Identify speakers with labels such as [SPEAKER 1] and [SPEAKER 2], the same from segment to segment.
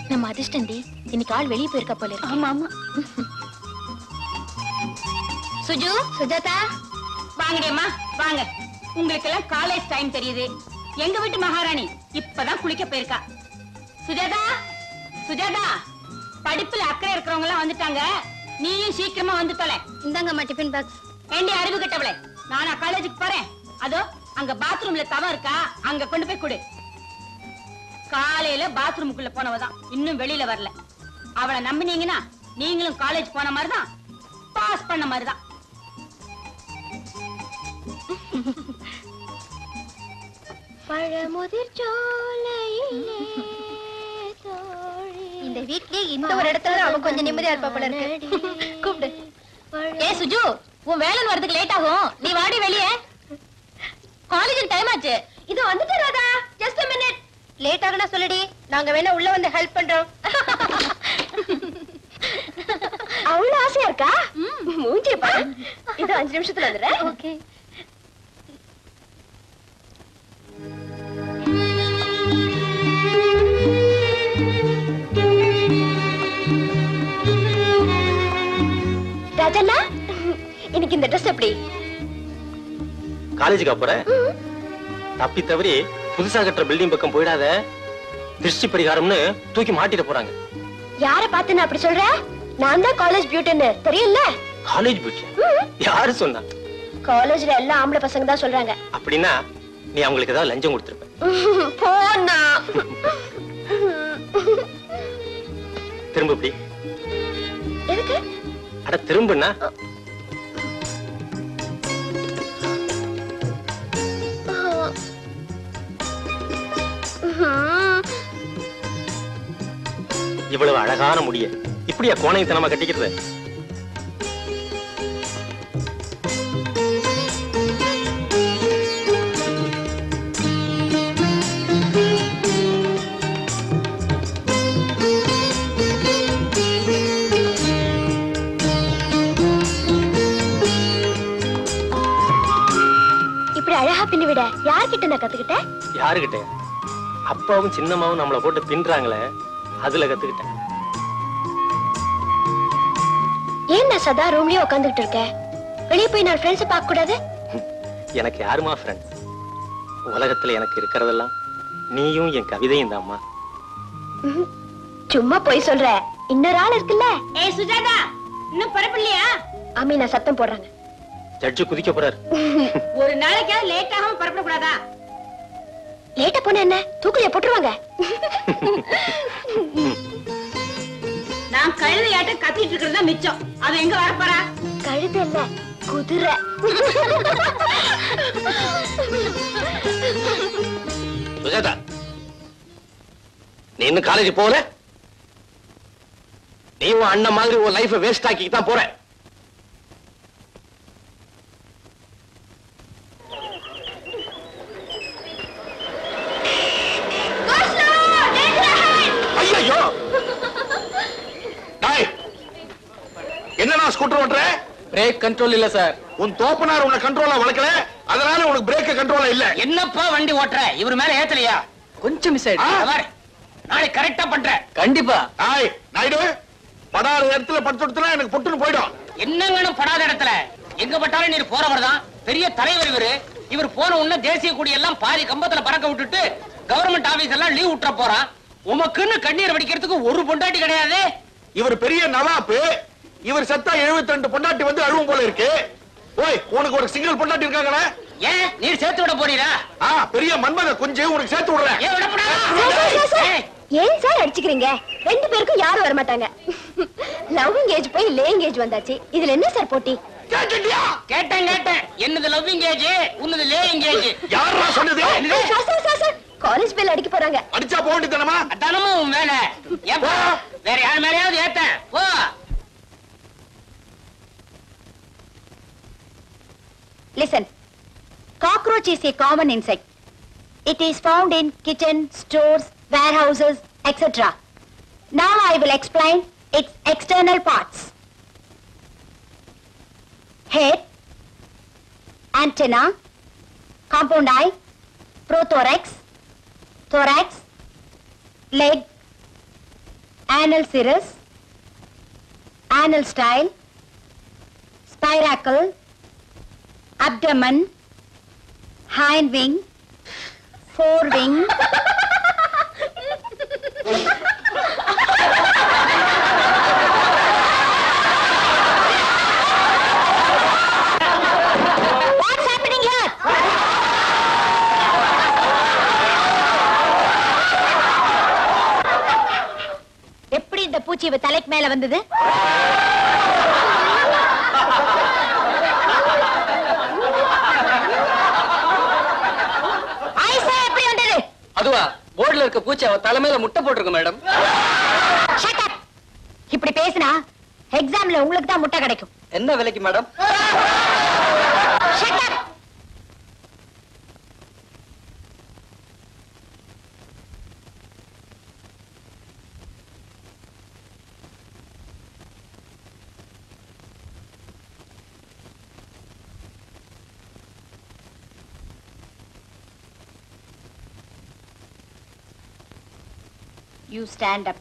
[SPEAKER 1] நம்ம அதிர்ஷ்டந்தி இன்னைக்கு ஆள் வெளியே போயிருக்கா போல இருக்கு
[SPEAKER 2] ஆமா ஆமா
[SPEAKER 1] சுஜு சுஜாதா
[SPEAKER 2] வாங்கடியம்மா வாங்க உங்களுக்கு எல்லாம் காலேஜ் டைம் தெரியுது எங்க வீட்டு மகாராணி இப்பதான் குளிக்க போயிருக்கா சுஜாதா சுஜாதா படிப்புல அக்கறை இருக்கிறவங்க எல்லாம் வந்துட்டாங்க நீயும் சீக்கிரமா வந்து தொலை
[SPEAKER 1] இந்தாங்கம்மா டிஃபன் பாக்ஸ்
[SPEAKER 2] ஏண்டி அறிவு கட்டவளே நானா காலேஜுக்கு போறேன் அதோ அங்க பாத்ரூம்ல தவம் இருக்கா அங்க கொண்டு போய் கொடு காலையில பாத்ரூமுக்குள்ள போனவதான் இன்னும் வெளியில வரல அவளை நம்பினீங்கன்னா நீங்களும் காலேஜ் போன மாதிரிதான் பாஸ் பண்ண மாதிரிதான்
[SPEAKER 1] பழமுதிர் சோலையிலே இந்த வீட்லயே இந்த ஒரு இடத்துல அவன் கொஞ்சம் நிம்மதியா இருப்பா போல இருக்கு கூப்பிடு
[SPEAKER 2] ஏ சுஜு உன் வேலை வரதுக்கு லேட் ஆகும் நீ வாடி வெளியே காலேஜ் டைம் ஆச்சு
[SPEAKER 1] இது வந்துட்டு Radha just a minute late ஆகனா சொல்லுடி நாங்க வேணா உள்ள வந்து ஹெல்ப் பண்றோம் அவ்வளவு ஆசையா இருக்கா மூஞ்சிய பாரு இது அஞ்சு நிமிஷத்துல வந்துடுறேன் ஓகே ராஜண்ணா இன்னைக்கு இந்த ட்ரெஸ் எப்படி
[SPEAKER 3] காலேஜுக்கு போற தப்பி தவறி புதுசா கட்டுற பில்டிங் பக்கம் போயிடாத திருஷ்டி பரிகாரம்னு தூக்கி மாட்டிட போறாங்க
[SPEAKER 1] யார பார்த்து நான் அப்படி சொல்ற நான் தான் காலேஜ் பியூட்டின்னு தெரியல
[SPEAKER 3] காலேஜ் பியூட்டி யாரு சொன்னா
[SPEAKER 1] காலேஜ்ல எல்லா ஆம்பளை பசங்க தான் சொல்றாங்க
[SPEAKER 3] அப்படின்னா நீ அவங்களுக்கு ஏதாவது லஞ்சம் கொடுத்துருப்ப
[SPEAKER 1] போனா
[SPEAKER 3] திரும்ப இப்படி
[SPEAKER 1] எதுக்கு
[SPEAKER 3] அட திரும்புன்னா இவ்வளவு அழகான முடிய இப்படியா கோணைத்தனமா கட்டிக்கிறது
[SPEAKER 1] இப்படி அழகா பின்னி விட யார்கிட்ட நான் கத்துக்கிட்டேன்
[SPEAKER 3] யாருகிட்ட அப்பாவும் சின்னம்மாவும் நம்மளை போட்டு பின்றாங்களே அதுல கத்துக்கிட்டேன்
[SPEAKER 1] ஏன் நான் சதா ரூம்லயே உட்காந்துக்கிட்டு இருக்கேன் வெளியே போய் நான் ஃப்ரெண்ட்ஸ் பார்க்க கூடாது
[SPEAKER 3] எனக்கு யாருமா ஃப்ரெண்ட் உலகத்துல எனக்கு இருக்கிறதெல்லாம் நீயும் என் கவிதையும் தாம்மா
[SPEAKER 1] ம்ஹும். சும்மா போய் சொல்ற இன்னொரு ஆள் இருக்குல்ல
[SPEAKER 2] ஏய் சுஜாதா இன்னும் பரப்பில்லையா
[SPEAKER 1] அமீனா சத்தம் போடுறாங்க
[SPEAKER 3] ஜட்ஜு குதிக்க போறாரு
[SPEAKER 2] ஒரு நாளைக்காவது லேட் ஆகாம பரப்பட கூடாதா
[SPEAKER 1] லேட்டா போன என்ன தூக்கலைய போட்டுருவாங்க
[SPEAKER 2] நான் கழுதையாட்ட கத்திட்டு இருக்கிறது தான் மிச்சம் அவன் எங்க வரப்போறா
[SPEAKER 1] கழுது இல்ல குதிரை
[SPEAKER 3] சுஜாதா நீ இன்னும் காலேஜ் போற நீ உன் அண்ணன் மாதிரி உன் லைஃப வேஸ்ட் ஆக்கிட்டு தான் போற ஐயோ
[SPEAKER 4] என்னடா ஸ்கூட்டர் ஓட்டுற
[SPEAKER 3] பிரேக் கண்ட்ரோல் இல்ல சார்
[SPEAKER 4] உன் தோப்பனார் உன்னை கண்ட்ரோலா வளர்க்கல அதனால உனக்கு பிரேக் கண்ட்ரோலா இல்ல
[SPEAKER 5] என்னப்பா வண்டி ஓட்டுற இவர் மேல ஏத்தலையா
[SPEAKER 3] கொஞ்சம் மிஸ்
[SPEAKER 4] ஆ?
[SPEAKER 5] நாளைக்கு கரெக்டா பண்ற
[SPEAKER 3] கண்டிப்பா
[SPEAKER 4] ஆய் நாயுடு படாத இடத்துல படுத்துட்டுனா எனக்கு புட்டுன்னு போயிடும்
[SPEAKER 5] என்னங்கன்னு படாத இடத்துல எங்க பட்டாலும் நீர் போறவர் தான் பெரிய தலைவர் இவரு இவர் போன உடனே தேசிய கொடி எல்லாம் பாதி கம்பத்துல பறக்க விட்டுட்டு கவர்மெண்ட் ஆபீஸ் எல்லாம் லீவ் விட்டுற போறான் உமக்குன்னு கண்ணீர் வடிக்கிறதுக்கு ஒரு பொண்டாட்டி கிடையாது
[SPEAKER 4] இவர் பெரிய நவாப்பு இவர் செத்தா 72 ரெண்டு பொண்டாட்டி வந்து அழுவும் போல இருக்கு ஓய் உனக்கு ஒரு சிங்கிள் பொண்டாட்டி இருக்காங்களே
[SPEAKER 5] ஏன் நீர் சேர்த்து விட போறீரா
[SPEAKER 4] ஆ பெரிய மன்மத குஞ்சு உனக்கு சேர்த்து விடுறேன்
[SPEAKER 5] ஏன் விடப்படாதா?
[SPEAKER 1] Sir, sir, sir, sir.
[SPEAKER 5] ஏய்,
[SPEAKER 1] ஏன் சார் அடிச்சுக்கிறீங்க ரெண்டு பேருக்கும் யாரும் வர மாட்டாங்க லவ் எங்கேஜ் போய் லே எங்கேஜ் வந்தாச்சு இதுல என்ன சார் போட்டி
[SPEAKER 4] கேட்டுட்டியா
[SPEAKER 5] கேட்டேன் கேட்டேன் என்னது லவ் எங்கேஜ் உன்னது லே எங்கேஜ்
[SPEAKER 4] யாரா சொன்னது
[SPEAKER 1] sir, sir, sir, sir, college bell அடிக்க போறாங்க
[SPEAKER 4] அடிச்சா போக வேண்டியதானமா
[SPEAKER 5] அதானமும் உன் வேலை ஏப்பா வேற யார் மேலயாவது ஏத்த போ
[SPEAKER 1] Listen. Cockroach is a common insect. It is found in kitchen, stores, warehouses, etc. Now I will explain its external parts. Head, antenna, compound eye, prothorax, thorax, leg, anal cirrus, anal style, spiracle, abdomen, hind wing, forewing. What's happening here? எப்படி இந்த பூச்சி இவ தலைக்கு மேல வந்தது ஐசா எப்படி வந்தது
[SPEAKER 5] அதுவா போர்டுல இருக்க பூச்சி அவ தலைமையில முட்டை போட்டிருக்கு மேடம்
[SPEAKER 1] Shut up. இப்படி பேசினா எக்ஸாம்ல உங்களுக்கு தான் முட்டை கிடைக்கும்
[SPEAKER 5] என்ன விலைக்கு madam
[SPEAKER 1] Shut up. You stand up.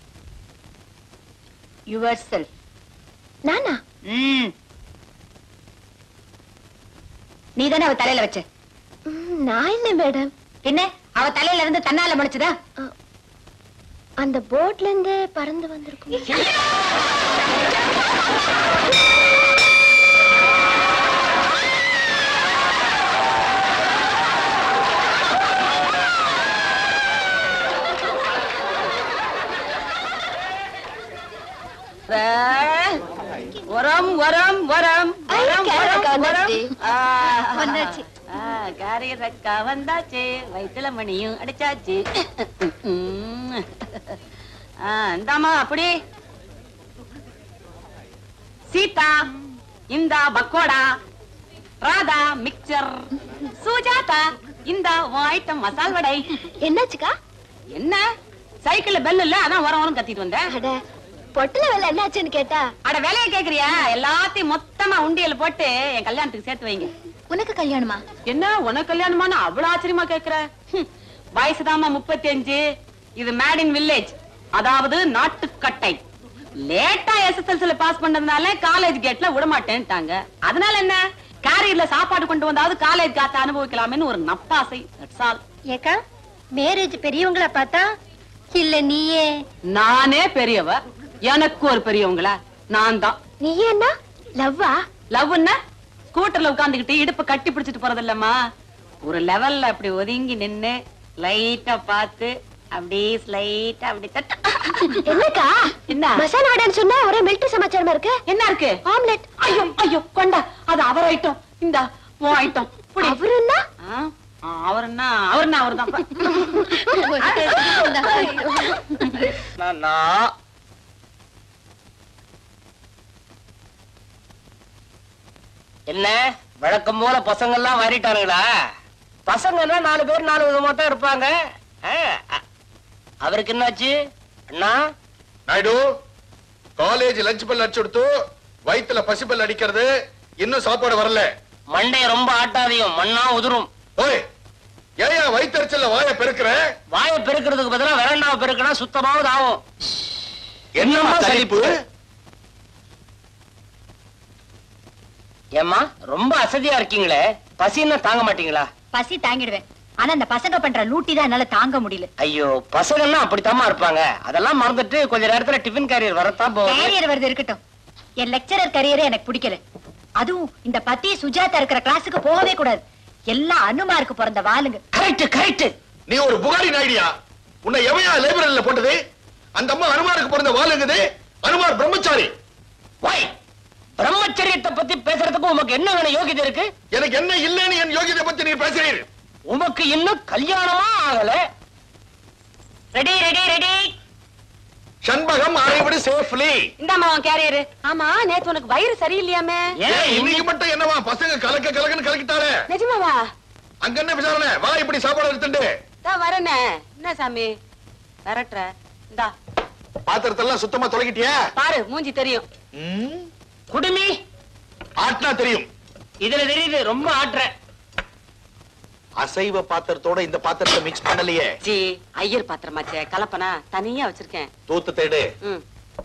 [SPEAKER 1] Yourself. நானா ம் நீ தானே அவ தலையில வச்ச
[SPEAKER 6] நான் என்ன மேடம்
[SPEAKER 1] பின்ன அவ தலையில இருந்து தன்னால முடிச்சுதா
[SPEAKER 6] அந்த போட்ல இருந்து பறந்து வந்திருக்கும்
[SPEAKER 2] வரம் வரம் வரம் வரம்
[SPEAKER 6] கேரக்கா
[SPEAKER 2] வரம் வரம்
[SPEAKER 6] வந்தாச்சு.
[SPEAKER 2] ஆ,
[SPEAKER 1] வந்தாச்சு.
[SPEAKER 2] ஆ, காரி ரக்கா வந்தாச்சு வயிற்றுல மணியும் அடிச்சாச்சு உம். ஆ, இந்தாம்மா அப்படி சீதா இந்த பக்கோடா ராதா மிக்சர் சுஜாதா இந்த ஐட்டம் மசால் வடை
[SPEAKER 6] என்னாச்சுக்கா
[SPEAKER 2] என்ன சைக்கிள்ல பெல் இல்ல அதான் வரம் வரம் கத்திட்டு வந்தேன்
[SPEAKER 6] அட பொட்டுல வேலை என்னாச்சுன்னு கேட்டா
[SPEAKER 2] அட வேலையை கேக்குறியா எல்லாத்தையும் மொத்தமா உண்டியல போட்டு என் கல்யாணத்துக்கு சேர்த்து வைங்க
[SPEAKER 6] உனக்கு கல்யாணமா
[SPEAKER 2] என்ன உனக்கு கல்யாணமான அவ்வளவு ஆச்சரியமா கேக்குற ஹம், வயசுதாம்மா முப்பத்தி அஞ்சு இது மேட் இன் வில்லேஜ் அதாவது நாட்டுக்கட்டை லேட்டா எஸ்எஸ்எல்சில பாஸ் பண்ணதுனால காலேஜ் கேட்ல விட மாட்டேன்ட்டாங்க அதனால என்ன கேரியர்ல சாப்பாடு கொண்டு வந்தாவது காலேஜ் காத்த அனுபவிக்கலாமேன்னு ஒரு நப்பாசை That's all.
[SPEAKER 6] ஏக்கா மேரேஜ் பெரியவங்கள பார்த்தா இல்ல நீயே
[SPEAKER 2] நானே பெரியவ எனக்கு ஒரு பெரியவங்களா நான் தான்
[SPEAKER 6] நீயே என்ன லவ்வா
[SPEAKER 2] லவ்னா ஸ்கூட்டர்ல உட்கார்ந்துகிட்டு இடுப்பு கட்டி பிடிச்சிட்டு போறது இல்லம்மா ஒரு லெவல்ல அப்படி ஒதுங்கி நின்னு லைட்டா பார்த்து அப்படியே ஸ்லைட்டா அப்படி தட்ட
[SPEAKER 6] என்னக்கா
[SPEAKER 2] என்ன?
[SPEAKER 6] மசாலா வடைன்னு சொன்னா ஒரே மிலிட்டரி சமாச்சாரமா இருக்கு
[SPEAKER 2] என்ன இருக்கு
[SPEAKER 6] ஆம்லெட்
[SPEAKER 2] ஐயோ ஐயோ கொண்டா அது அவர் ஐட்டம் இந்த உன் ஐட்டம் புடி.
[SPEAKER 6] அவருன்னா
[SPEAKER 2] ஆ, ஆ, அவருன்னா அவருன்னா அவர்தான்
[SPEAKER 5] நான் என்ன வழக்கம் போல பசங்க எல்லாம் மாறிட்டானுங்களா பசங்கன்னா நாலு பேர் நாலு விதமா தான் இருப்பாங்க ஆ, அ- அவருக்கு என்னாச்சு அண்ணா
[SPEAKER 4] நாயுடு காலேஜ் லஞ்ச் பெல் அடிச்சு கொடுத்து வயித்துல பசி பெல் அடிக்கிறது இன்னும் சாப்பாடு வரல
[SPEAKER 5] மண்டைய ரொம்ப ஆட்டாதையும் மண்ணா உதிரும்
[SPEAKER 4] ஓய் ஏன் வயித்தறிச்சல்ல வாய பெருக்கிற
[SPEAKER 5] வாயை பெருக்கிறதுக்கு பதிலா விரண்டாவை பெருக்கினா சுத்தமாவது ஆகும்
[SPEAKER 4] என்னம்மா சலிப்பு
[SPEAKER 5] ஏம்மா ரொம்ப அசதியா இருக்கீங்களே பசின்னா தாங்க மாட்டீங்களா
[SPEAKER 1] பசி தாங்கிடுவேன் ஆனா அந்த பசங்க பண்ற லூட்டி தான் என்னால தாங்க முடியல
[SPEAKER 5] ஐயோ பசங்கன்னா அப்படித்தாம்மா இருப்பாங்க அதெல்லாம் மறந்துட்டு கொஞ்ச நேரத்துல டிஃபன் கேரியர் வரத்தான் போகுது
[SPEAKER 1] கேரியர் வருது இருக்கட்டும் என் லெக்சரர் கரியரே எனக்கு பிடிக்கல அதுவும் இந்த பத்தி சுஜாதா இருக்கிற கிளாஸுக்கு போகவே கூடாது எல்லாம் அனுமாருக்கு பிறந்த வாளுங்க
[SPEAKER 5] கரெக்ட் கரெக்ட்
[SPEAKER 4] நீ ஒரு புகாரி நாயுடியா உன்னை எவையா லைப்ரரியில போட்டது அந்த அம்மா அனுமாருக்கு பிறந்த வாளுங்குது அனுமார் பிரம்மச்சாரி
[SPEAKER 5] வை பிரம்மச்சரியத்தை பத்தி பேசுறதுக்கு உமக்கு என்ன வேணும் யோகிதை இருக்கு
[SPEAKER 4] எனக்கு என்ன இல்லைன்னு என் யோகியத்தை பத்தி நீ பேசுறீர்
[SPEAKER 5] உமக்கு இன்னும் கல்யாணமா ஆகல ரெடி ரெடி ரெடி
[SPEAKER 4] சண்பகம் அரைவிடு சேஃப்லி
[SPEAKER 2] இந்தாம்மா உன் கேரியர் ஆமா நேத்து உனக்கு வயிறு சரியில்லையாமே
[SPEAKER 5] ஏன்
[SPEAKER 4] இன்னைக்கு மட்டும் என்னவா பசங்க கலக்க கலக்கன்னு கலக்கிட்டாலே
[SPEAKER 2] நிஜமாவா
[SPEAKER 4] அங்க என்ன விசாரணை வா இப்படி சாப்பாடு எடுத்துட்டு
[SPEAKER 2] தான் வரேனே என்ன சாமி வரட்டுற இந்தா
[SPEAKER 4] பாத்திரத்தெல்லாம் சுத்தமா தொலைக்கிட்டியா
[SPEAKER 2] பாரு மூஞ்சி தெரியும்
[SPEAKER 4] ம்,
[SPEAKER 5] குடுமி
[SPEAKER 4] ஆட்டினா தெரியும்
[SPEAKER 5] இதுல தெரியுது ரொம்ப ஆட்டுற
[SPEAKER 4] அசைவ பாத்திரத்தோட இந்த பாத்திரத்தை மிக்ஸ் பண்ணலையே
[SPEAKER 2] ஜி ஐயர் பாத்திரமாச்சே கலப்பனா தனியா வச்சிருக்கேன்
[SPEAKER 4] தூத்து தேடு
[SPEAKER 2] ம்.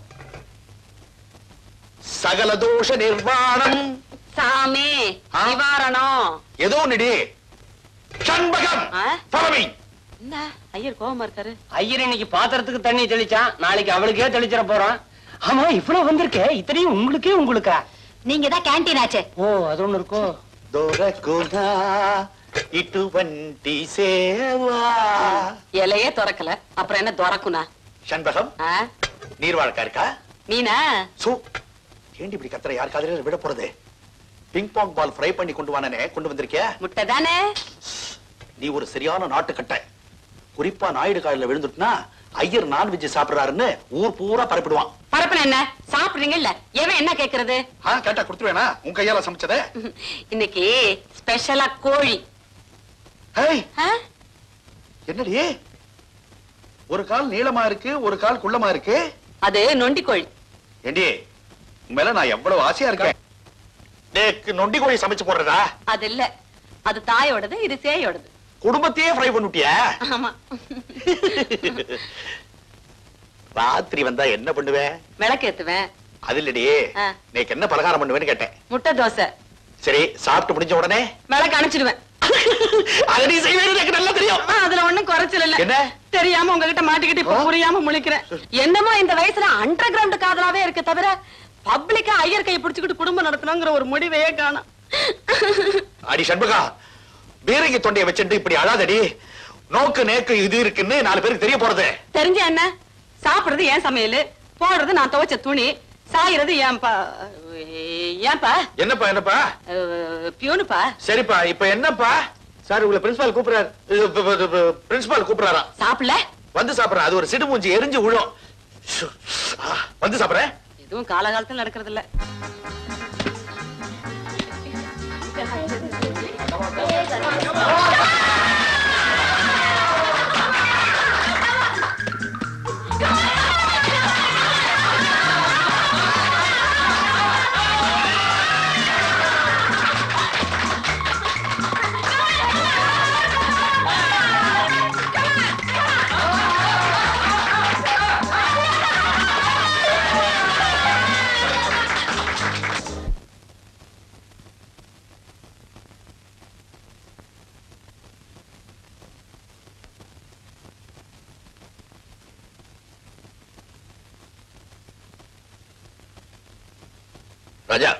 [SPEAKER 4] சகல தோஷ நிர்வாணம்
[SPEAKER 2] சாமி
[SPEAKER 4] ஆ?
[SPEAKER 2] நிவாரணம்
[SPEAKER 4] ஏதோ நிடி சண்பகம்
[SPEAKER 2] ஆ?
[SPEAKER 4] follow me.
[SPEAKER 2] என்ன ஐயர் கோவமா இருக்காரு
[SPEAKER 5] ஐயர் இன்னைக்கு பாத்திரத்துக்கு தண்ணி தெளிச்சான் நாளைக்கு அவளுக்கே தெளிச்சிட போறான் ஆமா இவ்வளவு வந்திருக்கே இத்தனையும் உங்களுக்கே உங்களுக்கா
[SPEAKER 1] நீங்க தான் கேண்டீன் ஆச்சு
[SPEAKER 5] ஓ அது ஒண்ணு இருக்கோ
[SPEAKER 4] దొరకునా ఇటువంటి సేవా
[SPEAKER 2] இலையே திறக்கல அப்புறம் என்ன திறக்குனா
[SPEAKER 4] షణ్బగం
[SPEAKER 2] ஆ?
[SPEAKER 4] நீர்வாழ்க்கா இருக்கா
[SPEAKER 2] நீனா
[SPEAKER 4] சோ ஏண்டி இப்படி கத்துற யார் காதல விட போறது பிங் பாங் பால் ஃப்ரை பண்ணி கொண்டு வானே கொண்டு வந்திருக்கியா
[SPEAKER 2] முட்டை தானே
[SPEAKER 4] நீ ஒரு சரியான நாட்டுக்கட்டை குறிப்பா நாயுடு காலில் விழுந்துட்டுனா ஐயர் நான்வெஜ் சாப்பிடுறாருன்னு ஊர் பூரா பரப்பிடுவான்
[SPEAKER 2] பரப்புன என்ன சாப்பிடுறீங்க இல்ல எவன் என்ன கேக்குறது
[SPEAKER 4] ஆ கேட்டா கொடுத்துருவேனா உன் கையால சமைச்சதே
[SPEAKER 2] இன்னைக்கு ஸ்பெஷலா கோழி
[SPEAKER 4] ஹேய்
[SPEAKER 2] ஆ?
[SPEAKER 4] என்னடி ஒரு கால் நீளமா இருக்கு ஒரு கால் குள்ளமா இருக்கு
[SPEAKER 2] அது நொண்டி கோழி
[SPEAKER 4] ஏண்டி உன் மேல நான் எவ்வளவு ஆசையா இருக்கேன் டேக்கு நொண்டி கோழி சமைச்சு போடுறதா
[SPEAKER 2] அது இல்ல அது தாயோடது இது சேயோடது
[SPEAKER 4] குடும்பத்தையே ஃப்ரை பண்ணிட்டியா
[SPEAKER 2] ஆமா
[SPEAKER 4] ராத்திரி வந்தா என்ன பண்ணுவேன்
[SPEAKER 2] விளக்கேத்துவேன்
[SPEAKER 4] அது இல்லடி
[SPEAKER 2] ஆ.
[SPEAKER 4] நேக்கு என்ன பலகாரம் பண்ணுவேன்னு கேட்டேன்
[SPEAKER 2] முட்டை தோசை
[SPEAKER 4] சரி சாப்பிட்டு முடிஞ்ச உடனே
[SPEAKER 2] விளக்கு அணைச்சிடுவேன்
[SPEAKER 4] அதை நீ செய்வேன்னு எனக்கு நல்லா தெரியும்
[SPEAKER 2] ஆ, அதுல ஒண்ணும் குறைச்சல் இல்ல
[SPEAKER 4] என்ன?
[SPEAKER 2] தெரியாம உங்ககிட்ட மாட்டிக்கிட்டு இப்ப
[SPEAKER 4] ஆ?
[SPEAKER 2] புரியாம முழிக்கிறேன் என்னமோ இந்த வயசுல அண்டர் கிரவுண்ட் காதலாவே இருக்கு தவிர பப்ளிக்கா ஐயர் கையை பிடிச்சுக்கிட்டு குடும்பம் நடத்தணுங்கிற ஒரு முடிவையே காணும்
[SPEAKER 4] அடி சண்முகா பீரங்கி தொண்டையை வச்சுட்டு இப்படி அழாதடி நோக்கு நேக்கு இது இருக்குன்னு நாலு பேருக்கு தெரிய போறது
[SPEAKER 2] தெரிஞ்ச என்ன சாப்பிடுறது ஏன் சமையல் போடுறது நான் துவைச்ச துணி சாயிறது ஏன்பா ஏன்பா
[SPEAKER 4] என்னப்பா என்னப்பா
[SPEAKER 2] அஹ், பியூனுப்பா
[SPEAKER 4] சரிப்பா இப்ப என்னப்பா சார் உங்களை பிரின்சிபால் கூப்பிடுறாரு பிரின்சிபால் கூப்பிடுறாரா
[SPEAKER 2] சாப்பிடல
[SPEAKER 4] வந்து சாப்பிடுறேன் அது ஒரு சிடுமூஞ்சி எரிஞ்சு விழும் ஷு. ஆ, வந்து சாப்பிடுறேன்
[SPEAKER 2] எதுவும் காலகாலத்துல நடக்கிறது இல்ல
[SPEAKER 7] ராஜா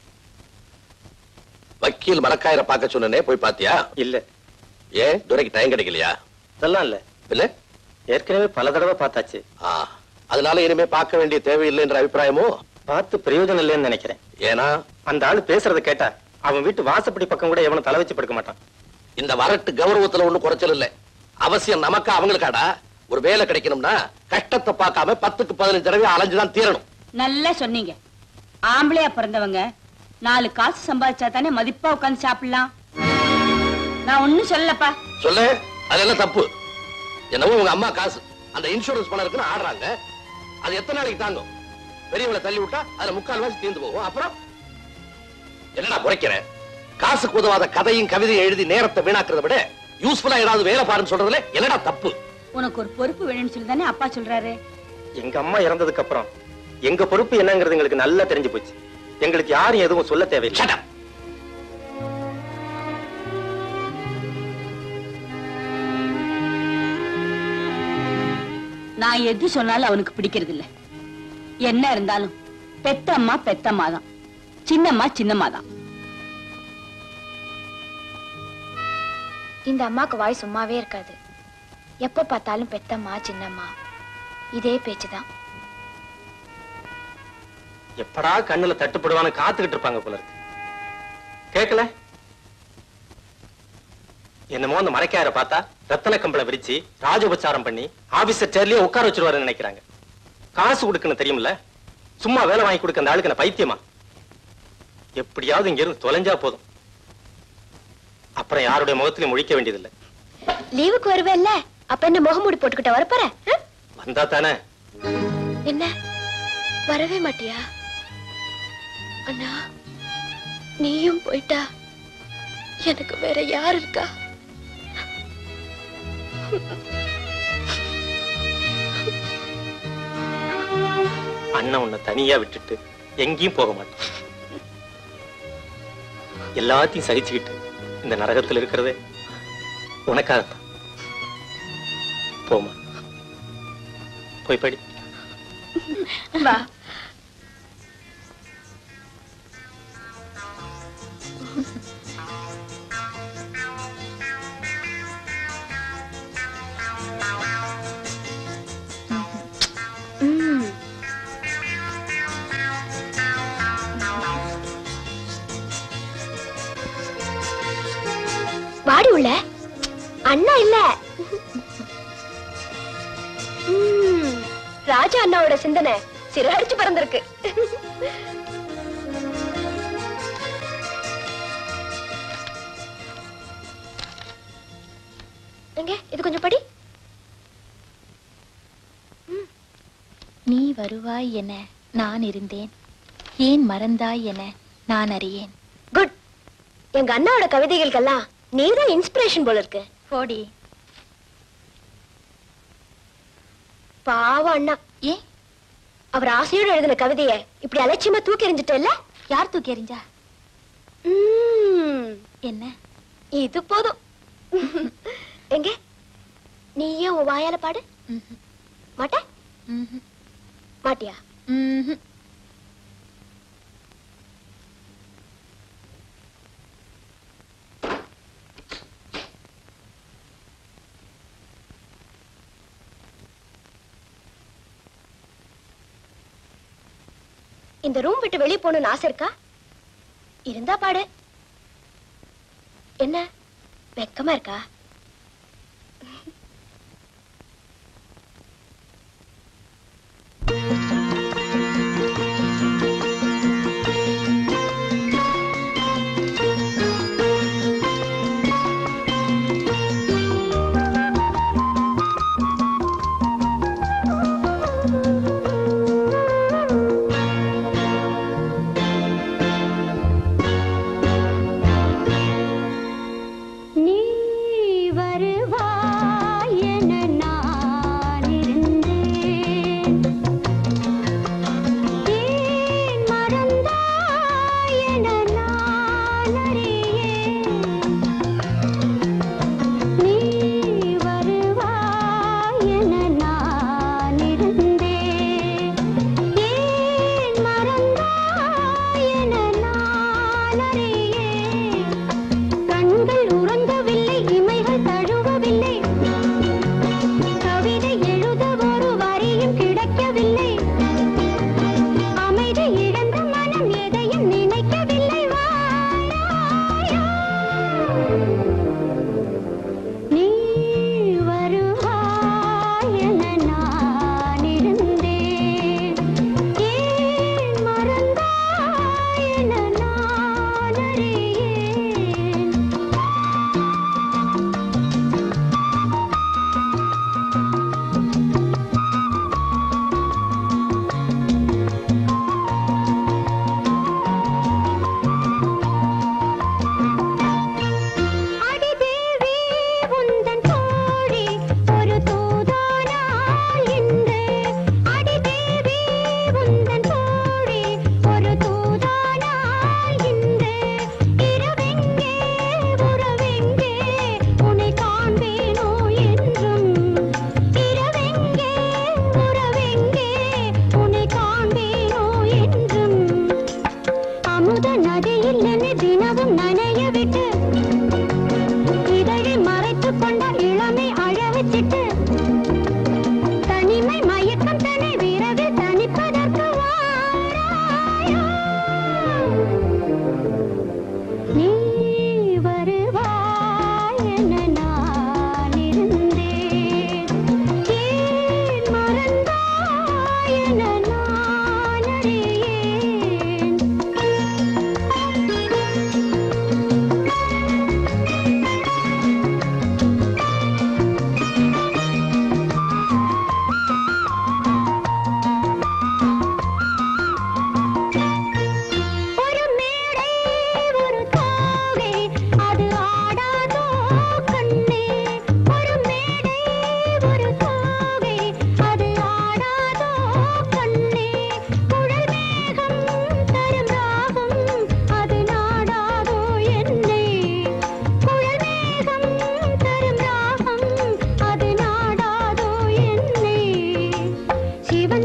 [SPEAKER 7] வக்கீல் மரக்காயரை பார்க்க சொன்னனே போய் பாத்தியா
[SPEAKER 3] இல்ல
[SPEAKER 7] ஏன் துரைக்கு டைம் கிடைக்கலையா
[SPEAKER 3] அதெல்லாம் இல்ல
[SPEAKER 7] இல்ல
[SPEAKER 3] ஏற்கனவே பல தடவை பார்த்தாச்சு
[SPEAKER 7] ஆ, அதனால இனிமே பார்க்க வேண்டிய தேவையில்லை என்ற அபிப்பிராயமோ
[SPEAKER 3] பார்த்து பிரயோஜனம் இல்லைன்னு நினைக்கிறேன்
[SPEAKER 7] ஏன்னா
[SPEAKER 3] அந்த ஆளு பேசுறத கேட்டா அவன் வீட்டு வாசப்படி பக்கம் கூட எவனும் தலை வச்சு படுக்க மாட்டான்
[SPEAKER 7] இந்த வரட்டு கௌரவத்துல ஒண்ணும் குறைச்சல் இல்ல அவசியம் நமக்கா அவங்களுக்காடா ஒரு வேலை கிடைக்கணும்னா கஷ்டத்தை பார்க்காம பத்துக்கு பதினஞ்சு தடவை அலைஞ்சுதான் தீரணும்
[SPEAKER 2] நல்லா சொன்னீங்க ஆம்பளையா பிறந்தவங்க நாலு காசு சம்பாதிச்சா தானே மதிப்பா உட்கார்ந்து சாப்பிடலாம் நான் ஒண்ணும் சொல்லப்பா
[SPEAKER 7] சொல்லு அதெல்லாம் தப்பு என்னவோ உங்க அம்மா காசு அந்த இன்சூரன்ஸ் பணம் இருக்குன்னு ஆடுறாங்க அது எத்தனை நாளைக்கு தாங்கும் பெரியவங்களை தள்ளி விட்டா அதுல முக்கால் வாசி தீர்ந்து போகும் அப்புறம் என்னடா குறைக்கிற காசுக்கு உதவாத கதையும் கவிதையும் எழுதி நேரத்தை வீணாக்குறத விட யூஸ்ஃபுல்லா ஏதாவது வேலை பாருன்னு சொல்றதுல என்னடா தப்பு
[SPEAKER 2] உனக்கு ஒரு பொறுப்பு வேணும்னு சொல்லி தானே அப்பா சொல்றாரு
[SPEAKER 3] எங்க அம்மா இறந்ததுக்கு அப்புறம் எங்க பொறுப்பு என்னங்கிறது எங்களுக்கு நல்லா தெரிஞ்சு போச்சு எங்களுக்கு யாரும் எதுவும் சொல்ல தேவையில்லை
[SPEAKER 7] Shut up.
[SPEAKER 2] நான் எது சொன்னாலும் அவனுக்கு பிடிக்கிறது இல்ல என்ன இருந்தாலும் பெத்தம்மா பெத்தம்மா தான் சின்னம்மா சின்னம்மா தான்
[SPEAKER 1] இந்த அம்மாக்கு வாய் சும்மாவே இருக்காது எப்ப பார்த்தாலும் பெத்தம்மா சின்னம்மா இதே பேச்சுதான்
[SPEAKER 3] எப்படா கண்ணுல தட்டுப்படுவான்னு காத்துக்கிட்டு இருப்பாங்க போல இருக்கு கேக்கல என்னமோ அந்த மறைக்கார பார்த்தா ரத்தன கம்பளை விரிச்சு ராஜோபச்சாரம் பண்ணி ஆபீசர் சேர்லயே உட்கார வச்சிருவாருன்னு நினைக்கிறாங்க காசு கொடுக்கணும் தெரியுமில்ல சும்மா வேலை வாங்கி கொடுக்க அந்த ஆளுக்கு நான் பைத்தியமா எப்படியாவது இங்க இருந்து தொலைஞ்சா போதும் அப்புறம் யாருடைய முகத்திலையும் முழிக்க வேண்டியதில்லை
[SPEAKER 1] லீவுக்கு வருவேல்ல அப்ப என்ன முகமூடி போட்டுக்கிட்ட வரப்போற
[SPEAKER 3] வந்தா தானே
[SPEAKER 1] என்ன வரவே மாட்டியா அண்ணா நீயும் போயிட்டா எனக்கு வேற யார் இருக்கா
[SPEAKER 3] அண்ணன் உன்னை தனியா விட்டுட்டு எங்கேயும் போக மாட்டான் எல்லாத்தையும் சகிச்சுக்கிட்டு இந்த நரகத்துல இருக்கிறதே உனக்காகத்தான் போமா போய் படி
[SPEAKER 6] வா
[SPEAKER 1] வாடி உள்ள அண்ணா இல்ல ம், ராஜா அண்ணாவோட சிந்தனை சிறகடிச்சு பறந்திருக்கு எங்க இது கொஞ்சம் படி
[SPEAKER 8] நீ வருவாய் என நான் இருந்தேன் ஏன் மறந்தாய் என நான் அறியேன்
[SPEAKER 1] குட் எங்க அண்ணாவோட கவிதைகளுக்கெல்லாம் நீதான் இன்ஸ்பிரேஷன் போல இருக்கு
[SPEAKER 8] போடி
[SPEAKER 1] பாவம் அண்ணா
[SPEAKER 8] ஏன்
[SPEAKER 1] அவர் ஆசையோடு எழுதின கவிதையை இப்படி அலட்சியமா தூக்கி எறிஞ்சிட்டல்ல
[SPEAKER 8] யார் தூக்கி எறிஞ்சா
[SPEAKER 1] ம்,
[SPEAKER 8] என்ன
[SPEAKER 1] இது போதும் எங்க நீயே உன் வாயால பாடு
[SPEAKER 8] ம்ஹும்.
[SPEAKER 1] மாட்ட
[SPEAKER 8] ம்ஹும்.
[SPEAKER 1] மாட்டியா
[SPEAKER 8] ம்ஹும்.
[SPEAKER 1] இந்த ரூம் விட்டு வெளியே போகணும்னு ஆசை இருக்கா இருந்தா பாடு என்ன வெக்கமா இருக்கா
[SPEAKER 6] நீ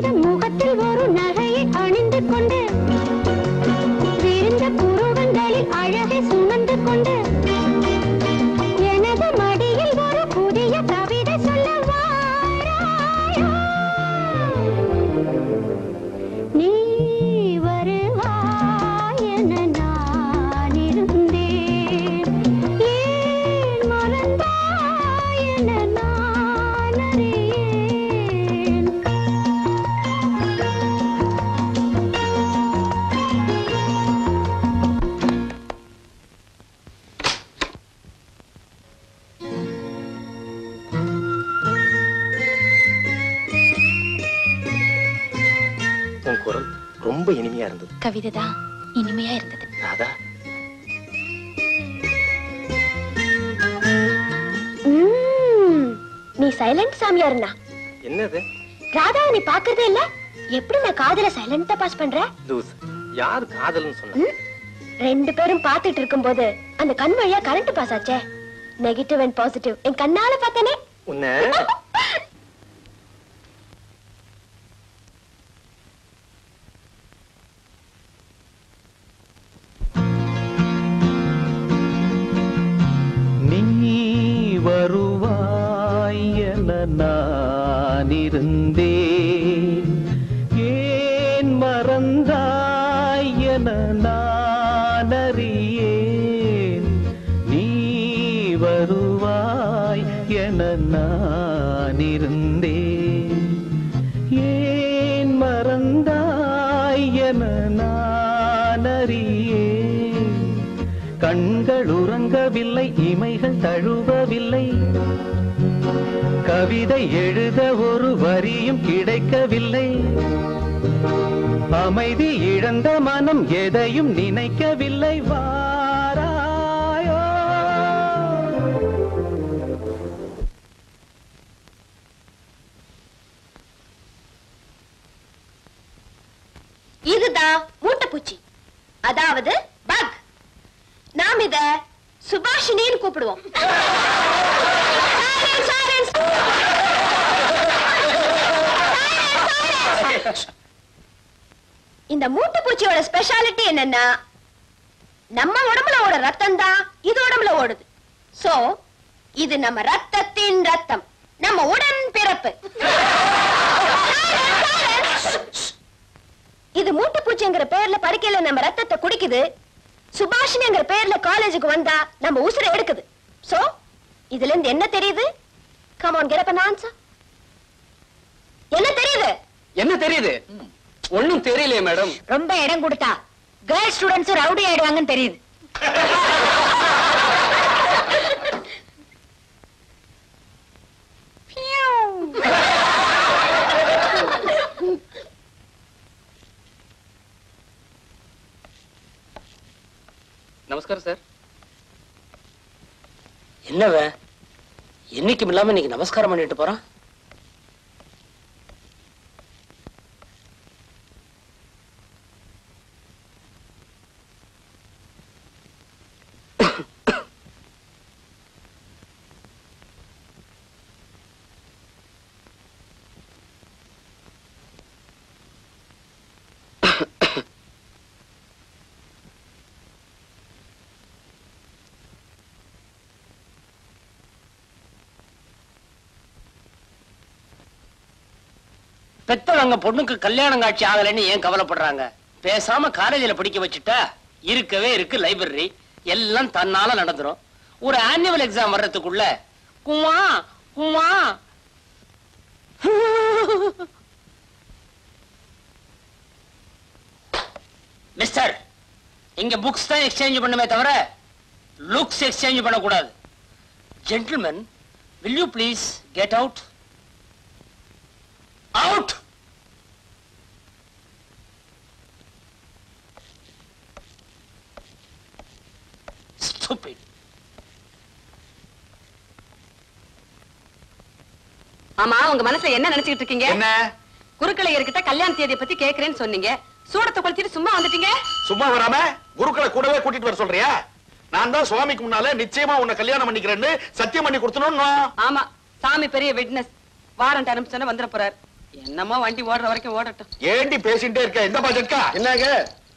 [SPEAKER 6] விழுந்து முகத்தில் ஒரு நகையை அணிந்து கொண்டு விரிந்த புருவங்களில் அழகை சுமந்து கொண்டு எனது மடியில் ஒரு புதிய கவிதை சொல்ல வாராயோ நீ வருவாய் என நான் இருந்தேன் ஏன் மறந்தாய் என நான் அறியேன்
[SPEAKER 3] உன் குரல் ரொம்ப இனிமையா இருந்தது
[SPEAKER 8] கவிதை தான் இனிமையா இருந்தது
[SPEAKER 3] ராதா
[SPEAKER 6] ம்ம். நீ சைலண்ட் சாமியார்னா
[SPEAKER 3] என்னது
[SPEAKER 6] ராதாவை நீ பாக்குறதே இல்ல எப்படி நான் காதல சைலண்டா பாஸ் பண்ற
[SPEAKER 3] லூஸ் யார் காதல்னு சொன்ன
[SPEAKER 6] ம்? ரெண்டு பேரும் பாத்துட்டு இருக்கும்போது அந்த கண் வழியா கரண்ட் பாஸ் ஆச்சே நெகட்டிவ் அண்ட் பாசிட்டிவ் என் கண்ணால பார்த்தனே
[SPEAKER 3] உன்னை
[SPEAKER 9] நீ வருவாய் என நான் இருந்தேன் ஏன் மறந்தாய் என நான் அறியேன் நீ வருவாய் என நான் இருந்தேன் ஏன் மறந்தாய் என நான் அறியேன் கண்கள் உறங்கவில்லை இமைகள் தழுவவில்லை கவிதை எழுத ஒரு வரியும் கிடைக்கவில்லை அமைதி இழந்த மனம் எதையும் நினைக்கவில்லை வாராயோ
[SPEAKER 6] இதுதான் மூட்டைப்பூச்சி அதாவது பக் நாம் இத சுபாஷினின்னு கூப்பிடுவோம் Silence, silence. இந்த மூட்டைப்பூச்சியோட ஸ்பெஷாலிட்டி என்னன்னா நம்ம உடம்புல ஓட ரத்தம் தான் இது உடம்புல ஓடுது சோ இது நம்ம ரத்தத்தின் ரத்தம் நம்ம உடன் பிறப்பு இது மூட்டைப்பூச்சிங்கிற பேர்ல படுக்கையில நம்ம ரத்தத்தை குடிக்குது சுபாஷினிங்கிற பேர்ல காலேஜுக்கு வந்தா நம்ம உசுரை எடுக்குது சோ இதுல இருந்து என்ன தெரியுது come on get up answer என்ன தெரியுது
[SPEAKER 5] என்ன தெரியுது ஒண்ணும் தெரியலையே மேடம்
[SPEAKER 1] ரொம்ப இடம் கொடுத்தா கேர்ள் ஸ்டூடெண்ட்ஸ் ரவுடி ஆயிடுவாங்கன்னு தெரியுது
[SPEAKER 5] நமஸ்காரம் சார் என்னவ என்னைக்கும் இல்லாம இன்னைக்கு நமஸ்காரம் பண்ணிட்டு போறான் பெத்தவங்க பொண்ணுக்கு கல்யாணம் காட்சி ஆகலைன்னு ஏன் கவலைப்படுறாங்க பேசாம காலேஜில் படிக்க வச்சுட்டா இருக்கவே இருக்கு லைப்ரரி எல்லாம் தன்னால நடந்துரும் ஒரு ஆனுவல் எக்ஸாம் வர்றதுக்குள்ள குமா குமா மிஸ்டர் இங்க புக்ஸ் தான் எக்ஸ்சேஞ்ச் பண்ணுமே தவிர லுக்ஸ் எக்ஸ்சேஞ்ச் பண்ணக்கூடாது gentleman will you please get out out stupid
[SPEAKER 2] ஆமா உங்க மனசுல என்ன நினைச்சுக்கிட்டு இருக்கீங்க
[SPEAKER 4] என்ன
[SPEAKER 2] குருக்களையர்கிட்ட கல்யாண தேதியை பத்தி கேக்குறேன்னு சொன்னீங்க சூடத்தை கொளுத்திட்டு சும்மா வந்துட்டீங்க
[SPEAKER 4] சும்மா வராம குருக்களை கூடவே கூட்டிட்டு வர சொல்றியா நான் தான் சுவாமிக்கு முன்னால நிச்சயமா உன்னை கல்யாணம் பண்ணிக்கிறேன்னு சத்தியம் பண்ணி கொடுத்தணும்
[SPEAKER 2] ஆமா சாமி பெரிய விட்னஸ் வாரண்ட் அனுப்பிச்சோன்னு வந்துட போறாரு
[SPEAKER 5] என்னமோ வண்டி ஓடுற வரைக்கும் ஓடட்டும்
[SPEAKER 4] ஏண்டி பேசிட்டே இருக்க இந்த பட்ஜெட்கா
[SPEAKER 10] என்னங்க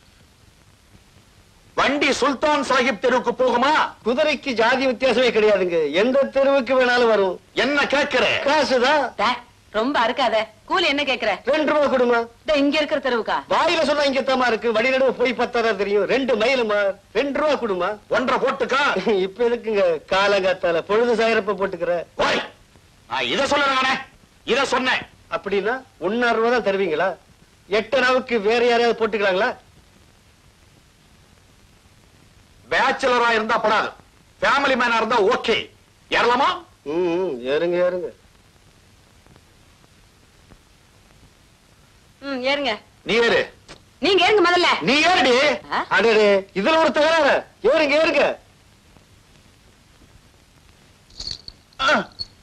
[SPEAKER 4] வண்டி சுல்தான் சாஹிப் தெருவுக்கு போகுமா
[SPEAKER 10] குதிரைக்கு ஜாதி வித்தியாசமே கிடையாதுங்க எந்த தெருவுக்கு வேணாலும் வரும்
[SPEAKER 4] என்ன கேட்கிற
[SPEAKER 10] காசுதான்
[SPEAKER 2] டே, ரொம்ப அறுக்காத கூலி என்ன கேக்குற
[SPEAKER 10] ரெண்டு ரூபா கொடுமா
[SPEAKER 2] டே, இங்க இருக்கிற தெருவுக்கா
[SPEAKER 10] வாயில சொன்னா இங்க தாமா இருக்கு வழி நடுவு போய் பத்தாரா தெரியும் ரெண்டு மைலுமா ரெண்டு ரூபா கொடுமா
[SPEAKER 4] ஒன்றரை போட்டுக்கா
[SPEAKER 10] இப்ப எதுக்குங்க காலங்காத்தால பொழுது சாயிரப்ப போட்டுக்கிற
[SPEAKER 4] ஓய் நான் இத சொல்ல நானே இத சொன்னேன்
[SPEAKER 10] அப்படின்னா ஒன்னாறு ரூபா தான் தருவீங்களா எட்டனாவுக்கு வேற யாரையாவது போட்டுக்கிறாங்களா
[SPEAKER 4] பேச்சுலரா இருந்தா படாது ஃபேமிலி மேனா இருந்தா ஓகே ஏறலாமா
[SPEAKER 10] ம் ம், ஏறுங்க ஏறுங்க
[SPEAKER 2] ம் ஏறுங்க
[SPEAKER 4] நீ ஏறு
[SPEAKER 2] நீங்க ஏறுங்க முதல்ல
[SPEAKER 4] நீ ஏறுடி
[SPEAKER 2] ஆ?
[SPEAKER 10] அடடே இதுல ஒரு தகராறு ஏறுங்க ஏறுங்க
[SPEAKER 4] ஆ.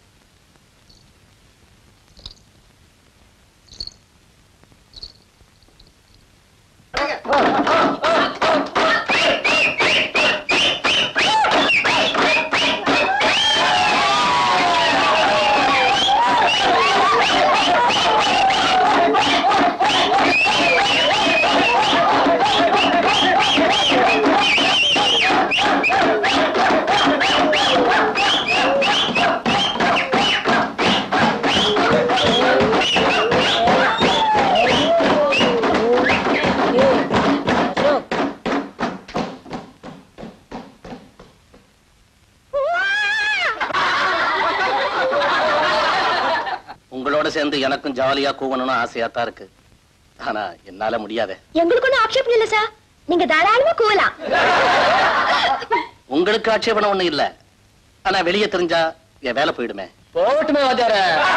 [SPEAKER 7] உங்களோட சேர்ந்து எனக்கும் ஜாலியா கூவணும்னு ஆசையா தான் இருக்கு ஆனா என்னால முடியாதே
[SPEAKER 6] எங்களுக்கு ஒண்ணும் ஆக்ஷேபம் இல்ல சார் நீங்க தாராளமா கூவலாம்
[SPEAKER 7] உங்களுக்கு ஆட்சேபணம் ஒண்ணு இல்ல ஆனா வெளியே தெரிஞ்சா என் வேலை போயிடுமே
[SPEAKER 5] போகட்டுமே வாத்தியார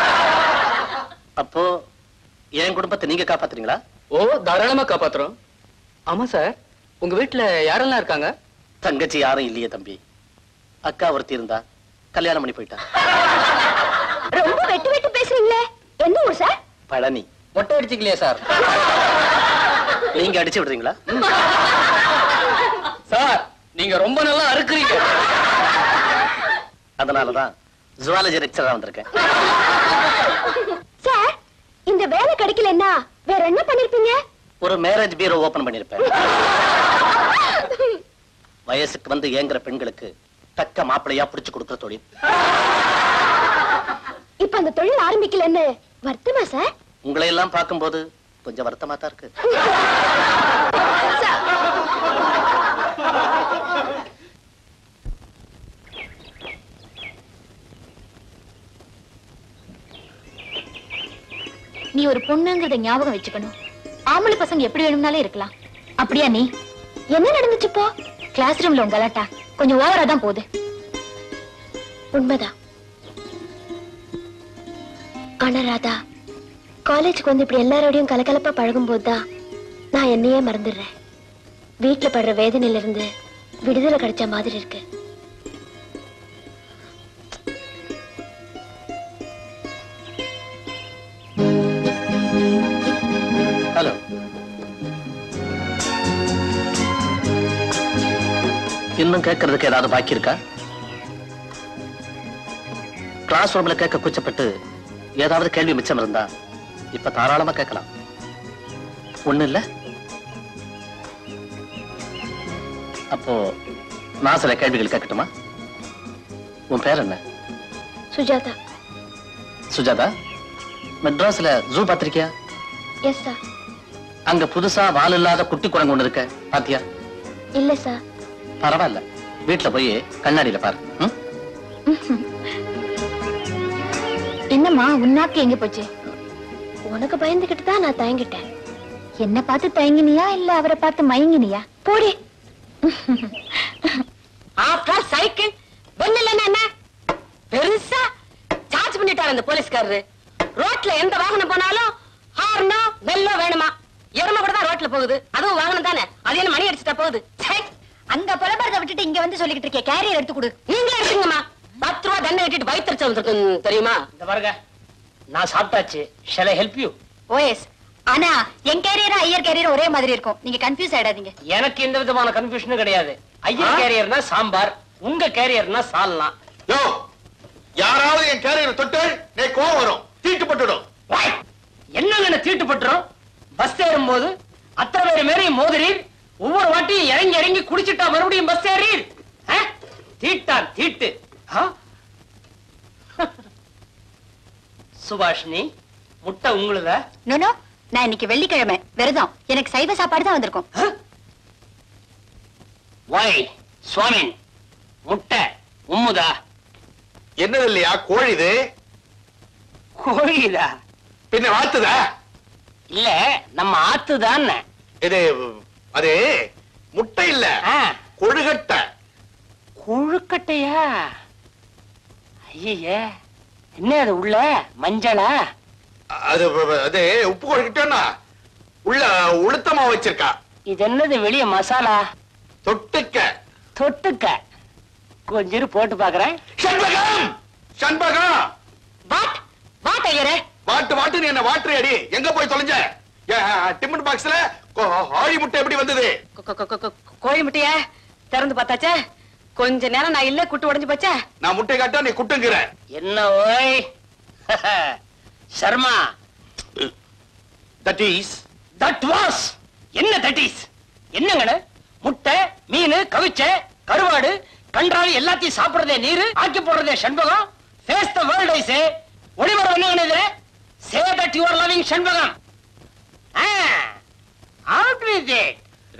[SPEAKER 7] அப்போ என் குடும்பத்தை நீங்க காப்பாத்துறீங்களா
[SPEAKER 5] ஓ தாராளமா காப்பாத்துறோம் ஆமா சார் உங்க வீட்டுல யாரெல்லாம் இருக்காங்க
[SPEAKER 7] தங்கச்சி யாரும் இல்லையே தம்பி அக்கா ஒருத்தி இருந்தா கல்யாணம் பண்ணி போயிட்டா
[SPEAKER 6] ரொம்ப வெட்டு வெட்டு பேசுறீங்களே என்ன ஊர் சார்
[SPEAKER 7] பழனி
[SPEAKER 5] மொட்டை அடிச்சுக்கலையா சார்
[SPEAKER 7] நீங்க அடிச்சு விடுறீங்களா
[SPEAKER 5] சார் நீங்க ரொம்ப நல்லா அறுக்குறீங்க
[SPEAKER 7] அதனாலதான் ஜுவாலஜி லெக்சரா வந்திருக்கேன்
[SPEAKER 6] சார் இந்த வேலை கிடைக்கலன்னா வேற என்ன பண்ணிருப்பீங்க
[SPEAKER 7] ஒரு மேரேஜ் பீரோ ஓபன் பண்ணிருப்பேன் வயசுக்கு வந்து ஏங்குற பெண்களுக்கு தக்க மாப்பிள்ளையா புடிச்சு கொடுக்குற தொழில்
[SPEAKER 6] இப்ப அந்த தொழில் ஆரம்பிக்கலன்னு வருத்தமா சார்
[SPEAKER 7] உங்களை எல்லாம் பார்க்கும்போது கொஞ்சம் வருத்தமா தான் இருக்கு
[SPEAKER 8] நீ ஒரு பொண்ணுங்கிறத ஞாபகம் வச்சுக்கணும் ஆம்பளை பசங்க எப்படி வேணும்னாலே இருக்கலாம் அப்படியா நீ
[SPEAKER 6] என்ன நடந்துச்சு இப்போ
[SPEAKER 8] கிளாஸ் ரூம்ல உங்க கலாட்டா கொஞ்சம் ஓவரா தான் போகுது
[SPEAKER 6] உண்மைதான் ஆனா ராதா காலேஜுக்கு வந்து இப்படி எல்லாரோடையும் கலகலப்பா பழகும் போதுதான் நான் என்னையே மறந்துடுறேன் வீட்டுல படுற வேதனையில இருந்து விடுதலை கிடைச்ச மாதிரி இருக்கு
[SPEAKER 7] ஹலோ இன்னும் கேட்கறதுக்கு ஏதாவது பாக்கி இருக்கா கிளாஸ் ரூம்ல கேட்க கூச்சப்பட்டு ஏதாவது கேள்வி மிச்சம் இருந்தா இப்ப தாராளமா கேட்கலாம் ஒண்ணு இல்ல அப்போ நான் சில கேள்விகள் கேட்கட்டுமா உன் பேர் என்ன
[SPEAKER 6] சுஜாதா
[SPEAKER 7] சுஜாதா மெட்ராஸ்ல ஜூ பாத்திருக்கியா
[SPEAKER 6] எஸ் சார்
[SPEAKER 7] அங்க புதுசா வால் இல்லாத குட்டி குரங்கு ஒண்ணு இருக்க பாத்தியா
[SPEAKER 6] இல்ல சார்
[SPEAKER 7] பரவாயில்ல வீட்டுல போய் கண்ணாடியில பாரு ம்?
[SPEAKER 8] என்னம்மா உன்னாக்கு எங்க போச்சு
[SPEAKER 6] உனக்கு பயந்துகிட்டு தான் நான் தயங்கிட்டேன்
[SPEAKER 8] என்ன பார்த்து தயங்கினியா இல்ல அவரை பார்த்து மயங்கினியா
[SPEAKER 6] போடி
[SPEAKER 2] ஆஃப்டர் சைக்கிள் வெண்ணில என்ன பெருசா சார்ஜ் பண்ணிட்டாரு அந்த போலீஸ்காரரு ரோட்ல எந்த வாகனம் போனாலும் ஹார்னோ பெல்லோ வேணுமா எருமை கூட தான் ரோட்ல போகுது அதுவும் வாகனம் தானே அது என்ன மணி அடிச்சுட்டா போகுது ச்சே,
[SPEAKER 1] அங்க புலம்பரத விட்டுட்டு இங்க வந்து சொல்லிக்கிட்டு இருக்கே கேரியர் எடுத்து கொடு
[SPEAKER 2] நீங்களே எடுத்துங்கம்மா பத்து ரூபா தண்டனை கட்டிட்டு வயிற்றுச்சல் வந்திருக்கு தெரியுமா
[SPEAKER 5] இந்த பாருங்க நான் சாப்பிட்டாச்சு ஷெல் ஹெல்ப் யூ
[SPEAKER 1] ஓஎஸ் ஆனா என் கேரியர் ஐயர் கேரியர் ஒரே மாதிரி இருக்கும் நீங்க கன்ஃபியூஸ் ஆயிடாதீங்க
[SPEAKER 5] எனக்கு எந்த விதமான கன்ஃபியூஷனும் கிடையாது ஐயர் கேரியர்னா சாம்பார் உங்க கேரியர்னா சால்னா
[SPEAKER 4] யோ யாராவது என் கேரியர் தொட்டு நீ கோவம் வரும் தீட்டுப்பட்டுடும்
[SPEAKER 5] என்னங்க தீட்டு பட்டுரும் பஸ் ஏறும் போது அத்தனை பேர் மேலையும் மோதுறீர் ஒவ்வொரு வாட்டியும் இறங்கி இறங்கி குடிச்சிட்டா மறுபடியும் பஸ் ஏறீர் ஆ? தீட்டா தீட்டு ஆ? சுபாஷினி முட்டை உங்களுதா
[SPEAKER 1] நோனோ நான் இன்னைக்கு வெள்ளிக்கிழமை விரதம் எனக்கு சைவ சாப்பாடு தான் வந்திருக்கும்
[SPEAKER 5] வாய் சுவாமின் முட்டை உம்முதா
[SPEAKER 4] என்னது இல்லையா கோழி இது
[SPEAKER 5] கோழிதா
[SPEAKER 4] பின்ன வாத்துதா
[SPEAKER 5] இல்ல நம்ம ஆத்துதான்
[SPEAKER 4] இது அது முட்டை இல்ல கொழுகட்டை
[SPEAKER 5] கொழுக்கட்டையா ஐய என்ன அது உள்ள மஞ்சளா
[SPEAKER 4] அது அது உப்பு கொழுக்கட்டைன்னா உள்ள உளுத்தமா வச்சிருக்கா
[SPEAKER 5] இது என்னது வெளிய மசாலா
[SPEAKER 4] தொட்டுக்க
[SPEAKER 5] தொட்டுக்க கொஞ்சம் இரு போட்டு பாக்குறேன்
[SPEAKER 4] சண்பகம் சண்பகம்
[SPEAKER 5] வாட் வாட் ஐயரே
[SPEAKER 4] வாட்டு வாட்டு நீ என்ன வாட்டு அடி எங்க போய் தொலைஞ்ச ஏன், டிஃபன் பாக்ஸ்ல ஆழி முட்டை எப்படி வந்தது
[SPEAKER 2] கோழி முட்டைய திறந்து பார்த்தாச்சே கொஞ்ச நேரம் நான் இல்ல குட்டு உடைஞ்சு போச்சே
[SPEAKER 4] நான் முட்டை காட்டா நீ குட்டுங்கிற
[SPEAKER 5] என்ன ஓய் Sharma
[SPEAKER 4] that is
[SPEAKER 5] that was என்ன தட் இஸ் என்னங்கண்ணு முட்டை மீன் கவிச்ச கருவாடு கன்றாவி எல்லாத்தையும் சாப்பிடுறதே நீரு ஆக்கி போடுறதே Shenbagam face the world is ஒளிவரம் என்னங்கண்ணு இதுல say that you are loving Shenbagam out with it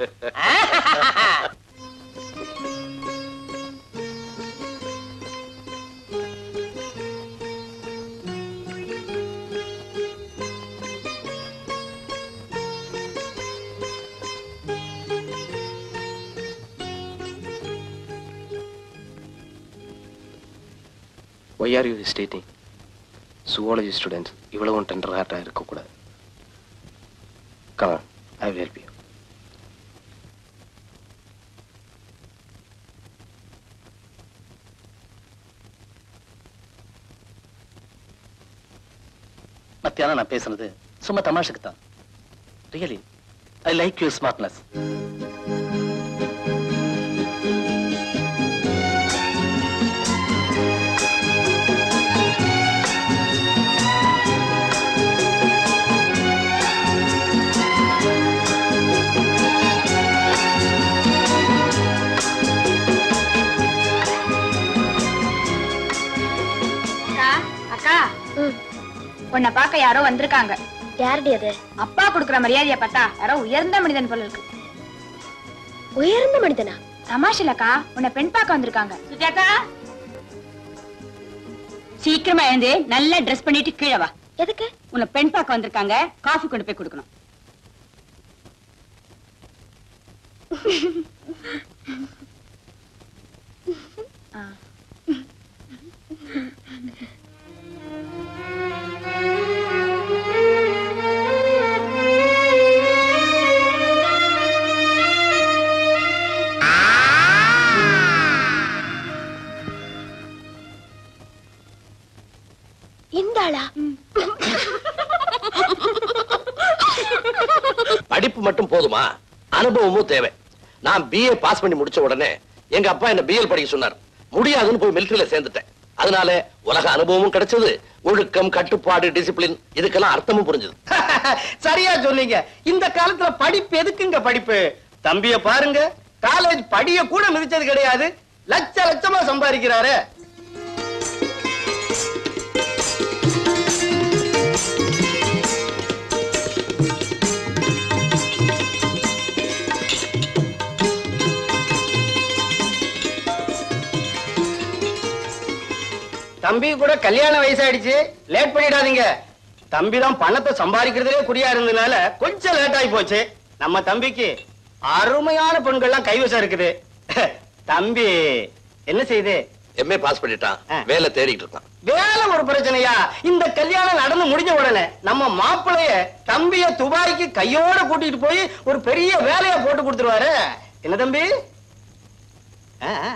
[SPEAKER 7] why are you stating zoology students இவ்வளவும் டெண்டர் ஹார்ட்டாக இருக்கக்கூடாது come on I will help you
[SPEAKER 10] மத்தியானம் நான் பேசுனது சும்மா தமாஷுக்கு தான் really I like you smartness
[SPEAKER 1] அக்கா அக்கா உன்னை பார்க்க யாரோ வந்திருக்காங்க
[SPEAKER 6] யாருடி அது
[SPEAKER 1] அப்பா கொடுக்குற மரியாதைய பார்த்தா யாரோ உயர்ந்த மனிதன் போல இருக்கு
[SPEAKER 6] உயர்ந்த மனிதனா
[SPEAKER 1] தமாஷிலக்கா உன்னை பெண் பார்க்க வந்திருக்காங்க
[SPEAKER 2] சுஜாதா சீக்கிரமா எழுந்து நல்லா ட்ரெஸ் பண்ணிட்டு கீழே வா
[SPEAKER 6] எதுக்கு
[SPEAKER 2] உன்னை பெண் பார்க்க வந்திருக்காங்க காஃபி கொண்டு போய் கொடுக்கணும்
[SPEAKER 6] இந்த ஆளா
[SPEAKER 7] படிப்பு மட்டும் போதுமா அனுபவமும் தேவை நான் பிஏ பாஸ் பண்ணி முடிச்ச உடனே எங்க அப்பா என்ன பிஎல் படிக்க சொன்னார் முடியாதுன்னு போய் மிலிட்டரியில சேர்ந்துட்டேன் அதனால உலக அனுபவமும் கிடைச்சது ஒழுக்கம் கட்டுப்பாடு டிசிப்ளின் இதுக்கெல்லாம் அர்த்தமும் புரிஞ்சது
[SPEAKER 10] சரியா சொன்னீங்க இந்த காலத்துல படிப்பு எதுக்குங்க படிப்பு தம்பிய பாருங்க காலேஜ் படிய கூட மிதிச்சது கிடையாது லட்ச லட்சமா சம்பாதிக்கிறாரு தம்பி கூட கல்யாண வயசாயிடுச்சு லேட் பண்ணிடாதீங்க தம்பி தான் பணத்தை சம்பாதிக்கிறதுலே குறியா இருந்ததுனால கொஞ்சம் லேட் ஆகி போச்சு நம்ம தம்பிக்கு அருமையான பெண்கள்லாம் கைவசம் இருக்குது தம்பி என்ன செய்யுது
[SPEAKER 7] எம்ஏ பாஸ் பண்ணிட்டான்
[SPEAKER 10] ஆ.
[SPEAKER 7] வேலை தேடிட்டு இருக்கான்
[SPEAKER 10] வேலை ஒரு பிரச்சனையா இந்த கல்யாணம் நடந்து முடிஞ்ச உடனே நம்ம மாப்பிளைய தம்பிய துபாய்க்கு கையோட கூட்டிட்டு போய் ஒரு பெரிய வேலைய போட்டு கொடுத்துருவாரு என்ன தம்பி ஆ, ஆ.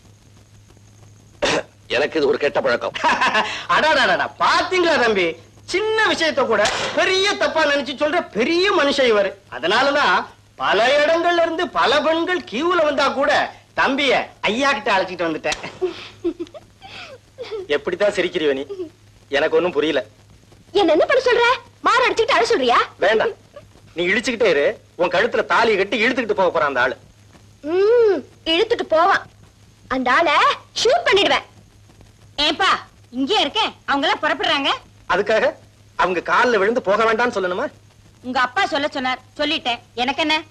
[SPEAKER 7] எனக்கு இது ஒரு கெட்ட பழக்கம்
[SPEAKER 10] அடாடாடா பாத்தீங்களா தம்பி சின்ன விஷயத்த கூட பெரிய தப்பா நினைச்சு சொல்ற பெரிய மனுஷன் இவர் அதனாலதான் பல இடங்கள்ல இருந்து பல பெண்கள் கியூல வந்தா கூட தம்பிய ஐயா கிட்ட அழைச்சிட்டு வந்துட்டேன்
[SPEAKER 3] எப்படித்தான் சிரிக்கிறியோ நீ எனக்கு ஒண்ணும் புரியல
[SPEAKER 6] என்ன என்ன பண்ண சொல்ற மாறு அடிச்சுக்கிட்டு அழ சொல்றியா
[SPEAKER 3] வேண்டாம் நீ இழிச்சுக்கிட்டே இரு உன் கழுத்துல தாலியை கட்டி இழுத்துக்கிட்டு போக போறான் அந்த ஆளு
[SPEAKER 6] ம் இழுத்துட்டு போவான் அந்த ஆளை ஷூட் பண்ணிடுவேன்
[SPEAKER 2] ஏன்பா இங்கே இருக்கேன் அவங்க எல்லாம் புறப்படுறாங்க
[SPEAKER 3] அதுக்காக அவங்க கால்ல விழுந்து போக வேண்டாம்னு சொல்லணுமா
[SPEAKER 2] உங்க அப்பா சொல்ல சொன்னார் சொல்லிட்டேன் எனக்கு என்ன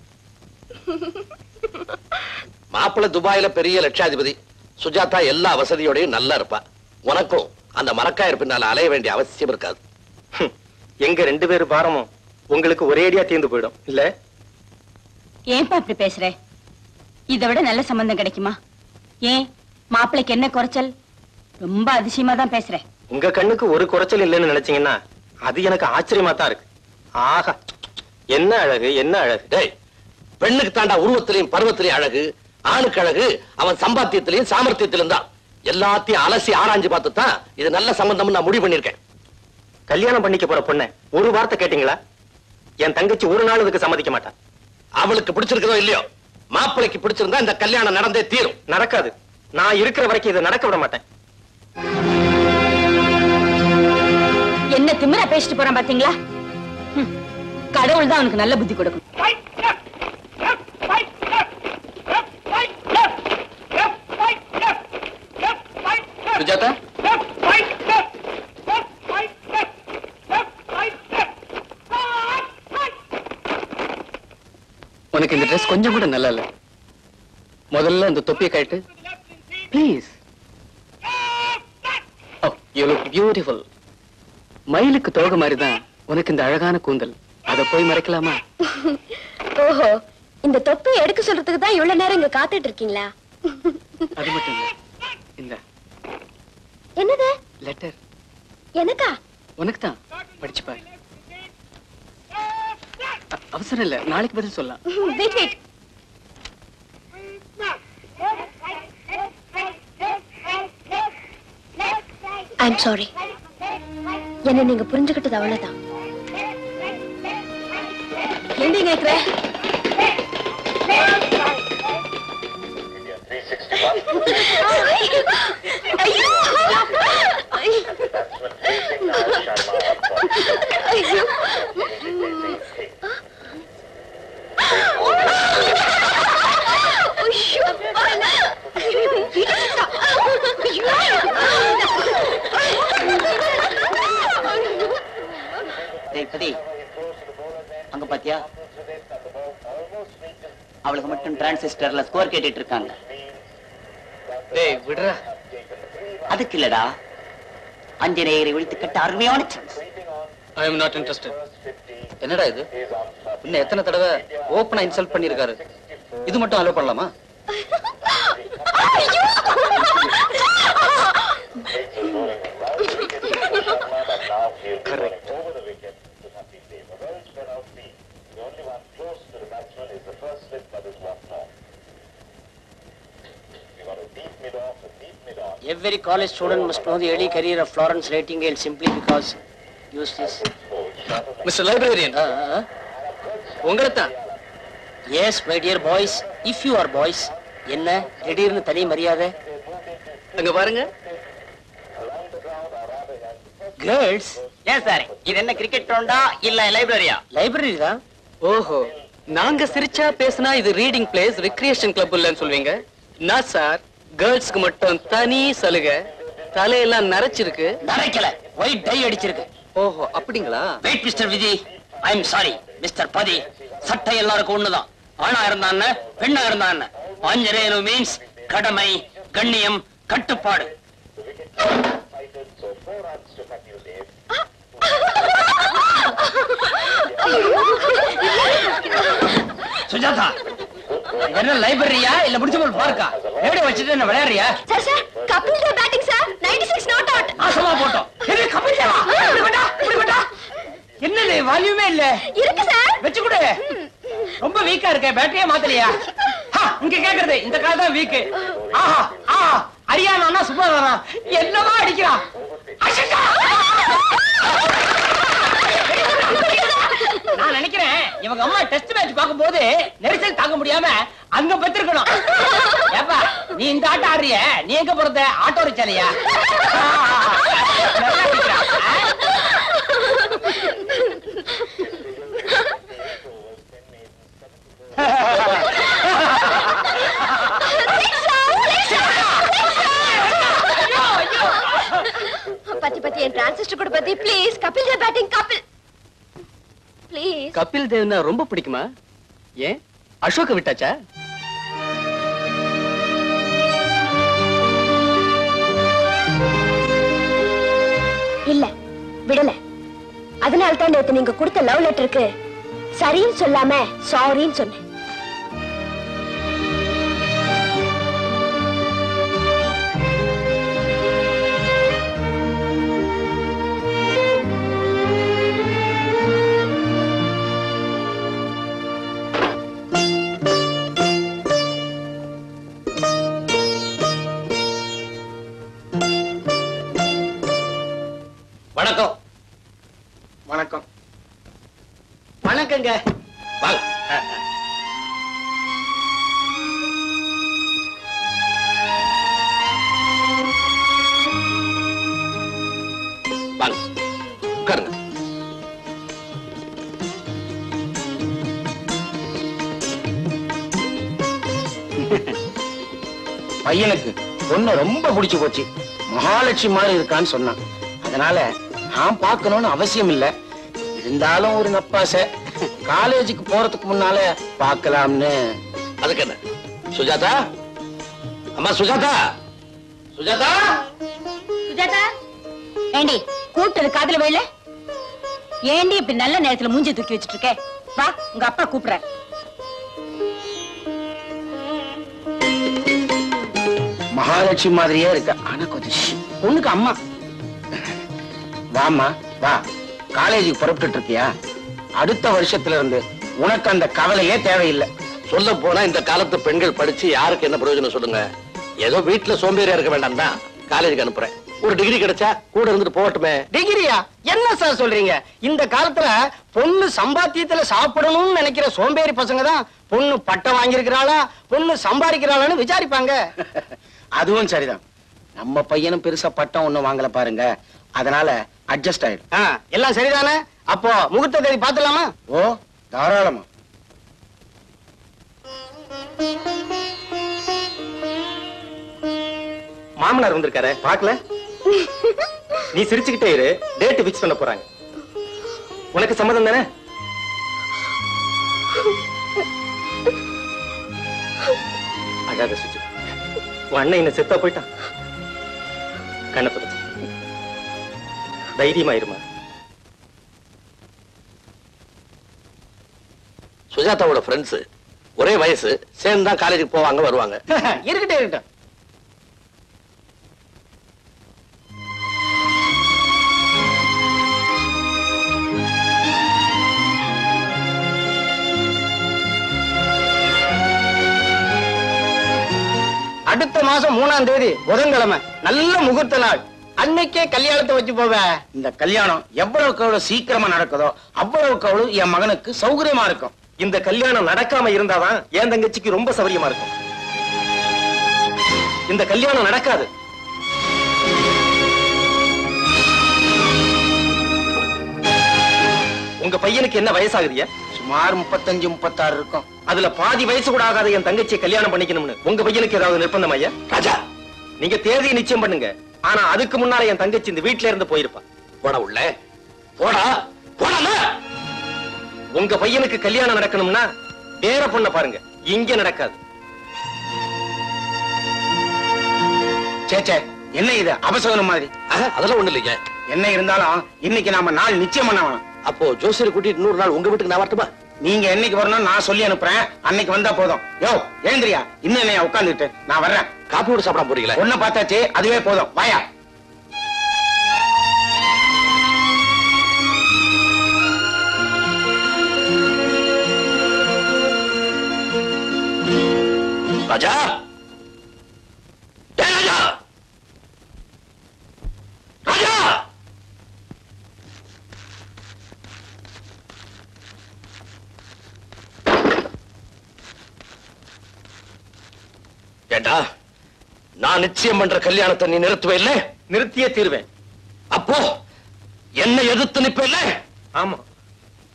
[SPEAKER 7] மாப்பிள்ளை துபாயில பெரிய லட்சாதிபதி சுஜாதா எல்லா வசதியோடையும் நல்லா இருப்பா உனக்கும் அந்த மரக்காயர் பின்னால அலைய வேண்டிய அவசியம் இருக்காது
[SPEAKER 3] ஹம், எங்க ரெண்டு பேரு பாரமும் உங்களுக்கு ஒரேடியா தீர்ந்து போயிடும் இல்ல
[SPEAKER 2] ஏன்பா இப்படி பேசுற இதை விட நல்ல சம்பந்தம் கிடைக்குமா ஏன் மாப்பிள்ளைக்கு என்ன குறைச்சல் ரொம்ப அதிசயமா தான் பேசுற
[SPEAKER 3] உங்க கண்ணுக்கு ஒரு குறைச்சல் இல்லைன்னு நினைச்சீங்கன்னா அது எனக்கு ஆச்சரியமா தான் இருக்கு ஆஹா என்ன அழகு என்ன அழகு
[SPEAKER 7] டேய் பெண்ணுக்கு தாண்டா உருவத்திலையும் பருவத்திலையும் அழகு ஆணுக்கு அழகு அவன் சம்பாத்தியத்திலையும் சாமர்த்தியத்திலும் தான் எல்லாத்தையும் அலசி ஆராய்ஞ்சு பார்த்து தான் இது நல்ல சம்பந்தம் நான் முடிவு பண்ணிருக்கேன்
[SPEAKER 3] கல்யாணம் பண்ணிக்க போற பொண்ண ஒரு வார்த்தை கேட்டீங்களா என் தங்கச்சி ஒரு நாள் இதுக்கு சம்மதிக்க மாட்டா
[SPEAKER 7] அவளுக்கு பிடிச்சிருக்கதோ இல்லையோ மாப்பிள்ளைக்கு பிடிச்சிருந்தா இந்த கல்யாணம் நடந்தே தீரும்
[SPEAKER 3] நடக்காது நான் இருக்கிற வரைக்கும் இதை நடக்க விட மாட்டேன்
[SPEAKER 2] என்ன திமிரா பேசிட்டு போறான் பாத்தீங்களா ஹம், கடவுள் தான் அவனுக்கு நல்ல புத்தி கொடுக்கும்
[SPEAKER 5] சுஜாதா உனக்கு இந்த ட்ரெஸ் கொஞ்சம் கூட நல்லா இல்ல முதல்ல இந்த தொப்பியை கழட்டு ப்ளீஸ் யூ லுக் பியூட்டிஃபுல் மயிலுக்கு தோகை மாதிரி தான் உனக்கு இந்த அழகான கூந்தல் அதை போய் மறைக்கலாமா
[SPEAKER 6] ஓஹோ இந்த தொப்பி எடுக்க சொல்றதுக்கு தான் இவ்வளவு நேரம் இங்க காத்துட்டு இருக்கீங்களா
[SPEAKER 5] அது மட்டும் இல்ல இந்த
[SPEAKER 6] என்னது
[SPEAKER 5] லெட்டர்
[SPEAKER 6] எனக்கா
[SPEAKER 5] உனக்கு தான் படிச்சு பாரு அ- அவசரம் இல்ல நாளைக்கு பதில் சொல்லலாம்
[SPEAKER 6] வெயிட் வெயிட் ஐம் சாரி என்ன நீங்க புரிஞ்சுக்கிட்டது அவ்வளவுதான் என்ன கேக்குற ஐயோ! ஐயோ! ஐயோ! ஐயோ! விடுடா! ஐயோ!
[SPEAKER 11] டேய் பதி அங்க பாத்தியா அவளுக்கு மட்டும் டிரான்சிஸ்டர்ல ஸ்கோர் கேட்டுட்டு இருக்காங்க
[SPEAKER 5] டேய் விடுறா
[SPEAKER 11] அதுக்கு இல்லடா அஞ்சனேயரை ஒழித்து கட்ட அருமையான chance
[SPEAKER 5] I am not interested என்னடா இது இன்னும் எத்தனை தடவை ஓப்பனா இன்சல்ட் பண்ணிருக்காரு இது மட்டும் அலோ பண்ணலாமா
[SPEAKER 11] Every college student must know the early career of Florence Nightingale simply because use this.
[SPEAKER 5] Mister librarian உங்களை தான்
[SPEAKER 11] Yes, my dear boys, if you are boys, என்ன திடீர்னு தனி மரியாதை
[SPEAKER 5] அங்க பாருங்க
[SPEAKER 11] கேர்ள்ஸ்
[SPEAKER 10] ஏன் சார் இது என்ன கிரிக்கெட் கிரவுண்டா இல்ல லைப்ரரியா
[SPEAKER 11] லைப்ரரி தான்
[SPEAKER 5] ஓஹோ நாங்க சிரிச்சா பேசினா இது ரீடிங் பிளேஸ் ரெக்ரியேஷன் கிளப் இல்லைன்னு சொல்வீங்க நான் சார் கேர்ள்ஸ்க்கு மட்டும் தனி சலுகை தலையெல்லாம் நரைச்சிருக்கு
[SPEAKER 11] நரைக்கல ஒயிட் டை அடிச்சிருக்கு
[SPEAKER 5] ஓஹோ அப்படிங்களா
[SPEAKER 11] wait mister Vijay I am sorry mister Pathi சட்டை எல்லாருக்கும் ஒண்ணுதான் ஆணா இருந்தான் பெண்ணா இருந்தான் ஆஞ்சநேயனு மீன்ஸ் கடமை கண்ணியம் கட்டுப்பாடு சுஜாதா இது என்ன லைப்ரரியா இல்ல முடிச்ச போல் பார்க்கா ரேடியோ வச்சுட்டு என்ன விளையாடுறியா
[SPEAKER 6] sir sir Kapil Dev batting sir 96 not out
[SPEAKER 11] நாசமா போட்டோம் எது கபில் தேவா இப்படி பண்ணா இப்படி பண்ணா என்னது வால்யூமே இல்ல
[SPEAKER 6] இருக்கு சார்
[SPEAKER 11] வச்சு கொடு ரொம்ப வீக்கா இருக்க பேட்டரியே மாத்தலையா ஹா, இங்க கேக்குறது இந்த கால் தான் வீக்கு ஆஹா ஆஹா அரியானா சும்மா என்னவா அடிக்கிறான் அஷக்கா! நான் நினைக்கிறேன் இவங்க அம்மா டெஸ்ட் மேட்ச் பார்க்கும்போது நெரிசல் தாங்க முடியாம அங்க பத்திருக்கணும் ஏப்பா நீ இந்த ஆட்டம் ஆடுறிய நீ எங்க போறது ஆட்டோ ரிச்சாலையா நல்லா அடிக்கிறா. ஆ?
[SPEAKER 6] பத்தி பத்தி என் டிரான்சிஸ்டர் கூட பத்தி please Kapil Dev batting Kapil please
[SPEAKER 10] Kapil தேவ்னா ரொம்ப பிடிக்குமா ஏன் அசோக விட்டாச்சா
[SPEAKER 6] இல்ல விடல அதனால தான் நேத்து நீங்க கொடுத்த லவ் லெட்டருக்கு சரின்னு சொல்லாம சாரின்னு சொன்னேன்
[SPEAKER 7] வணக்கம்
[SPEAKER 10] வணக்கம் வணக்கங்க
[SPEAKER 7] வாங்க வாங்க உட்காருங்க
[SPEAKER 10] பையனுக்கு பொண்ணு ரொம்ப பிடிச்சு போச்சு மகாலட்சுமி மாதிரி இருக்கான்னு சொன்னான் அதனால நான் பார்க்கணும்னு அவசியம் இல்ல இருந்தாலும் ஒரு நப்பாசை காலேஜுக்கு போறதுக்கு முன்னால பார்க்கலாம்னு
[SPEAKER 7] அதுக்கு என்ன சுஜாதா அம்மா சுஜாதா சுஜாதா
[SPEAKER 2] சுஜாதா ஏண்டி கூப்பிட்டது காதுல போயில ஏண்டி இப்படி நல்ல நேரத்துல மூஞ்சி தூக்கி வச்சிட்டு இருக்க வா உங்க அப்பா கூப்பிடுற
[SPEAKER 10] மகாலட்சுமி மாதிரியே இருக்க ஆனா கொஞ்சம் ஷ். பொண்ணுக்கு அம்மா வாம்மா வா காலேஜுக்கு புறப்பட்டு இருக்கியா அடுத்த வருஷத்துல இருந்து உனக்கு அந்த கவலையே தேவையில்லை
[SPEAKER 7] சொல்ல போனா இந்த காலத்து பெண்கள் படிச்சு யாருக்கு என்ன பிரயோஜனம் சொல்லுங்க ஏதோ வீட்டுல சோம்பேறியா இருக்க வேண்டாம் தான் காலேஜுக்கு அனுப்புறேன் ஒரு டிகிரி கிடைச்சா கூட இருந்துட்டு போகட்டுமே
[SPEAKER 10] டிகிரியா என்ன சார் சொல்றீங்க இந்த காலத்துல பொண்ணு சம்பாத்தியத்துல சாப்பிடணும்னு நினைக்கிற சோம்பேறி பசங்க தான் பொண்ணு பட்டம் வாங்கியிருக்கிறாளா பொண்ணு சம்பாதிக்கிறாளான்னு விசாரிப்பாங்க அதுவும் சரிதான் நம்ம பையனும் பெருசா பட்டம் ஒண்ணும் வாங்கல பாருங்க அதனால அட்ஜஸ்ட் ஆயிடும் எல்லாம் சரிதானே அப்போ முகூர்த்த தேதி பாத்துலாமா ஓ தாராளமா
[SPEAKER 3] மாமனார் வந்திருக்காரு பாக்கல நீ சிரிச்சுக்கிட்டே இரு டேட் பிக்ஸ் பண்ண போறாங்க உனக்கு சம்மதம் தானே அழாத சுஜி உன் அண்ணன் என்ன செத்தா போயிட்டான் கண்ணை தொடச்சு தைரியமா இருமா
[SPEAKER 7] சுஜாதாவோட ஃப்ரெண்ட்ஸ் ஒரே வயசு சேர்ந்து தான் காலேஜுக்கு போவாங்க வருவாங்க
[SPEAKER 10] இருக்கட்டும் இருக்கட்டும் அடுத்த மாசம் மூணாம் தேதி புதன்கிழமை நல்ல முகூர்த்த நாள் அன்னைக்கே கல்யாணத்தை வச்சு போவ இந்த கல்யாணம் எவ்வளவுக்கு எவ்வளவு சீக்கிரமா நடக்குதோ அவ்வளவுக்கு அவ்வளவு என் மகனுக்கு சௌகரியமா இருக்கும்
[SPEAKER 3] இந்த கல்யாணம் நடக்காம இருந்தாதான் என் தங்கச்சிக்கு ரொம்ப சௌரியமா இருக்கும் இந்த கல்யாணம் நடக்காது உங்க பையனுக்கு என்ன வயசாகுதியா
[SPEAKER 10] சுமார் முப்பத்தஞ்சு முப்பத்தாறு இருக்கும்
[SPEAKER 3] அதுல பாதி வயசு கூட ஆகாத என் தங்கச்சியை கல்யாணம் பண்ணிக்கணும்னு உங்க பையனுக்கு ஏதாவது நிர்பந்தம் ஐயா
[SPEAKER 7] ராஜா
[SPEAKER 3] நீங்க தேதியை நிச்சயம் பண்ணுங்க ஆனா அதுக்கு முன்னால என் தங்கச்சி இந்த வீட்ல இருந்து போயிருப்பா
[SPEAKER 7] போட உள்ள போடா போடல
[SPEAKER 3] உங்க பையனுக்கு கல்யாணம் நடக்கணும்னா வேற பொண்ண பாருங்க இங்க நடக்காது
[SPEAKER 10] சேச்சே என்ன இது அபசகனம் மாதிரி
[SPEAKER 7] அதெல்லாம் ஒண்ணு இல்லைங்க
[SPEAKER 10] என்ன இருந்தாலும் இன்னைக்கு நாம நாள் நிச்சயம் பண்ண வேணும்
[SPEAKER 7] அப்போ ஜோசியரை கூட்டிட்டு நூறு நாள் உங்க வீட்டுக்கு நான் வரட்டுமா
[SPEAKER 10] நீங்க என்னைக்கு வரணும் நான் சொல்லி அனுப்புறேன் அன்னைக்கு வந்தா போதும் யோ எழுந்திரியா இன்னும் என்னைய உட்காந்துட்டு நான் வர்றேன்
[SPEAKER 7] காப்பி கூட சாப்பிட போறீங்களா
[SPEAKER 10] ஒண்ணு பார்த்தாச்சு அதுவே போதும் வாயா
[SPEAKER 7] ராஜா டேய் ராஜா ராஜா ஏண்டா நான் நிச்சயம் பண்ற கல்யாணத்தை நீ நிறுத்துவே இல்ல
[SPEAKER 3] நிறுத்தியே தீர்வேன்
[SPEAKER 7] அப்போ என்ன எதிர்த்து நிப்ப இல்ல
[SPEAKER 3] ஆமா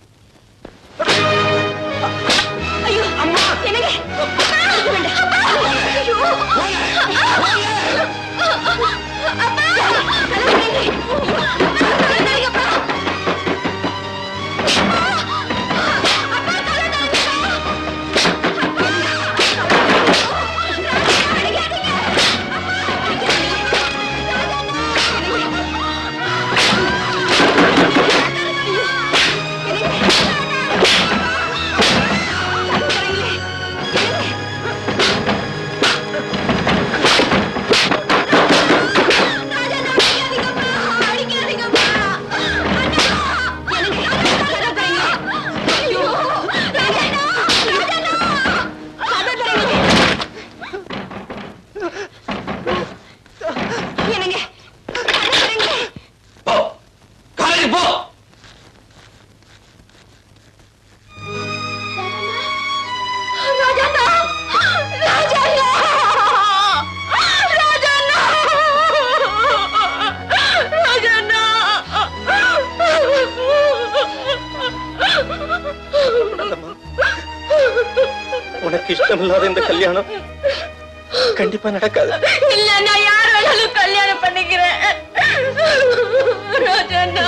[SPEAKER 3] எனக்கு இஷ்டம் இல்லாத இந்த கல்யாணம் கண்டிப்பா நடக்காது
[SPEAKER 6] இல்ல நான் யார் வேணாலும் கல்யாணம் பண்ணிக்கிறேன் ராஜண்ணா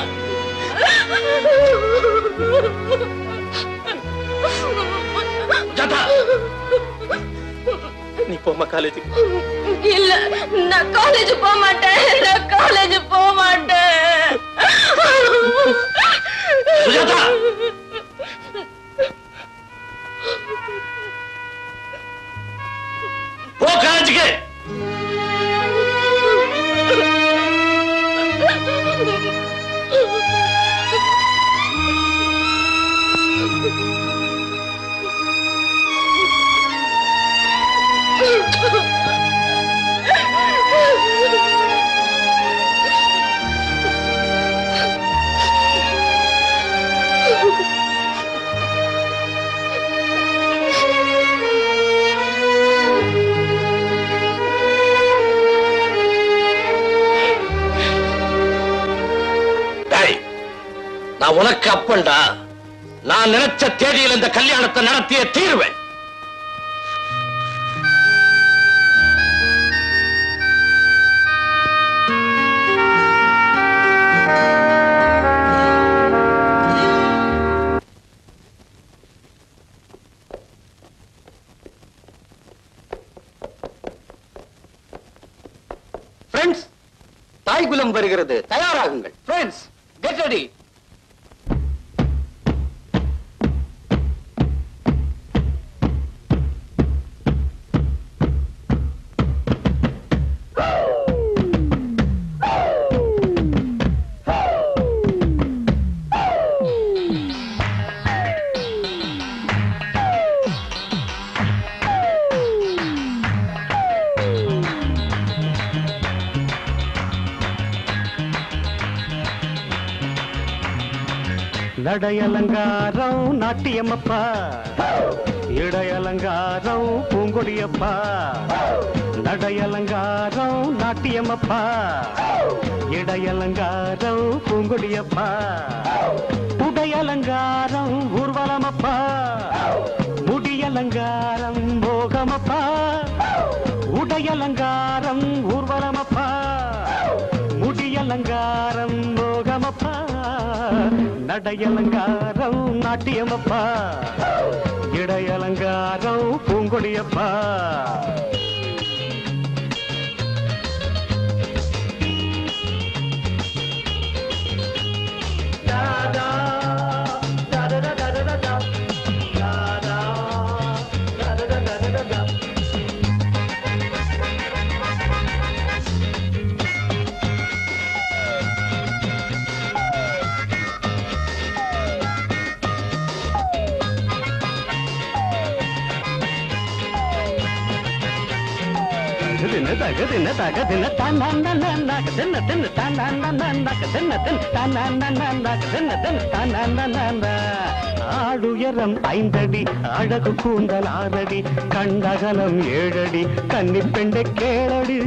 [SPEAKER 7] ஜாதா
[SPEAKER 3] நீ போமா காலேஜுக்கு
[SPEAKER 6] இல்ல நான் காலேஜ் போக மாட்டேன் நான் காலேஜ் போக மாட்டேன்
[SPEAKER 7] சுஜாதா போ காலேஜுக்கு டேய், நான் உனக்கு அப்பன்டா நான் நினைச்ச தேதியில் இந்த கல்யாணத்தை நடத்திய தீர்வேன்
[SPEAKER 10] ஃப்ரெண்ட்ஸ் தாய்குலம் வருகிறது தயாராகுங்கள் ஃப்ரெண்ட்ஸ் கெட் ரெடி
[SPEAKER 9] நடையலங்காரம் நாட்டியம்மப்பா இடையலங்காரம் பூங்கொடியப்பா நடையலங்காரம் நாட்டியம்மப்பா இடையலங்காரம் பூங்கொடியப்பா உடையலங்காரம் ஊர்வலமப்பா முடியலங்காரம் போகமப்பா உடையலங்காரம் ஊர்வலமப்பா முடியலங்காரம் போகமப்பா நடையலங்காரம் நாட்டியமப்பா இடையலங்காரம் பூங்கொடியப்பா தகதின தகதின தகதின தன்னன்னன்னக தின்ன தின்ன தன்னன்னன்னக தின்ன தின்ன தன்னன்னன்னக தின்ன தின்ன தன்னன்னன்ன ஆடுயரம் ஐந்தடி அழகு கூந்தல் ஆறடி கண்டகலம் ஏழடி கன்னி பெண்டை கேளடி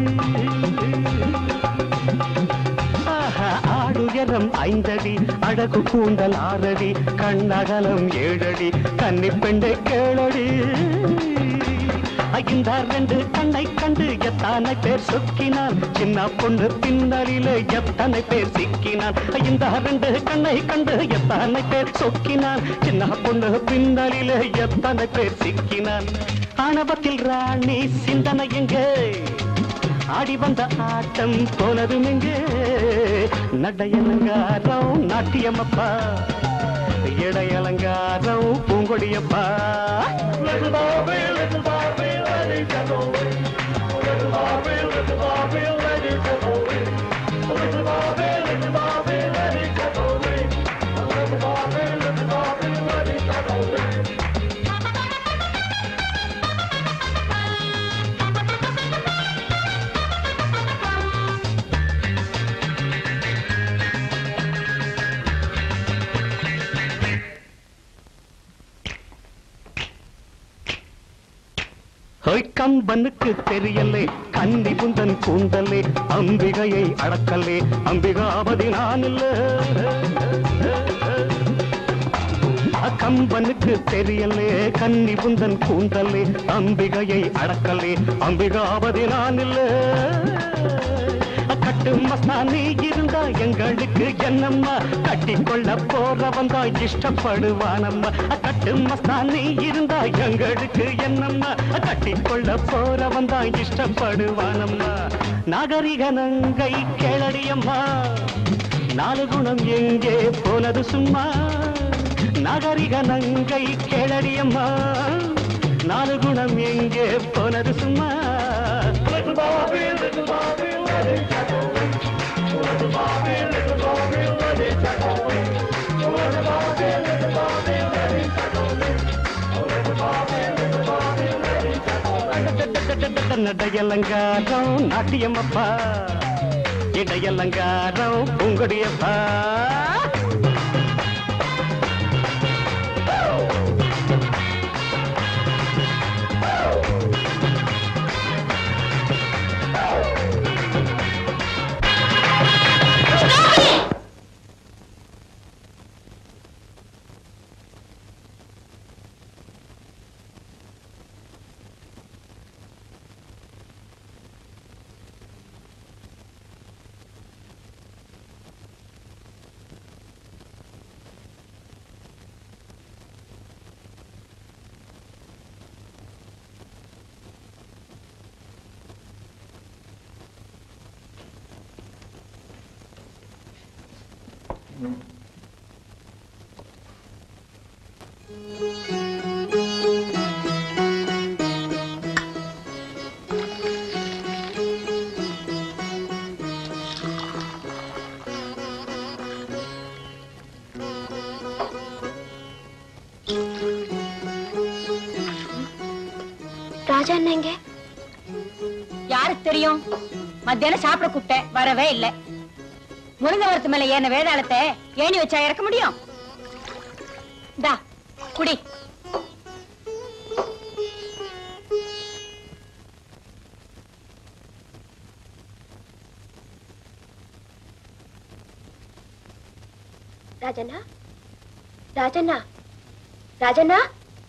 [SPEAKER 9] ஆஹா, ஆடுயரம் ஐந்தடி அழகு கூந்தல் ஆறடி கண்ணகலம் ஏழடி கன்னி பெண்டை கேளடி இந்த ரெண்டு கண்ணை கண்டு எத்தனை பேர் சொக்கினான் சின்ன பொண்ணு பின்னலிலே எத்தனை பேர் சிக்கினான் இந்த ரெண்டு கண்ணை கண்டு எத்தனை பேர் சொக்கினான் சின்ன பொண்ணு பின்னலிலே எத்தனை பேர் சிக்கினான் ஆணவத்தில் ராணி சிந்தனை எங்கே ஆடி வந்த ஆட்டம் போனதும் எங்கே நடையலங்காரம் நாட்டியம்மப்பா இடையலங்காரம் பூங்கொடியப்பா கம்பனுக்கு தெரியலே கண்டி குந்தன் கூந்தலே அம்பிகையை அடக்கலே அம்பிகாபதி நான் இல்ல கம்பனுக்கு தெரியலே கன்னி புந்தன் கூந்தலே அம்பிகையை அடக்கலே அம்பிகாவதி நான் இல்ல கட்டு மஸ்தா நீ இருந்தா எங்களுக்கு என்னம்மா கட்டி கொள்ள போறவன் தான் இஷ்டப்படுவானம்மா கட்டு மஸ்தா நீ இருந்தா எங்களுக்கு என்னம்மா கட்டி கொள்ள போறவன் தான் இஷ்டப்படுவானம்மா நாகரிக நங்கை கேளடியம்மா நாலு குணம் எங்கே போனது சும்மா நாகரிக நங்கை கேளடியம்மா நாலு குணம் எங்கே போனது சும்மா நடையலங்காரம் நாட்டியம்மப்பா இடையலங்காரம் உங்களுடையப்பா
[SPEAKER 6] ராஜா என்னங்க
[SPEAKER 2] யாருக்கு தெரியும் மத்தியானம் சாப்பிட கூப்பிட்டேன் வரவே இல்ல முருங்க மரத்து மேல ஏன வேதாளத்தை ஏணி வச்சா இறக்க முடியும் தா குடி
[SPEAKER 6] ராஜண்ணா ராஜண்ணா ராஜண்ணா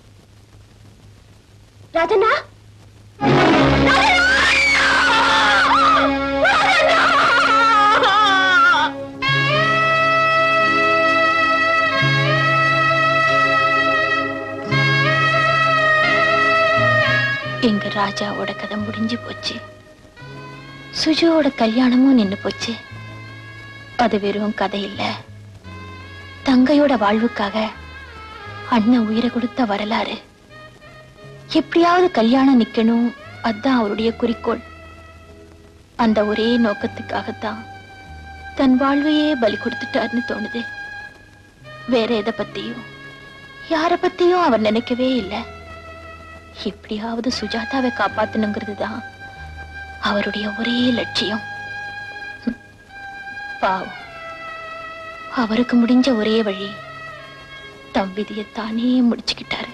[SPEAKER 6] ராஜண்ணா
[SPEAKER 8] எங்க ராஜாவோட கதை முடிஞ்சு போச்சு சுஜுவோட கல்யாணமும் நின்னு போச்சு அது வெறும் கதை இல்ல தங்கையோட வாழ்வுக்காக அண்ணன் உயிரை கொடுத்த வரலாறு எப்படியாவது கல்யாணம் நிக்கணும் அதான் அவருடைய குறிக்கோள் அந்த ஒரே நோக்கத்துக்காகத்தான் தன் வாழ்வையே பலி கொடுத்துட்டாருன்னு தோணுது வேற எதை பத்தியும் யார பத்தியும் அவர் நினைக்கவே இல்லை எப்படியாவது சுஜாதாவை காப்பாத்தணுங்கிறது தான் அவருடைய ஒரே லட்சியம் ஹம். பாவம் அவருக்கு முடிஞ்ச ஒரே வழி தம் விதியை தானே முடிச்சுக்கிட்டாரு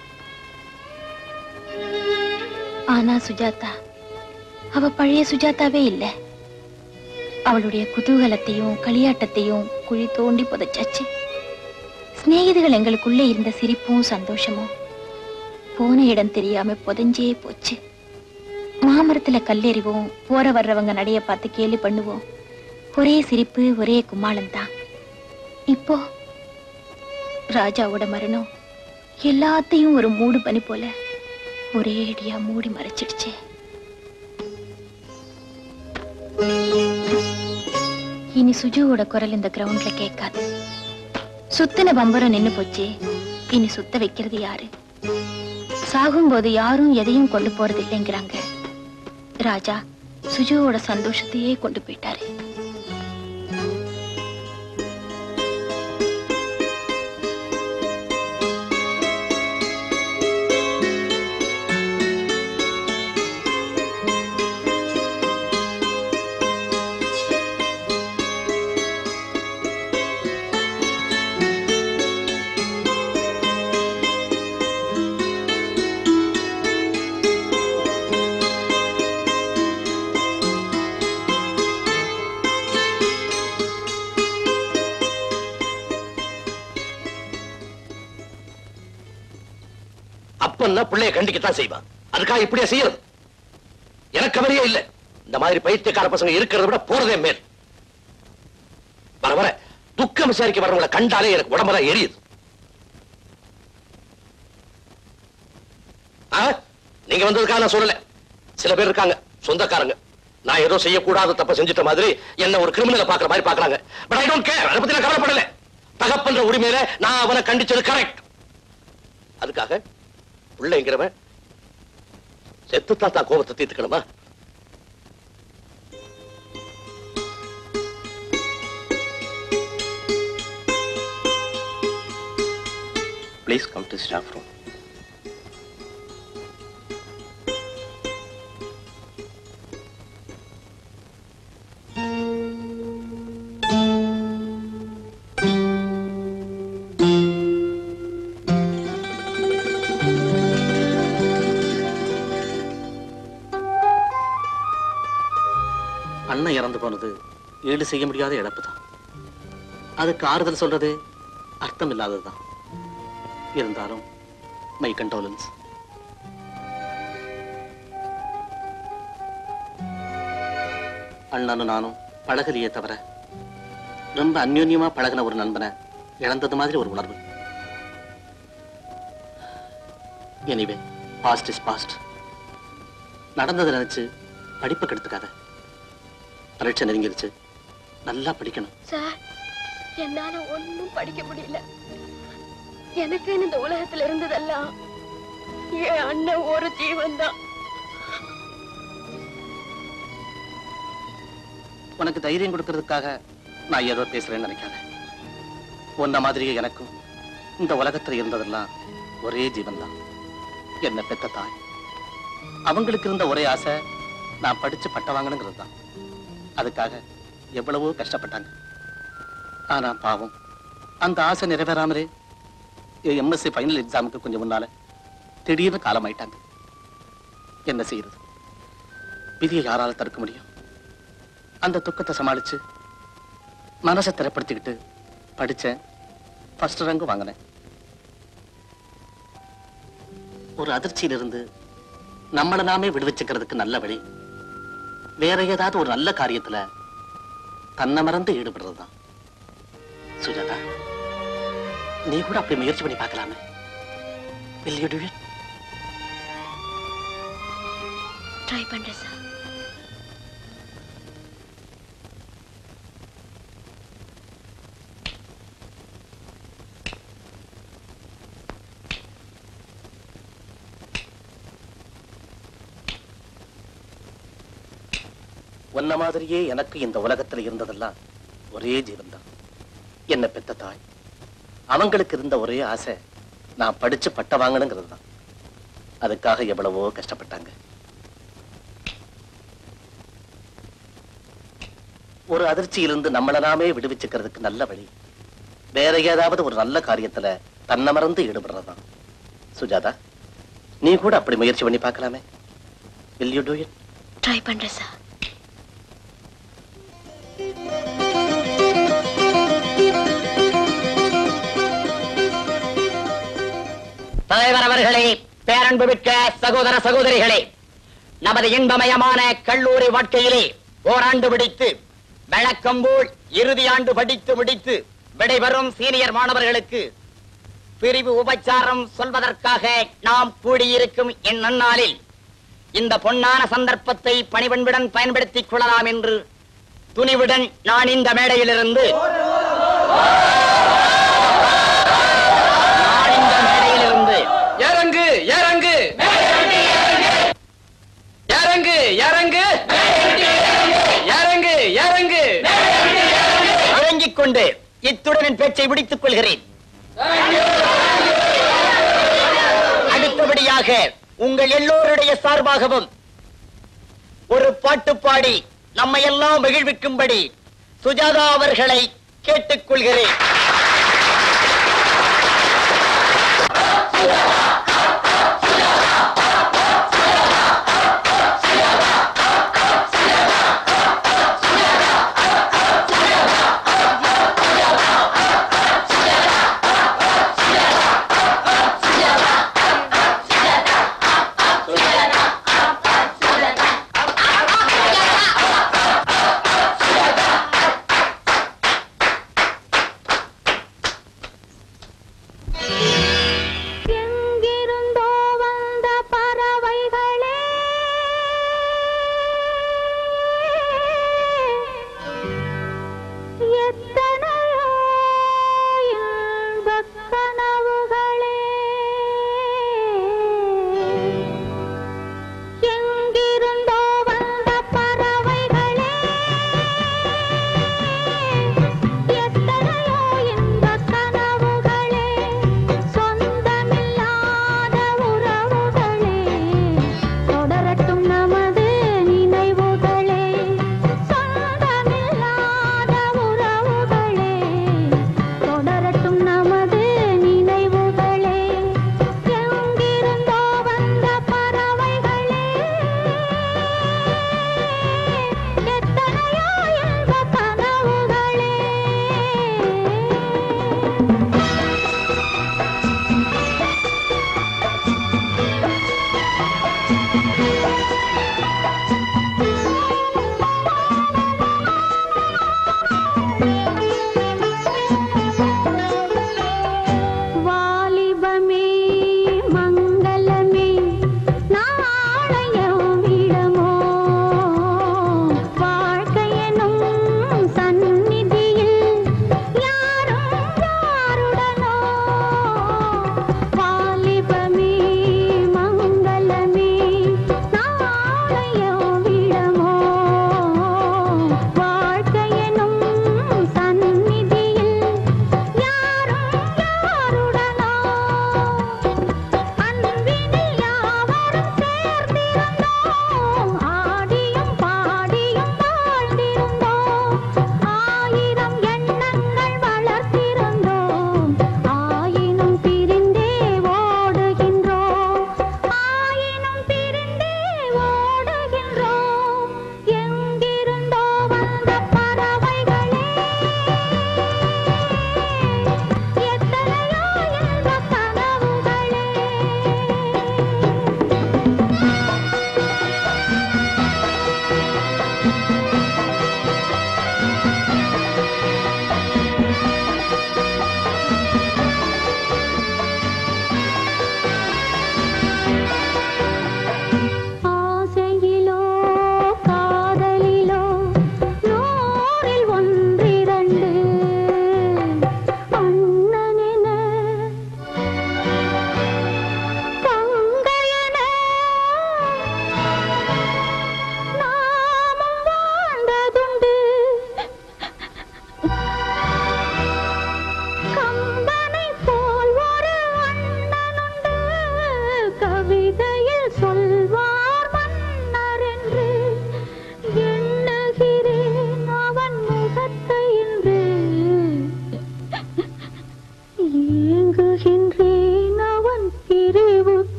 [SPEAKER 8] ஆனா சுஜாதா அவ பழைய சுஜாதாவே இல்ல அவளுடைய குதூகலத்தையும் களியாட்டத்தையும் குழி தோண்டி புதைச்சாச்சு சிநேகிதிகள் எங்களுக்குள்ளே இருந்த சிரிப்பும் சந்தோஷமும் போன இடம் தெரியாம புதைஞ்சே போச்சு மாமரத்துல கல்லெறிவோம் போற வர்றவங்க நடைய பார்த்து கேலி பண்ணுவோம் ஒரே சிரிப்பு ஒரே கும்மாளம் தான் இப்போ ராஜாவோட மரணம் எல்லாத்தையும் ஒரு மூடு பனி போல ஒரேடியா மூடி மறைச்சிடுச்சு இனி சுஜுவோட குரல் இந்த கிரவுண்ட்ல கேட்காது சுத்தின பம்பரம் நின்னு போச்சு இனி சுத்த வைக்கிறது யாரு சாகும்போது யாரும் எதையும் கொண்டு போறது இல்லைங்கிறாங்க ராஜா சுஜுவோட சந்தோஷத்தையே கொண்டு போயிட்டாரு
[SPEAKER 7] அப்பன்னா பிள்ளைய கண்டிக்கத்தான் செய்வான் அதுக்காக இப்படியே செய்யறது எனக்கு கவலையே இல்ல இந்த மாதிரி பைத்தியக்கார பசங்க இருக்கிறத விட போறதே மேல் வர வர துக்கம் விசாரிக்க வரவங்களை கண்டாலே எனக்கு உடம்பெல்லாம் எரியுது ஆ? நீங்க வந்ததுக்காக நான் சொல்லல சில பேர் இருக்காங்க சொந்தக்காரங்க நான் ஏதோ செய்யக்கூடாத தப்ப செஞ்சுட்ட மாதிரி என்ன ஒரு கிரிமினலை பாக்குற மாதிரி பாக்குறாங்க பட் ஐ டோன்ட் கேர் அதை பத்தி நான் கவலைப்படல தகப்பன்ற உரிமையில நான் அவனை கண்டிச்சது கரெக்ட் அதுக்காக பிள்ளைங்கிறவன் செத்துத்தான் தான் கோபத்தை தீர்த்துக்கணுமா
[SPEAKER 3] please come to staff room
[SPEAKER 7] அண்ணன் இறந்து போனது ஈடு செய்ய முடியாத இழப்பு தான் அதுக்கு ஆறுதல் சொல்றது அர்த்தம் இல்லாததுதான் இருந்தாலும் மை கண்டோலன்ஸ் அண்ணனும் நானும் பழகலையே தவிர ரொம்ப அந்யோன்யமா பழகின ஒரு நண்பனை இழந்தது மாதிரி ஒரு உணர்வு எனிவே பாஸ்ட் இஸ் பாஸ்ட் நடந்ததை நினைச்சு படிப்பை கெடுத்துக்காத பரீட்சை நெருங்கிருச்சு நல்லா படிக்கணும்
[SPEAKER 6] சார் என்னால ஒண்ணும் படிக்க முடியல எனக்கு இந்த உலகத்துல இருந்ததெல்லாம் என் அண்ணன் ஒரு ஜீவன் தான்
[SPEAKER 7] உனக்கு தைரியம் கொடுக்கறதுக்காக நான் ஏதோ பேசுறேன்னு நினைக்காத உன்ன மாதிரியே எனக்கும் இந்த உலகத்துல இருந்ததெல்லாம் ஒரே ஜீவன் தான் என்ன பெத்த தாய் அவங்களுக்கு இருந்த ஒரே ஆசை நான் படிச்சு பட்ட வாங்கணுங்கிறது தான் அதுக்காக எவ்வளவோ கஷ்டப்பட்டாங்க ஆனா பாவம் அந்த ஆசை நிறைவேறாமலே எம்எஸ்சி ஃபைனல் எக்ஸாமுக்கு கொஞ்சம் முன்னால திடீர்னு காலமாயிட்டாங்க என்ன செய்யறது விதியை யாரால தடுக்க முடியும் அந்த துக்கத்தை சமாளிச்சு மனசை திறப்படுத்திக்கிட்டு படிச்சேன் ஃபர்ஸ்ட் ரேங்க் வாங்கினேன் ஒரு அதிர்ச்சியிலிருந்து நம்மளை நாமே விடுவிச்சுக்கிறதுக்கு நல்ல வழி வேற ஏதாவது ஒரு நல்ல காரியத்துல தன்னை மறந்து ஈடுபடுறதுதான் சுஜாதா நீ கூட அப்படி முயற்சி பண்ணி பார்க்கலாமே Will you do it?
[SPEAKER 6] Try பண்றேன் சார்
[SPEAKER 7] உன்ன மாதிரியே எனக்கு இந்த உலகத்துல இருந்ததெல்லாம் ஒரே ஜீவன்தான் என்ன பெத்த தாய் அவங்களுக்கு இருந்த ஒரே ஆசை நான் படிச்சு பட்ட வாங்கணுங்கிறது தான் அதுக்காக எவ்வளவோ கஷ்டப்பட்டாங்க ஒரு அதிர்ச்சியிலிருந்து நம்மள நாமே விடுவிச்சுக்கிறதுக்கு நல்ல வழி வேற ஏதாவது ஒரு நல்ல காரியத்துல தன்னை மறந்து ஈடுபடுறதுதான் சுஜாதா நீ கூட அப்படி முயற்சி பண்ணி பார்க்கலாமே will you do it
[SPEAKER 6] try பண்றேன் சார்
[SPEAKER 5] தலைவர் அவர்களே பேரன்பு மிக்க சகோதர சகோதரிகளே நமது இன்பமயமான கல்லூரி வாழ்க்கையிலே ஓராண்டு பிடித்து வழக்கம் போல் இறுதி ஆண்டு படித்து முடித்து விடைபெறும் சீனியர் மாணவர்களுக்கு பிரிவு உபச்சாரம் சொல்வதற்காக நாம் கூடியிருக்கும் இந்நன்னாளில் இந்த பொன்னான சந்தர்ப்பத்தை பணிவன்புடன் பயன்படுத்திக் கொள்ளலாம் என்று துணிவுடன் நான் இந்த மேடையிலிருந்து நான் இந்த மேடையிலிருந்து
[SPEAKER 11] இறங்கு இறங்கு இறங்கு இறங்கு இறங்கு இறங்கு
[SPEAKER 5] இறங்கிக் கொண்டு இத்துடன் என் பேச்சை முடித்துக் கொள்கிறேன் அடுத்தபடியாக உங்கள் எல்லோருடைய சார்பாகவும் ஒரு பாட்டு பாடி நம்மை எல்லாம் மகிழ்விக்கும்படி சுஜாதா அவர்களை கேட்டுக்கொள்கிறேன்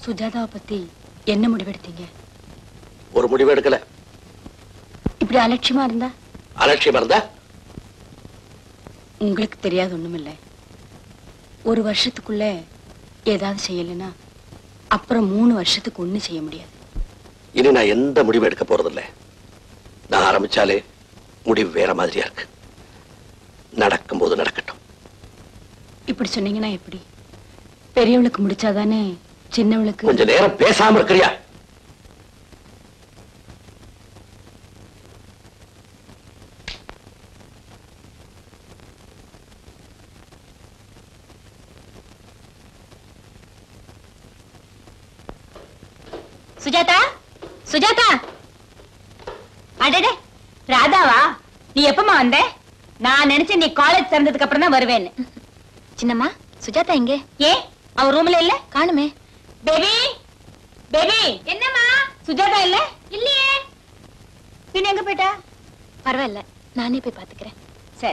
[SPEAKER 2] சுஜாதாவை பத்தி என்ன முடிவெடுத்தீங்க
[SPEAKER 7] ஒரு முடிவு எடுக்கல
[SPEAKER 2] இப்படி அலட்சியமா இருந்தா
[SPEAKER 7] அலட்சியமா இருந்தா
[SPEAKER 2] உங்களுக்கு தெரியாது ஒண்ணுமில்ல ஒரு வருஷத்துக்குள்ள ஏதாவது செய்யலைன்னா அப்புறம் மூணு வருஷத்துக்கு ஒண்ணு செய்ய முடியாது
[SPEAKER 7] இனி நான் எந்த முடிவு எடுக்க போறதில்ல நான் ஆரம்பிச்சாலே முடிவு வேற மாதிரியா இருக்கு நடக்கும்போது நடக்கட்டும்
[SPEAKER 2] இப்படி சொன்னீங்கன்னா எப்படி பெரியவளுக்கு முடிச்சாதானே சின்னவளுக்கு
[SPEAKER 7] கொஞ்ச நேரம் பேசாம இருக்கிறியா
[SPEAKER 2] சுஜாதா சுஜாதா அடடே ராதாவா நீ எப்பமா வந்த நான் நினைச்சேன் நீ காலேஜ் திறந்ததுக்கு அப்புறம் தான் வருவேன்னு
[SPEAKER 8] சின்னம்மா சுஜாதா எங்கே
[SPEAKER 2] ஏ அவ ரூம்ல இல்ல
[SPEAKER 8] காணுமே
[SPEAKER 2] பேபி பேபி என்னம்மா சுஜாதா இல்ல இல்லையே பின்ன எங்க போயிட்டா
[SPEAKER 8] பரவாயில்ல நானே போய் பாத்துக்கிறேன்
[SPEAKER 2] சரி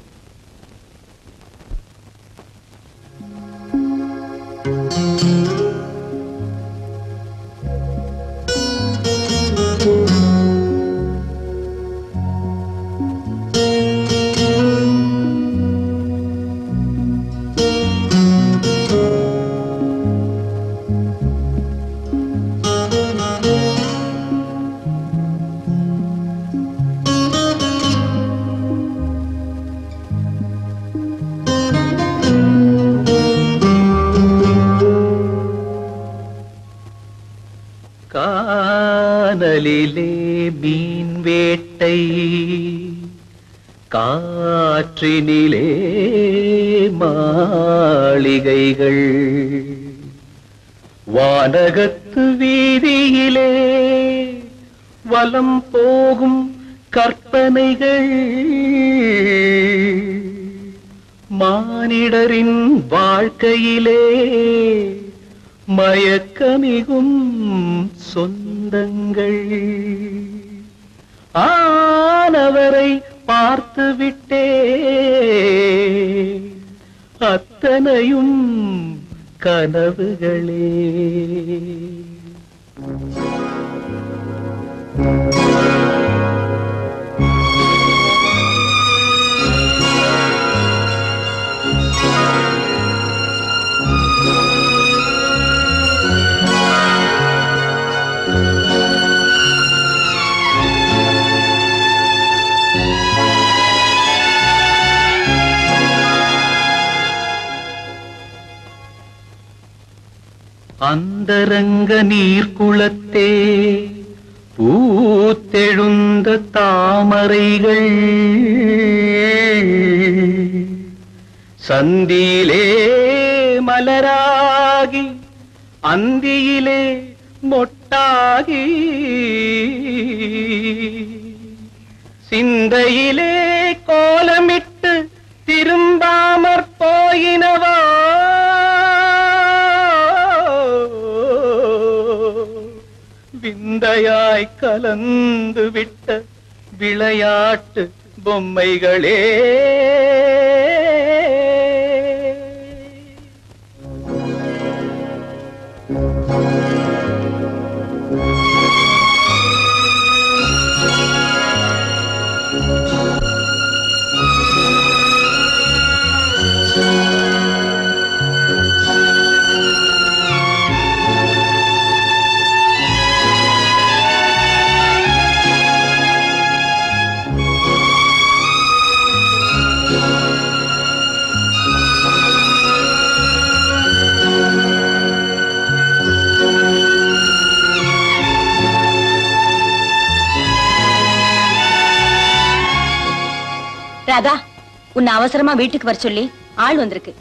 [SPEAKER 9] கானலிலே மீன் வேட்டை காற்றினிலே மாளிகைகள் வானகத்து வீதியிலே வலம் போகும் கற்பனைகள் மானிடரின் வாழ்க்கையிலே மயக்கமிகும் சொந்தங்கள் ஆனவரை பார்த்து விட்டே அத்தனையும் கனவுகளே அந்தரங்க நீர்க்குளத்தே பூத்தெழுந்த தாமரைகள் சந்தியிலே மலராகி அந்தியிலே மொட்டாகி சிந்தையிலே கோலமிட்டு திரும்பாமற் போயினவா விந்தையாய் கலந்து விட்ட விளையாட்டு பொம்மைகளே
[SPEAKER 2] ராதா உன்னை அவசரமா வீட்டுக்கு வர சொல்லி ஆள் வந்திருக்கு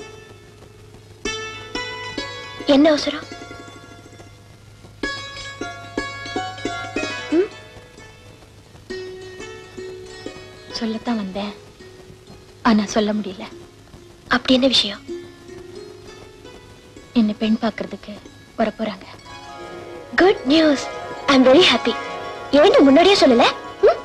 [SPEAKER 6] என்ன அவசரம்
[SPEAKER 8] சொல்லத்தான் வந்தேன் ஆனா சொல்ல முடியல
[SPEAKER 6] அப்படி என்ன விஷயம்
[SPEAKER 8] என்ன பெண் பார்க்கறதுக்கு வர போறாங்க
[SPEAKER 6] good news I am very happy ஏன் முன்னாடியே சொல்லல ம்?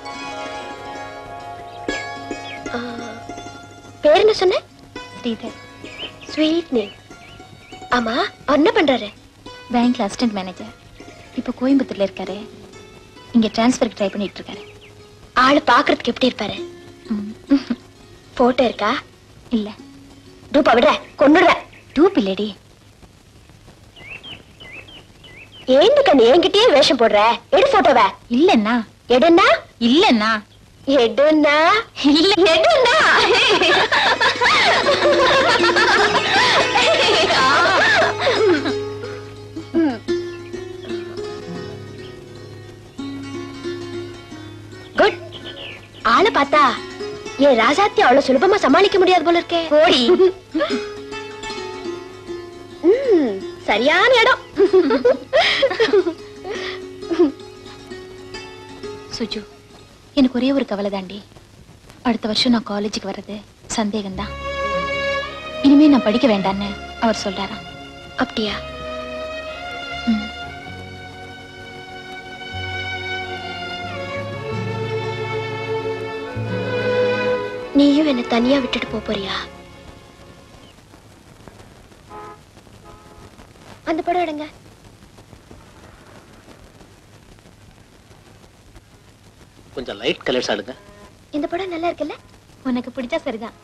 [SPEAKER 6] ஆ, பேர் என்ன சொன்ன
[SPEAKER 8] ஸ்ரீதர்
[SPEAKER 6] ஸ்வீட் நேம் ஆமா அவர் என்ன பண்றாரு
[SPEAKER 8] பேங்க்ல அசிஸ்டன்ட் மேனேஜர் இப்போ கோயம்புத்தூர்ல இருக்காரு இங்க டிரான்ஸ்ஃபருக்கு ட்ரை பண்ணிட்டு இருக்காரு
[SPEAKER 6] ஆளு பாக்குறதுக்கு எப்படி இருப்பாரு போட்டோ இருக்கா
[SPEAKER 8] இல்ல
[SPEAKER 6] டூப்பா விடுற கொண்டுடுற
[SPEAKER 8] டூப் இல்லடி
[SPEAKER 6] ஏந்து கண்ணு என்கிட்டயே வேஷம் போடுற எடு போட்டோவ
[SPEAKER 8] இல்லன்னா
[SPEAKER 6] எடுன்னா
[SPEAKER 8] இல்லன்னா
[SPEAKER 6] எடுன்னா
[SPEAKER 8] இல்ல
[SPEAKER 6] எடுன்னா குட் ஆளை பார்த்தா என் ராசாத்தி அவ்வளவு சுலபமா சமாளிக்க முடியாது போல இருக்கே
[SPEAKER 8] போடி
[SPEAKER 6] ம், சரியான இடம்
[SPEAKER 8] சுஜு எனக்கு ஒரே ஒரு கவலை தாண்டி அடுத்த வருஷம் நான் காலேஜுக்கு வர்றது சந்தேகம்தான் இனிமே நான் படிக்க வேண்டான்னு அவர் சொல்றாராம்
[SPEAKER 6] அப்படியா
[SPEAKER 8] ம்.
[SPEAKER 6] நீயும் என்ன தனியா விட்டுட்டு போப் போறியா அந்த படம் எடுங்க
[SPEAKER 7] கொஞ்சம் லைட் கலர்ஸ் ஆடுங்க
[SPEAKER 6] இந்த படம் நல்லா இருக்குல்ல
[SPEAKER 8] உனக்கு பிடிச்சா சரிதான்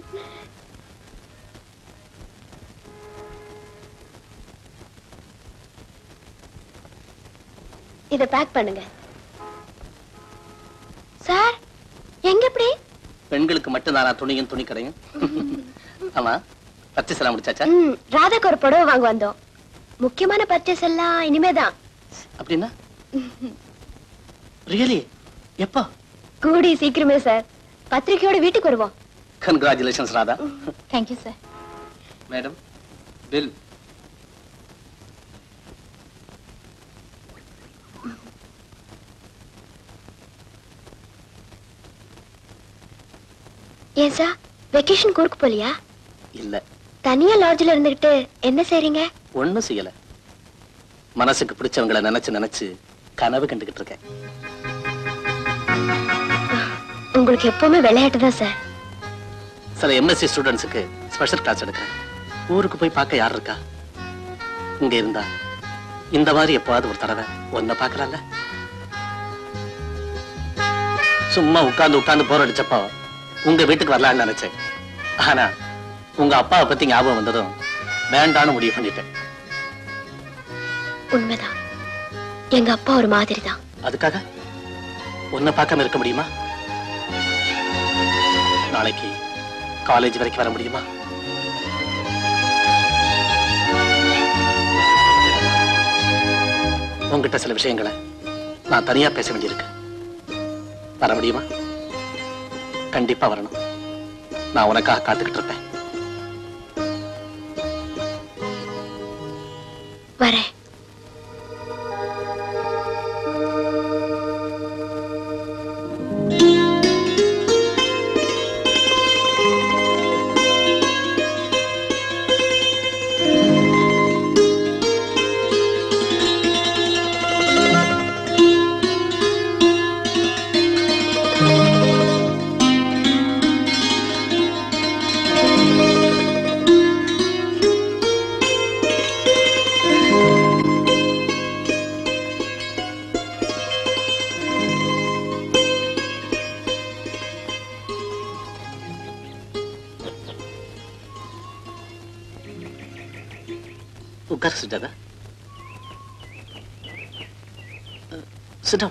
[SPEAKER 6] இத பேக் பண்ணுங்க சார் எங்க எப்படி
[SPEAKER 7] பெண்களுக்கு மட்டும்தானா துணியும் துணி கடையும் ஆமா பர்ச்சேஸ் எல்லாம் முடிச்சாச்சா
[SPEAKER 6] ம், ராதாக்கு ஒரு புடவை வாங்க வந்தோம் முக்கியமான பர்ச்சேஸ் எல்லாம் இனிமேதான்
[SPEAKER 7] அப்படின்னா ரியலி எப்போ
[SPEAKER 6] கூடி சீக்கிரமே சார் பத்திரிக்கையோட வீட்டுக்கு வருவோம்
[SPEAKER 7] congratulations Radha
[SPEAKER 8] thank you sir
[SPEAKER 7] madam bill
[SPEAKER 6] ஏன் சார் வெக்கேஷன் கூருக்கு போலியா
[SPEAKER 7] இல்ல
[SPEAKER 6] தனியா லாட்ஜ்ல இருந்துகிட்டு என்ன செய்றீங்க
[SPEAKER 7] ஒண்ணும் செய்யல மனசுக்கு பிடிச்சவங்கள நினைச்சு நினைச்சு கனவு கண்டுகிட்டு இருக்கேன்
[SPEAKER 6] உங்களுக்கு எப்பவுமே விளையாட்டு தான் சார்
[SPEAKER 7] சில எம்எஸ்சி ஸ்டூடெண்ட்ஸுக்கு ஸ்பெஷல் கிளாஸ் எடுக்கிறேன் ஊருக்கு போய் பார்க்க யார் இருக்கா இங்க இருந்தா இந்த மாதிரி எப்பாவது ஒரு தடவை ஒன்ன பார்க்கலாம்ல சும்மா உட்கார்ந்து உட்கார்ந்து போர் அடிச்சப்போ உங்க வீட்டுக்கு வரலாம்னு நினைச்சேன் ஆனா உங்க அப்பாவை பத்தி ஞாபகம் வந்ததும் வேண்டான்னு முடிவு பண்ணிட்டேன்
[SPEAKER 6] உண்மைதான் எங்க அப்பா ஒரு மாதிரி தான்
[SPEAKER 7] அதுக்காக உன்னை பார்க்காம இருக்க முடியுமா நாளைக்கு காலேஜ் வரைக்கும் வர முடியுமா உங்ககிட்ட சில விஷயங்களை நான் தனியா பேச வேண்டியிருக்கு வர முடியுமா கண்டிப்பா வரணும் நான் உனக்காக காத்துக்கிட்டு இருப்பேன்
[SPEAKER 6] வரேன்
[SPEAKER 7] உட்கார சுஜாதா சிடம்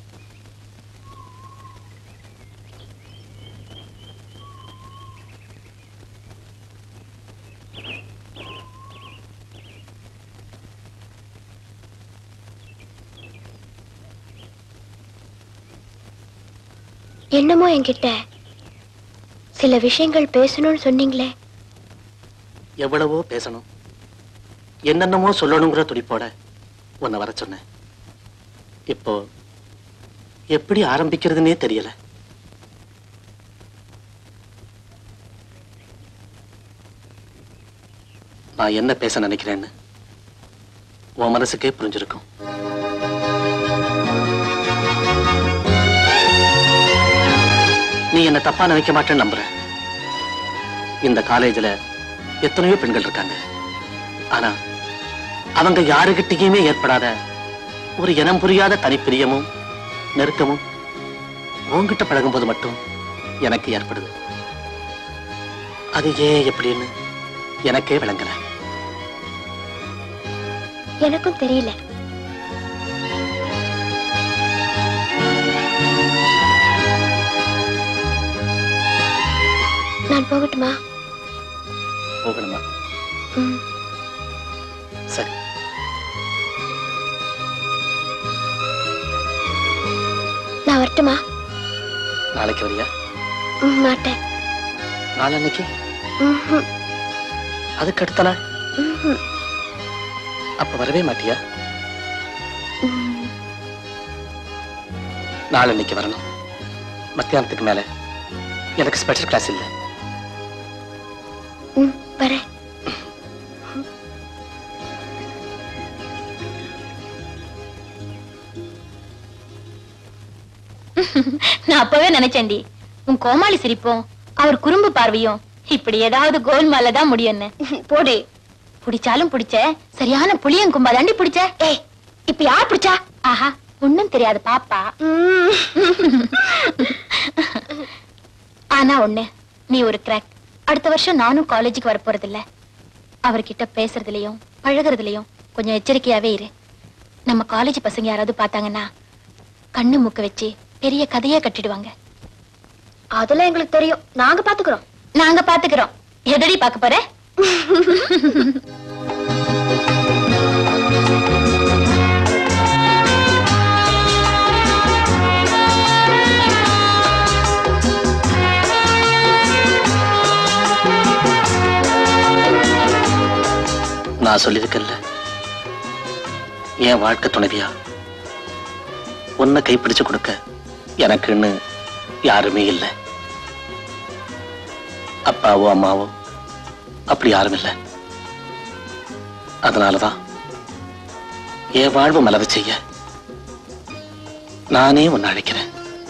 [SPEAKER 6] என்னமோ என்கிட்ட சில விஷயங்கள் பேசணும்னு சொன்னீங்களே
[SPEAKER 7] எவ்வளவோ பேசணும் என்னென்னமோ சொல்லணுங்கிற துடிப்போட உன்னை வர சொன்னேன் இப்போ எப்படி ஆரம்பிக்கிறதுனே தெரியல நான் என்ன பேச நினைக்கிறேன்னு உன் மனசுக்கே புரிஞ்சிருக்கும் நீ என்ன தப்பா நினைக்க மாட்டேன்னு நம்புறேன் இந்த காலேஜ்ல எத்தனையோ பெண்கள் இருக்காங்க ஆனா அவங்க யாருகிட்டயுமே ஏற்படாத ஒரு இனம் புரியாத தனிப்பிரியமும் நெருக்கமும் உன்கிட்ட பழகும்போது மட்டும் எனக்கு ஏற்படுது அது ஏன் எப்படின்னு எனக்கே விளங்கல
[SPEAKER 6] எனக்கும் தெரியல நான் போகட்டுமா
[SPEAKER 7] போகணுமா
[SPEAKER 6] ம்.
[SPEAKER 7] சரி
[SPEAKER 6] நான் வரட்டுமா
[SPEAKER 7] நாளைக்கு வரியா
[SPEAKER 6] ம், மாட்டேன்
[SPEAKER 7] நாளன்னைக்கு
[SPEAKER 6] ம்ஹும்.
[SPEAKER 7] அதுக்கு அடுத்த நாள்
[SPEAKER 6] ம்ஹும்.
[SPEAKER 7] அப்ப வரவே மாட்டியா
[SPEAKER 6] ம்.
[SPEAKER 7] நாளன்னைக்கு வரணும் மத்தியானத்துக்கு மேல எனக்கு ஸ்பெஷல் கிளாஸ் இல்லை
[SPEAKER 6] ம், வரேன்
[SPEAKER 8] நான் அப்பவே நினைச்சேன்டி உன் கோமாளி சிரிப்பும் அவர் குறும்பு பார்வையும் இப்படி ஏதாவது கோல்மால தான் முடியும்னு
[SPEAKER 6] போடு
[SPEAKER 8] பிடிச்சாலும் பிடிச்ச சரியான புளியன் கும்பா தாண்டி பிடிச்ச
[SPEAKER 6] ஏய் இப்ப யார் பிடிச்சா
[SPEAKER 8] ஆஹா ஒண்ணும் தெரியாது பாப்பா
[SPEAKER 6] ம்.
[SPEAKER 8] ஆனா ஒண்ணு நீ ஒரு கிராக் அடுத்த வருஷம் நானும் காலேஜுக்கு வர போறதில்ல அவர்கிட்ட பேசுறதுலயும் பழகுறதுலயும் கொஞ்சம் எச்சரிக்கையாவே இரு நம்ம காலேஜ் பசங்க யாராவது பார்த்தாங்கன்னா கண்ணு மூக்க வச்சு பெரிய கதையா கட்டிடுவாங்க
[SPEAKER 6] அதெல்லாம் எங்களுக்கு தெரியும் நாங்க பாத்துக்கிறோம்
[SPEAKER 8] நாங்க பாத்துக்கிறோம் எதடி பார்க்க போற
[SPEAKER 7] நான் சொல்லியிருக்கேன்ல என் வாழ்க்கை துணைவியா உன்னை கைப்பிடிச்சு கொடுக்க எனக்குன்னு யாருமே இல்லை அப்பாவோ அம்மாவோ அப்படி யாரும் இல்லை அதனாலதான் என் வாழ்வு மலர செய்ய நானே உன்னை அழைக்கிறேன்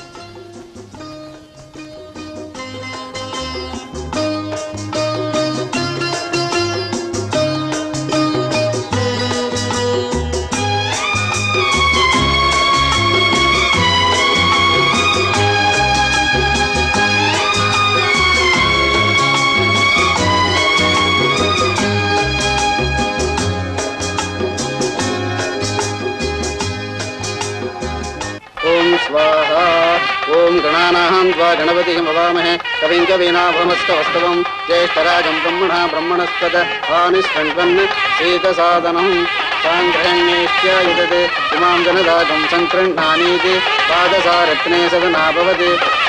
[SPEAKER 10] ओम स्वाहा ओम गणानाहं त्वा गणपतिं भवामहे कविं कवीनाभमस्तवस्तवं ज्येष्ठराजं ब्रह्मणा ब्रह्मणस्पद आनिष्ठन्वन् शीतसादनं साङ्ग्रहण्येत्यायुधते इमां जनदागं सङ्कृह्णानीति पादसारत्ने सदना भवति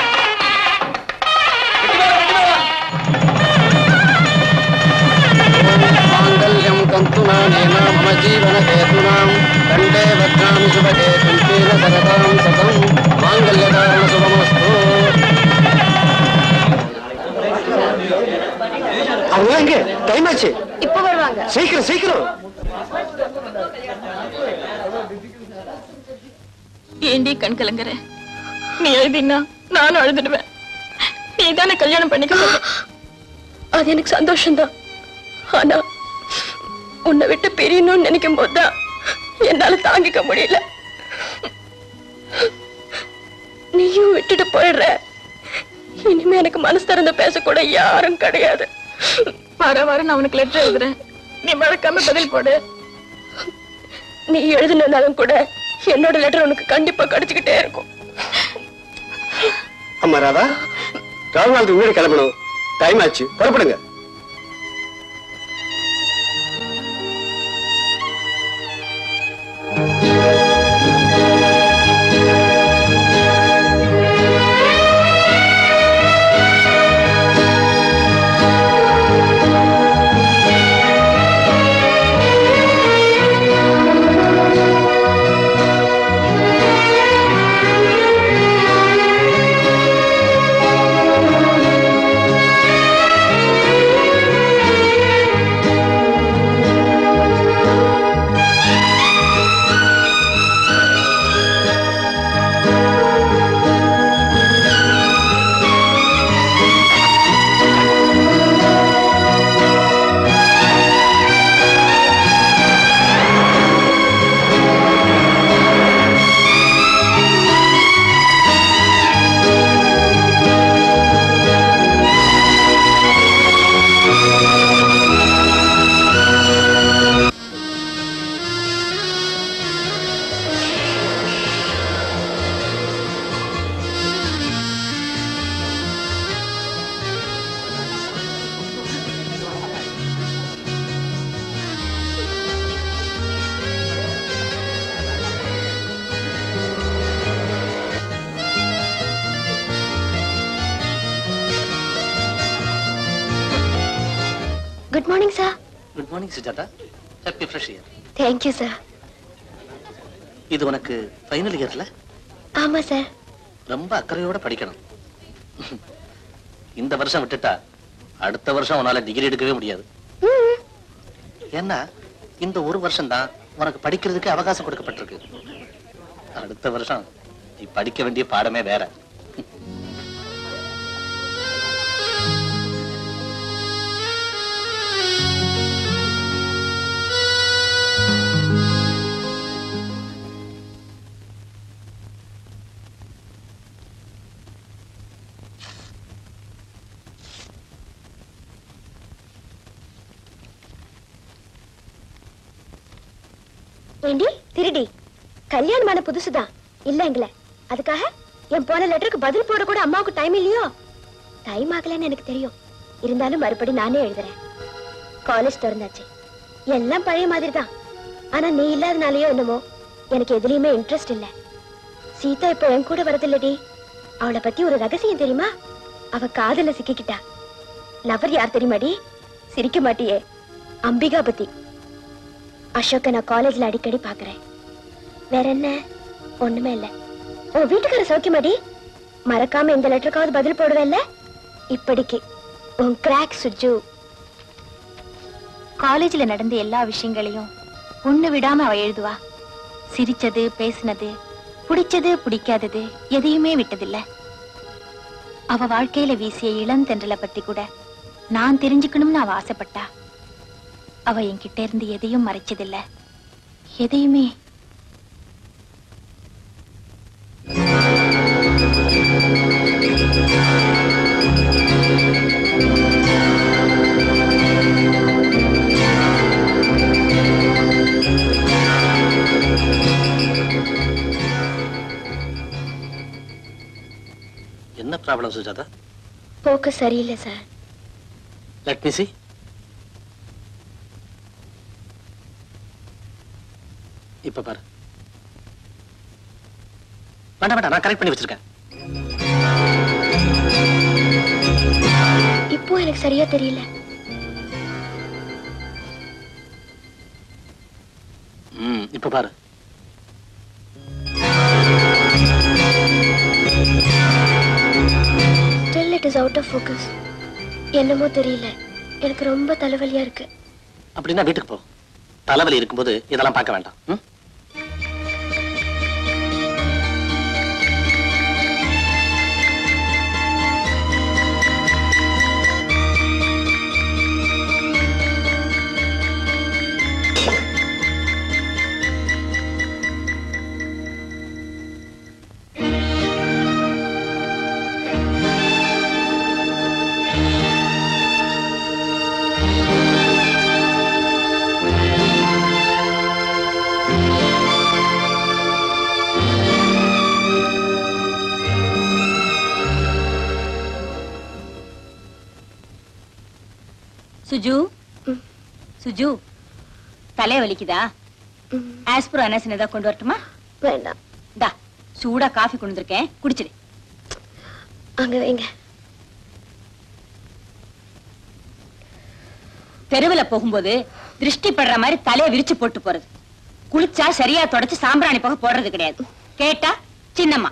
[SPEAKER 10] माङ्गल्यं तन्तुनानेन मम जीवनहेतूनां कण्ठे बध्नामि शुभगे कुन्तेन सरदां सतं माङ्गल्यकारणशुभमस्तु
[SPEAKER 11] அவங்க எங்க டைம் ஆச்சு
[SPEAKER 6] இப்ப வருவாங்க
[SPEAKER 11] சீக்கிரம் சீக்கிரம்
[SPEAKER 8] ஏண்டி கண் கலங்குற நீ எழுதினா நானும் அழுதுடுவேன் நீ தானே கல்யாணம் பண்ணிக்க சொல்ற.
[SPEAKER 6] அது எனக்கு சந்தோஷம்தான் ஆனா உன்னை விட்டு பிரியணும்னு நினைக்கும் போதுதான் என்னால தாங்கிக்க முடியல நீயும் விட்டுட்டு போயிடுற இனிமே எனக்கு மனசு திறந்து பேசக்கூட யாரும் கிடையாது
[SPEAKER 8] வர வர நான் உனக்கு லெட்டர் எழுதுறேன் நீ மறக்காம பதில் போடு
[SPEAKER 6] நீ எழுதினாலும் கூட என்னோட லெட்டர் உனக்கு கண்டிப்பா கிடைச்சுக்கிட்டே இருக்கும்
[SPEAKER 11] அம்மா ராதா ராகுநாளுக்கு வீடு கிளம்பணும் டைம் ஆச்சு புறப்படுங்க
[SPEAKER 6] ஆ good morning sir
[SPEAKER 7] good morning Sujatha happy fresh year
[SPEAKER 6] thank you sir
[SPEAKER 7] இது உனக்கு ஃபைனல் இயர்ல
[SPEAKER 6] ஆமா சார்
[SPEAKER 7] ரொம்ப அக்கறையோட படிக்கணும் இந்த வருஷம் விட்டுட்டா அடுத்த வருஷம் உன்னால டிகிரி எடுக்கவே முடியாது ஏன்னா இந்த ஒரு வருஷம் தான் உனக்கு படிக்கிறதுக்கு அவகாசம் கொடுக்கப்பட்டிருக்கு அடுத்த வருஷம் நீ படிக்க வேண்டிய பாடமே வேற
[SPEAKER 6] ஏண்டி திருடி கல்யாணமான புதுசுதான் இல்லைங்களே அதுக்காக என் போன லெட்டருக்கு பதில் போட கூட அம்மாவுக்கு டைம் இல்லையோ டைம் ஆகலன்னு எனக்கு தெரியும் இருந்தாலும் மறுபடி நானே எழுதுறேன் காலேஜ் திறந்தாச்சு எல்லாம் பழைய மாதிரி தான் ஆனா நீ இல்லாதனாலயோ என்னமோ எனக்கு எதுலயுமே இன்ட்ரெஸ்ட் இல்ல சீதா இப்ப என் கூட வரதில்லடி அவளை பத்தி ஒரு ரகசியம் தெரியுமா அவ காதல சிக்கிக்கிட்டா லவர் யார் தெரியுமாடி சிரிக்க மாட்டியே அம்பிகா பத்தி அசோக்க நான் காலேஜ்ல அடிக்கடி பாக்குறேன் வேற என்ன ஒண்ணுமே இல்ல உன் வீட்டுக்கார சௌக்கியமாடி மறக்காம இந்த லெட்டருக்காவது பதில் போடுவேல்ல இப்படிக்கு உன் கிராக் சுஜு
[SPEAKER 8] காலேஜ்ல நடந்த எல்லா விஷயங்களையும் ஒண்ணு விடாம அவ எழுதுவா சிரிச்சது பேசினது பிடிச்சது பிடிக்காதது எதையுமே விட்டதில்ல அவ வாழ்க்கையில வீசிய இளம் தென்றலை பத்தி கூட நான் தெரிஞ்சுக்கணும்னு அவ ஆசைப்பட்டா அவ என்கிட்ட இருந்து எதையும் மறைச்சதில்ல எதையுமே
[SPEAKER 7] என்ன ப்ராப்ளம் சுஜாதா
[SPEAKER 6] போக்கு சரியில்லை சார்
[SPEAKER 7] லெட் மீ see இப்ப பாரு வேண்டாம் வேண்டாம் நான் கரெக்ட் பண்ணி வச்சிருக்கேன்
[SPEAKER 6] இப்போ எனக்கு சரியா தெரியல
[SPEAKER 7] ம் இப்ப பாரு
[SPEAKER 6] still it is out of focus என்னமோ தெரியல எனக்கு ரொம்ப தலைவலியா இருக்கு
[SPEAKER 7] அப்படின்னா வீட்டுக்கு போ தலைவலி இருக்கும்போது இதெல்லாம் பார்க்க வேண்டாம் ம்?
[SPEAKER 2] சுஜு சுஜு தலை வலிக்குதா ஆஸ்ப்ரோ அனசின் ஏதாவது கொண்டு வரட்டுமா
[SPEAKER 6] வேண்டாம்
[SPEAKER 2] டா சூடா காஃபி கொண்டு வந்திருக்கேன் குடிச்சிடு
[SPEAKER 6] அங்க வைங்க
[SPEAKER 2] தெருவுல போகும்போது திருஷ்டி படுற மாதிரி தலையை விரிச்சு போட்டு போறது குளிச்சா சரியா தொடச்சு சாம்பிராணி போக போடுறது கிடையாது கேட்டா சின்னம்மா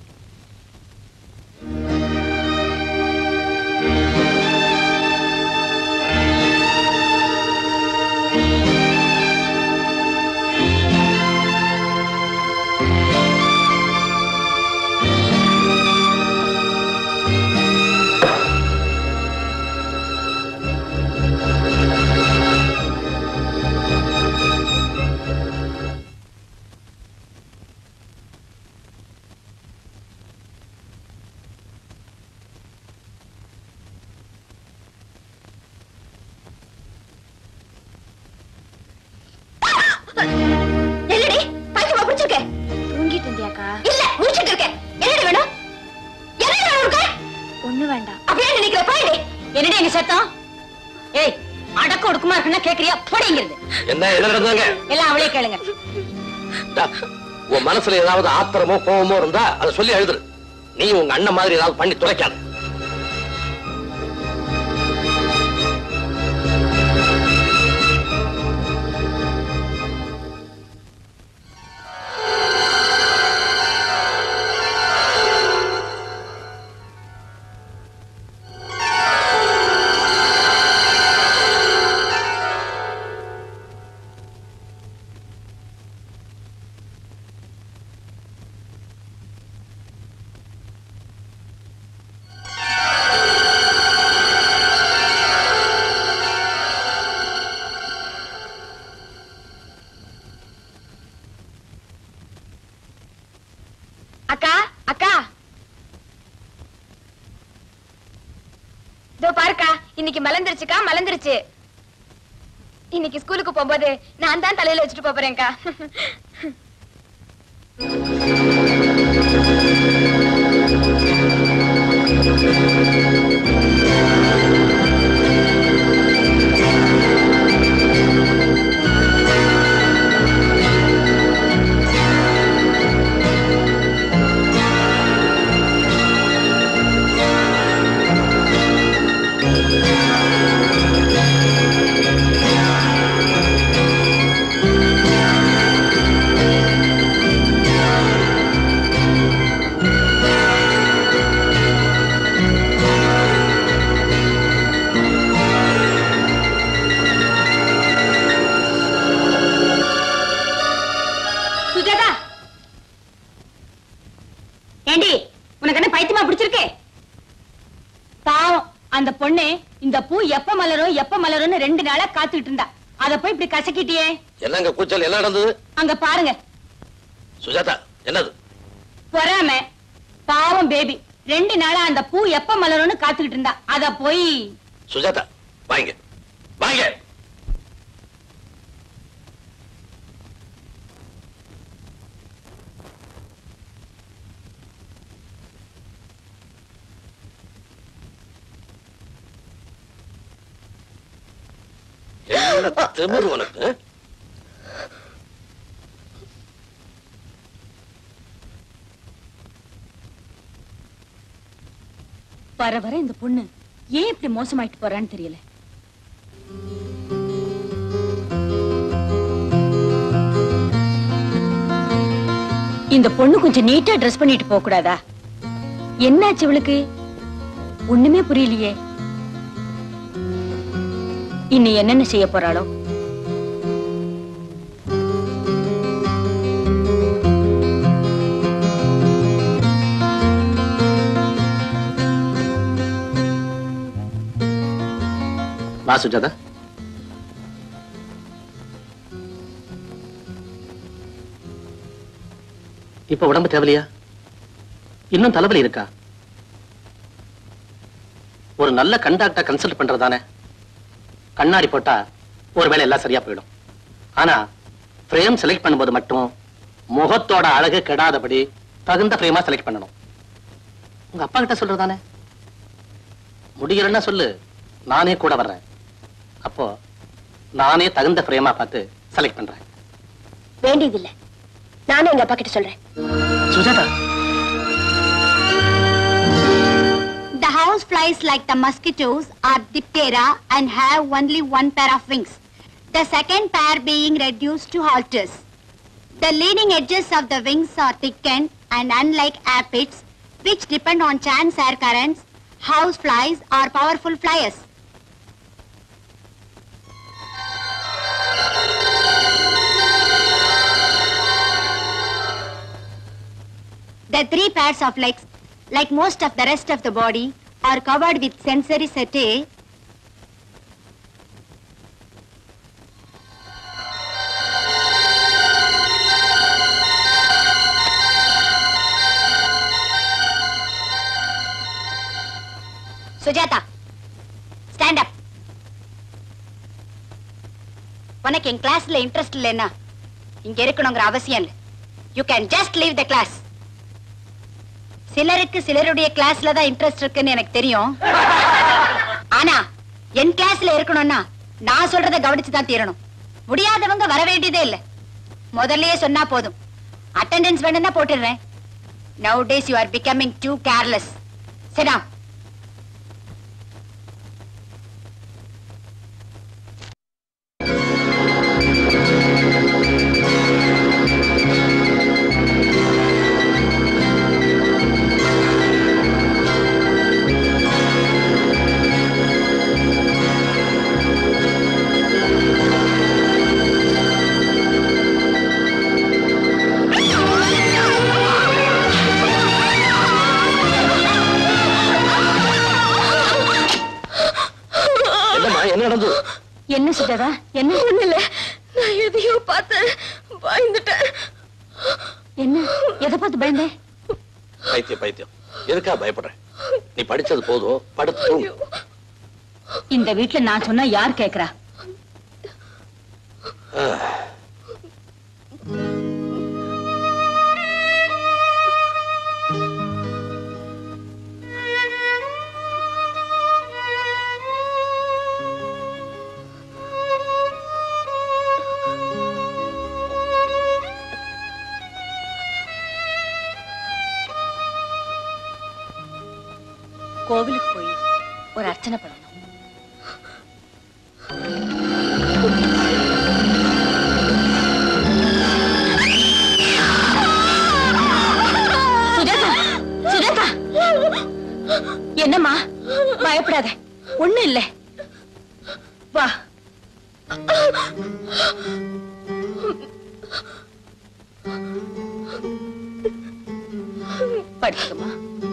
[SPEAKER 6] என்னடி பைத்தியமா பிடிச்சிருக்க
[SPEAKER 8] தூங்கிட்டு இருந்தியாக்கா
[SPEAKER 6] இல்ல முடிச்சிட்டு இருக்கேன் என்னடி வேணும் என்னடி வேணும் உனக்கு
[SPEAKER 8] ஒண்ணு வேண்டாம்
[SPEAKER 6] அப்படியே நினைக்கிற பாயடி
[SPEAKER 2] என்னடி எங்க சத்தம் ஏய் அடக்க ஒடுக்குமா இருக்குன்னா கேக்குறியா போடிங்கிறது
[SPEAKER 7] என்ன என்ன நடந்தாங்க
[SPEAKER 2] எல்லாம் அவளே கேளுங்க
[SPEAKER 7] உன் மனசுல ஏதாவது ஆத்திரமோ கோவமோ இருந்தா அதை சொல்லி எழுதுரு நீ உங்க அண்ணன் மாதிரி ஏதாவது பண்ணி துடைக்காத
[SPEAKER 6] இன்னைக்கு மலர்ந்துருச்சுக்கா மலர்ந்துருச்சு இன்னைக்கு ஸ்கூலுக்கு போகும்போது நான் தான் தலையில வச்சுட்டு போப் போறேன்க்கா
[SPEAKER 2] சுஜாதா ஏண்டி உனக்கு என்ன பைத்தியமா பிடிச்சிருக்கு பாவம் அந்த பொண்ணு இந்த பூ எப்ப மலரும் எப்ப மலரும்னு ரெண்டு நாளா காத்துக்கிட்டு இருந்தா அத போய் இப்படி கசக்கிட்டியே
[SPEAKER 7] என்னங்க கூச்சல் என்ன நடந்தது
[SPEAKER 2] அங்க பாருங்க
[SPEAKER 7] சுஜாதா என்னது
[SPEAKER 2] பொறாம பாவம் பேபி ரெண்டு நாளா அந்த பூ எப்ப மலரும்னு காத்துக்கிட்டு இருந்தா அத போய்
[SPEAKER 7] சுஜாதா வாங்க வாங்க என்ன திமிரு உனக்கு ஆ?
[SPEAKER 2] வர வர இந்த பொண்ணு ஏன் இப்படி மோசமாயிட்டு போறான்னு தெரியல இந்த பொண்ணு கொஞ்சம் நீட்டா ட்ரெஸ் பண்ணிட்டு போக கூடாதா என்னாச்சு இவளுக்கு ஒண்ணுமே புரியலையே இனி என்னென்ன செய்ய போறாளோ
[SPEAKER 3] வா சுஜாதா இப்ப உடம்பு தேவலையா இன்னும் தலைவலி இருக்கா ஒரு நல்ல கண்டாக்டா கன்சல்ட் பண்றதானே கண்ணாடி போட்டா ஒருவேளை எல்லாம் சரியா போயிடும் ஆனா ஃப்ரேம் செலக்ட் பண்ணும்போது மட்டும் முகத்தோட அழகு கெடாதபடி தகுந்த ஃப்ரேமா செலக்ட் பண்ணணும் உங்க அப்பா கிட்ட சொல்றதானே முடியலன்னா சொல்லு நானே கூட வர்றேன் அப்போ நானே தகுந்த ஃப்ரேமா பார்த்து செலக்ட் பண்றேன்
[SPEAKER 6] வேண்டியதில்லை நானே எங்க அப்பா கிட்ட சொல்றேன்
[SPEAKER 3] Sujatha
[SPEAKER 1] The house flies like the mosquitoes are diphtheria and have only one pair of wings, the second pair being reduced to halters. The leading edges of the wings are thickened and unlike aphids, which depend on chance air currents, house flies are powerful flyers. The three pairs of legs, like most of the rest of the body, are covered with sensory setae. Sujatha stand up உனக்கு என் கிளாஸ்ல இன்ட்ரெஸ்ட் இல்லைன்னா இங்க இருக்கணுங்கிற அவசியம் இல்லை you can just leave the class சிலருக்கு சிலருடைய கிளாஸ்ல தான் இன்ட்ரெஸ்ட் இருக்குன்னு எனக்கு தெரியும் ஆனா என் கிளாஸ்ல இருக்கணும்னா நான் சொல்றத கவனிச்சு தான் தீரணும் முடியாதவங்க வர வேண்டியதே இல்ல முதல்லயே சொன்னா போதும் அட்டெண்டன்ஸ் வேணும்னா போட்டுடுறேன் nowadays you are becoming too careless சரிடா
[SPEAKER 7] என்னம்மா என்ன நடந்தது
[SPEAKER 2] என்ன சுஜாதா என்ன
[SPEAKER 6] இல்ல நான் எதையோ பார்த்தேன் பயந்துட்டேன்
[SPEAKER 2] என்ன எதை பார்த்து பயந்தேன்
[SPEAKER 7] பைத்தியம் பைத்தியம் எதுக்கா பயப்படுற நீ படிச்சது போதும் படுத்து தூங்கு
[SPEAKER 2] இந்த வீட்டுல நான் சொன்னா யார் கேக்குறா கோவிலுக்கு போய் ஒரு அர்ச்சனை பண்ணணும் சுஜாதா சுஜாதா என்னம்மா பயப்படாத ஒண்ணு இல்ல வா படுத்துக்கம்மா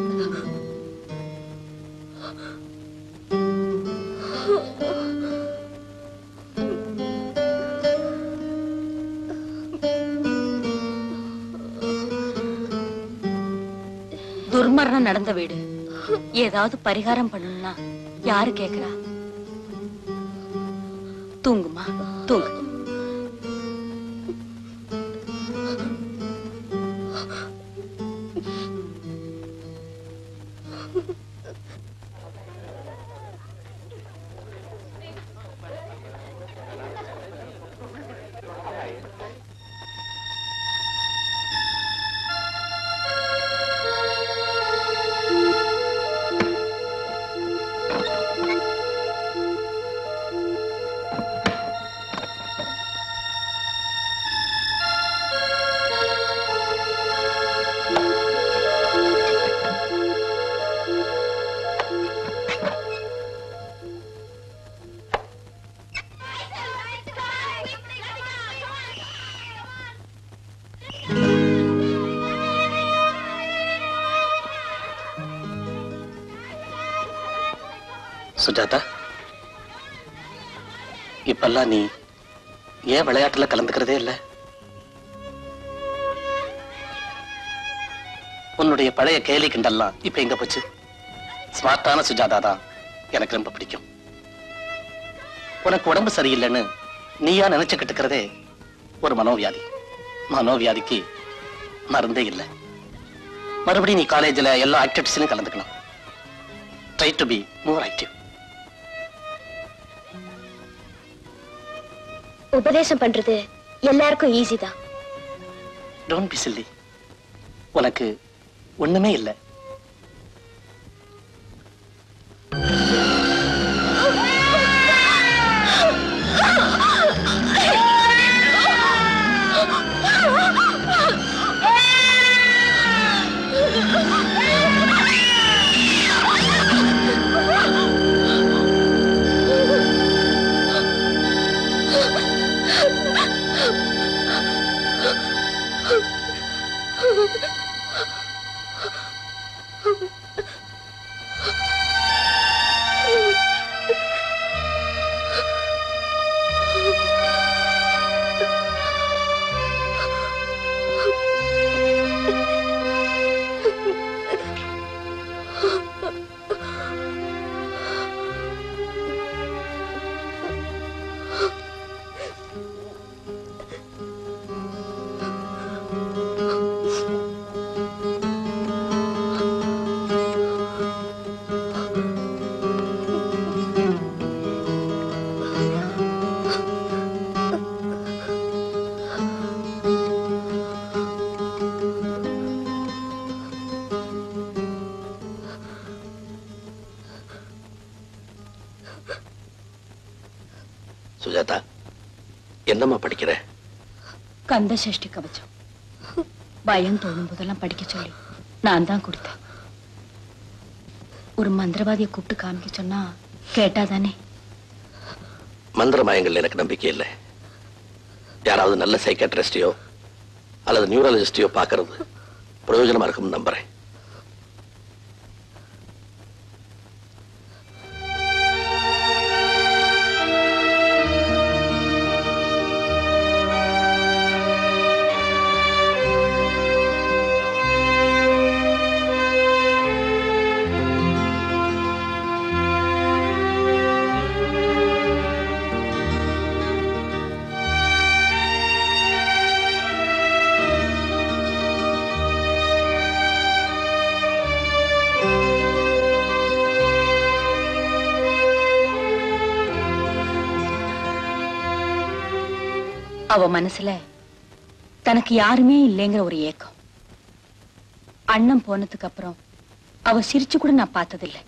[SPEAKER 2] துர்மரணம் நடந்த வீடு ஏதாவது பரிகாரம் பண்ணணும்னா யாரு கேக்குறா தூங்குமா தூங்கு
[SPEAKER 12] சுஜாதா இப்பெல்லாம் நீ ஏன் விளையாட்டுல கலந்துக்கிறதே இல்ல உன்னுடைய பழைய கேலி கிண்டல்லாம் இப்ப எங்க போச்சு ஸ்மார்ட்டான சுஜாதா தான் எனக்கு ரொம்ப பிடிக்கும் உனக்கு உடம்பு சரியில்லைன்னு நீயா நினைச்சுக்கிட்டு இருக்கிறதே ஒரு மனோவியாதி மனோவியாதிக்கு மருந்தே இல்லை மறுபடியும் நீ காலேஜ்ல எல்லா ஆக்டிவிட்டிஸ்லயும் கலந்துக்கணும் try to be more active
[SPEAKER 6] உபதேசம் பண்றது எல்லாருக்கும் ஈஸி தான்
[SPEAKER 12] டோன்ட் பி சில்லி உனக்கு ஒண்ணுமே இல்லை
[SPEAKER 7] சுஜாதா என்னம்மா படிக்கிற
[SPEAKER 2] கந்த சஷ்டி கவச்சம் பயம் தோணும் போதெல்லாம் படிக்க சொல்லி நான் தான் கொடுத்தேன் ஒரு மந்திரவாதியை கூப்பிட்டு காமிக்க சொன்னா கேட்டாதானே
[SPEAKER 7] மந்திர மாயங்கள் எனக்கு நம்பிக்கை இல்லை யாராவது நல்ல சைக்காட்ரிஸ்டையோ அல்லது நியூரலஜிஸ்டையோ பார்க்கறது பிரயோஜனமா இருக்கும்னு நம்புறேன்
[SPEAKER 2] அவ மனசுல தனக்கு யாருமே இல்லைங்கிற ஒரு ஏக்கம் அண்ணன் போனதுக்கு அப்புறம் அவ சிரிச்சு கூட நான் பார்த்ததில்லை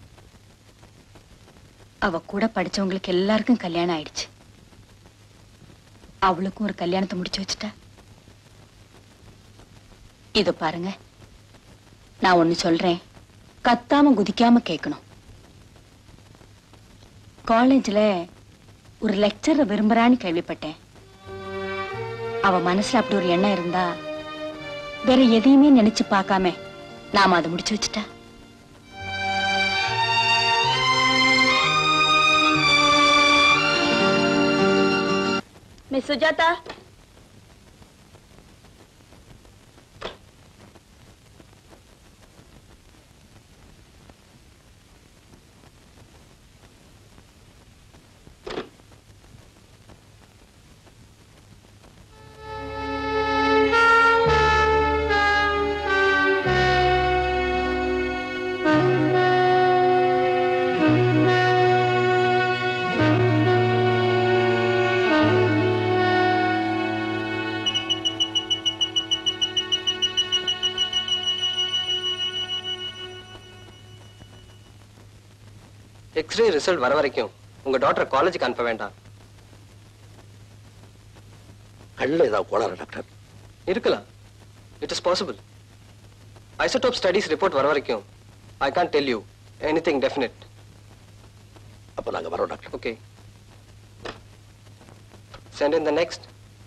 [SPEAKER 2] அவ கூட படிச்சவங்களுக்கு எல்லாருக்கும் கல்யாணம் ஆயிடுச்சு அவளுக்கும் ஒரு கல்யாணத்தை முடிச்சு வச்சுட்டா இத பாருங்க நான் ஒண்ணு சொல்றேன் கத்தாம குதிக்காம கேட்கணும் காலேஜ்ல ஒரு லெக்சரை விரும்புறான்னு கேள்விப்பட்டேன் அவ மனசுல அப்படி ஒரு எண்ணம் இருந்தா வேற எதையுமே நினைச்சு பார்க்காம நாம அதை முடிச்சு வச்சுட்டா
[SPEAKER 6] மிஸ் சுஜாதா
[SPEAKER 13] எக்ஸ்ரே ரிசல்ட் வர வரைக்கும் உங்க டாக்டர் காலேஜுக்கு அனுப்ப வேண்டாம்
[SPEAKER 7] கண்ணில் ஏதாவது கோளாறு டாக்டர்
[SPEAKER 13] இருக்கலாம் it is possible isotope studies report வர வரைக்கும் I can't tell you anything definite
[SPEAKER 7] அப்ப நாங்க வரோம் doctor
[SPEAKER 13] okay send in the next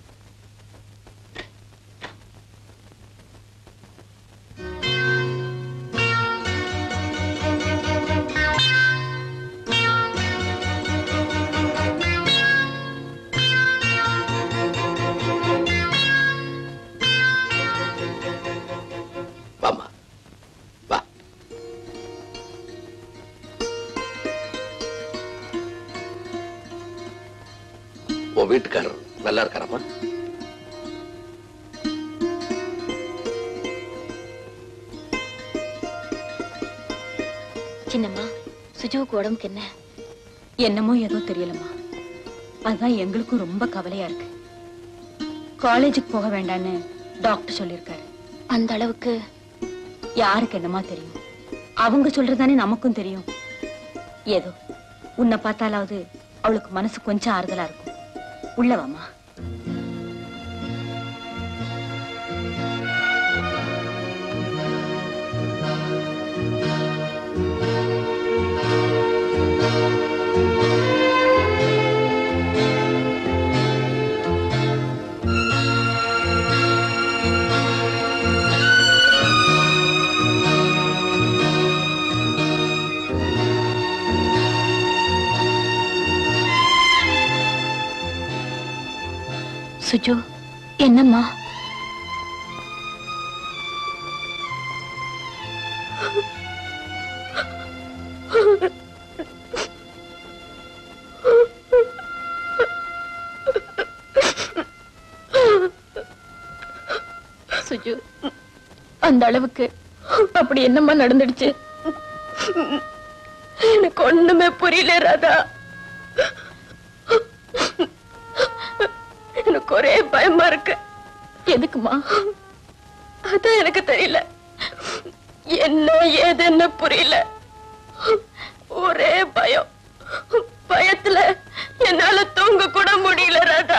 [SPEAKER 7] வாமா வா உன் வீட்டுக்காரர் நல்லா இருக்காரம்மா
[SPEAKER 8] சின்னம்மா சுஜுவுக்கு உடம்புக்கு என்ன
[SPEAKER 2] என்னமோ ஏதோ தெரியலம்மா அதான் எங்களுக்கும் ரொம்ப கவலையா இருக்கு காலேஜுக்கு போக வேண்டான்னு டாக்டர் சொல்லியிருக்காரு
[SPEAKER 8] அந்த அளவுக்கு
[SPEAKER 2] யாருக்கு என்னமா தெரியும் அவங்க சொல்றதானே நமக்கும் தெரியும் ஏதோ உன்னை பார்த்தாலாவது அவளுக்கு மனசு கொஞ்சம் ஆறுதலா இருக்கும் உள்ளவாமா
[SPEAKER 8] சுஜு என்னம்மா சுஜு அந்த அளவுக்கு அப்படி என்னம்மா நடந்துடுச்சு
[SPEAKER 6] எனக்கு ஒண்ணுமே புரியல ராதா எனக்கு ஒரே பயமா இருக்கு
[SPEAKER 8] எதுக்குமா
[SPEAKER 6] அதான் எனக்கு தெரியல என்ன ஏதுன்னு புரியல ஒரே பயம் பயத்துல என்னால தூங்க கூட முடியல ராதா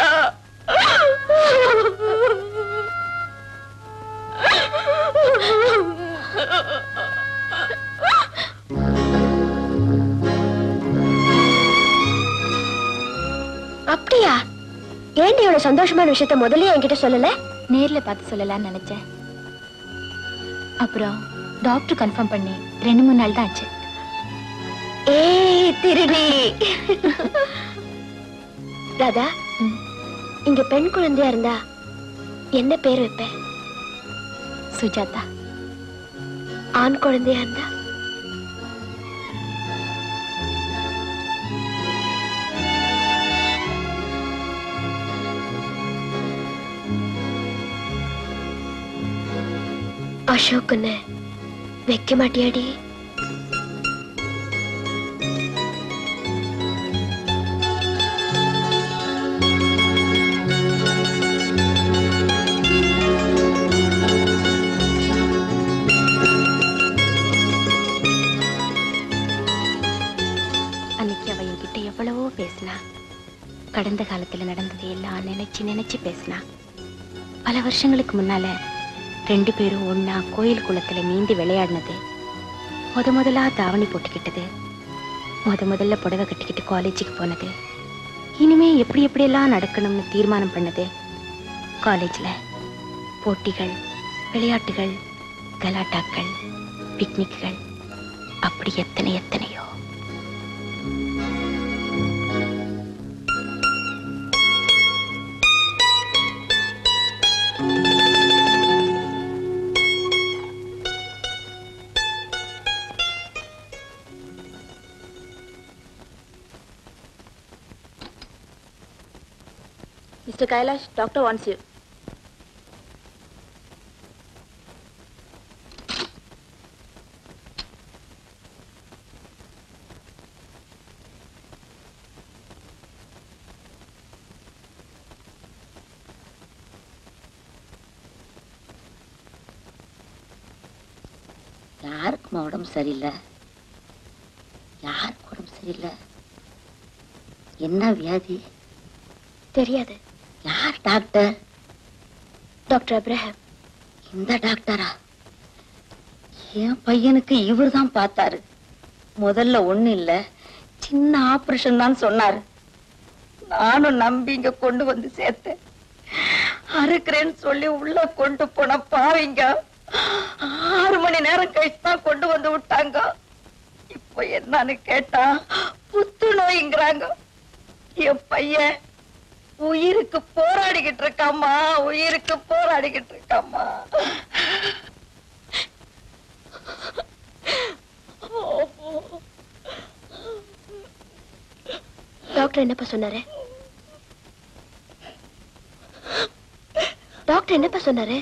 [SPEAKER 1] அப்படியா ஏண்டி இவ்வளவு சந்தோஷமான விஷயத்த முதல்ல என்கிட்ட சொல்லல
[SPEAKER 8] நேர்ல பார்த்து சொல்லலாம்னு நினைச்சேன் அப்புறம் டாக்டர் கன்ஃபார்ம் பண்ணி ரெண்டு மூணு நாள் தான் ஆச்சு
[SPEAKER 1] ஏய் திருடி ராதா இங்க பெண் குழந்தையா இருந்தா என்ன பேர் வைப்ப
[SPEAKER 8] சுஜாதா
[SPEAKER 1] ஆண் குழந்தையா இருந்தா அசோக்குன்னு வைக்க மாட்டியாடி
[SPEAKER 8] கடந்த காலத்துல நடந்ததை எல்லாம் நினைச்சு நினைச்சு பேசினா பல வருஷங்களுக்கு முன்னால ரெண்டு பேரும் ஒண்ணா கோயில் குளத்துல நீந்தி விளையாடினது முத முதலா தாவணி போட்டுக்கிட்டது முத முதல்ல புடவை கட்டிக்கிட்டு காலேஜுக்கு போனது இனிமே எப்படி எப்படியெல்லாம் நடக்கணும்னு தீர்மானம் பண்ணது காலேஜ்ல போட்டிகள் விளையாட்டுகள் கலாட்டாக்கள் பிக்னிக்குகள் அப்படி எத்தனை எத்தனையோ
[SPEAKER 6] Mr. Kailash, doctor wants you.
[SPEAKER 14] யாருக்குமா உடம்பு சரியில்லை யாருக்கு உடம்பு சரியில்லை என்ன வியாதி
[SPEAKER 6] தெரியாது
[SPEAKER 14] யார் டாக்டர்
[SPEAKER 6] டாக்டர் அப்ரஹாம்
[SPEAKER 14] இந்த டாக்டரா என் பையனுக்கு இவர் தான் பார்த்தாரு முதல்ல ஒண்ணு இல்ல சின்ன ஆபரேஷன் தான் சொன்னாரு நானும் நம்பி இங்க கொண்டு வந்து சேர்த்தேன் அறுக்கிறேன்னு சொல்லி உள்ள கொண்டு போன பாவிங்க ஆறு மணி நேரம் கழிச்சு தான் கொண்டு வந்து விட்டாங்க இப்போ என்னன்னு கேட்டா புத்து நோய்ங்கிறாங்க என் பையன் உயிருக்கு போராடிக்கிட்டு இருக்காம்மா உயிருக்கு போராடிக்கிட்டு இருக்காம்மா
[SPEAKER 6] டாக்டர் என்னப்பா சொன்னாரு டாக்டர் என்னப்பா சொன்னாரு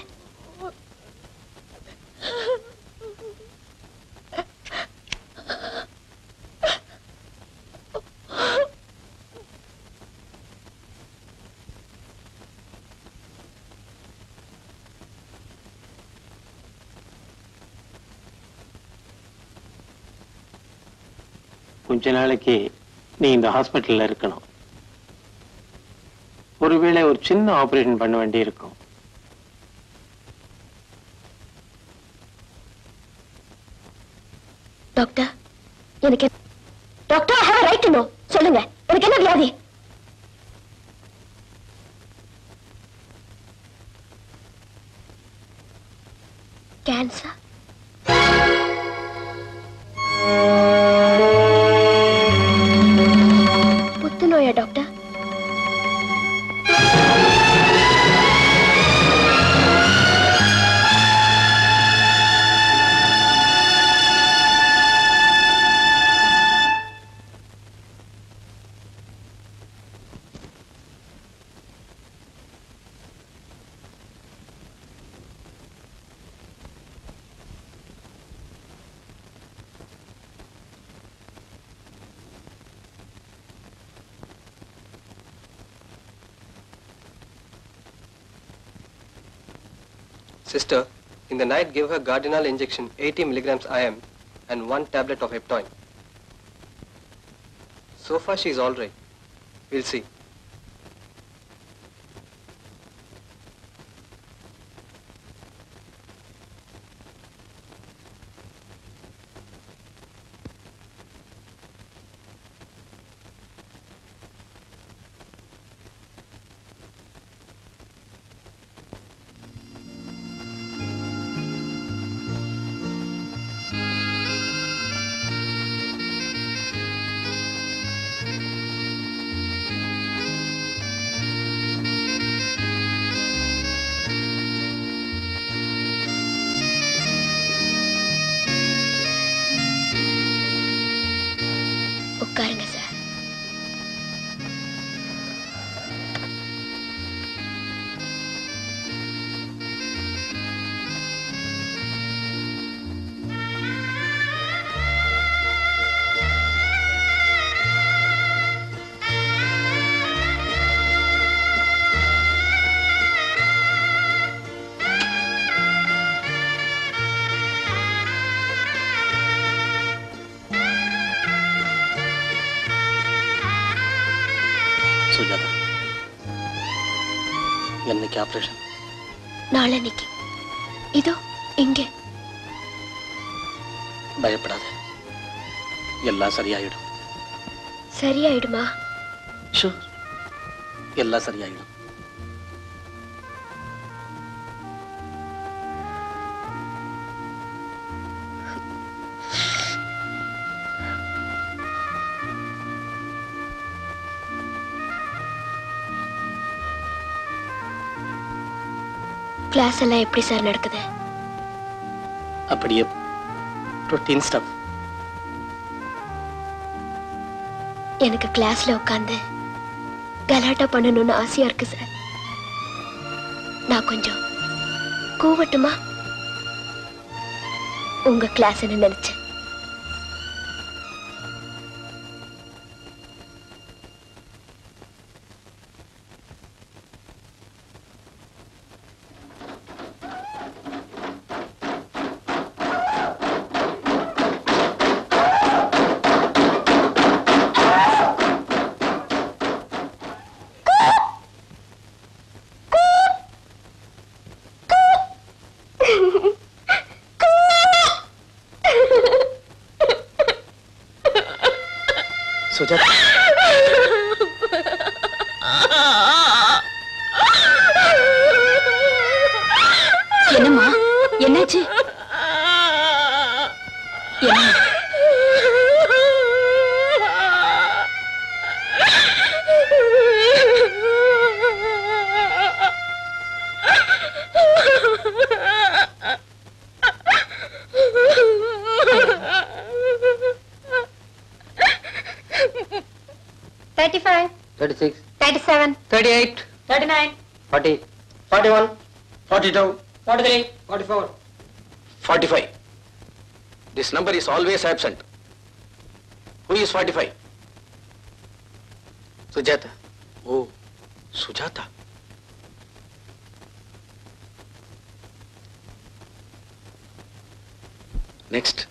[SPEAKER 15] கொஞ்ச நாளைக்கு நீ இந்த ஹாஸ்பிட்டல்ல இருக்கணும் ஒருவேளை ஒரு சின்ன ஆபரேஷன் பண்ண வேண்டி இருக்கும்
[SPEAKER 6] டாக்டர் எனக்கு doctor I have right to know சொல்லுங்க எனக்கு என்ன வியாதி கேன்சர் புத்துநோயா doctor
[SPEAKER 13] Sister, in the night give her Gardinal injection 80 milligrams IM and one tablet of Heptoin. So far she is all right. We'll see.
[SPEAKER 12] Sujatha என்னைக்கு operation
[SPEAKER 6] நாளன்னைக்கு இதோ இங்கே
[SPEAKER 12] பயப்படாத எல்லாம் சரியாயிடும்
[SPEAKER 6] சரியாயிடுமா
[SPEAKER 12] ஷூர் எல்லாம் சரியாயிடும்
[SPEAKER 6] கிளாஸ் எல்லாம் எப்படி சார் நடக்குது
[SPEAKER 12] அப்படியே ரொட்டீன் ஸ்டப்
[SPEAKER 6] எனக்கு கிளாஸ்ல உட்காந்து கலாட்டா பண்ணணும்னு ஆசையா இருக்கு சார் நான் கொஞ்சம் கூவட்டுமா உங்க கிளாஸ் நினைச்சு
[SPEAKER 12] சுஜாதா
[SPEAKER 8] என்னம்மா என்னாச்சு என்ன
[SPEAKER 1] thirty five
[SPEAKER 11] thirty six
[SPEAKER 1] thirty seven
[SPEAKER 11] thirty eight
[SPEAKER 2] thirty nine
[SPEAKER 11] forty forty one forty two forty three forty four
[SPEAKER 7] 45. This number is always absent. Who is 45? Sujata. Oh, Sujata. Next.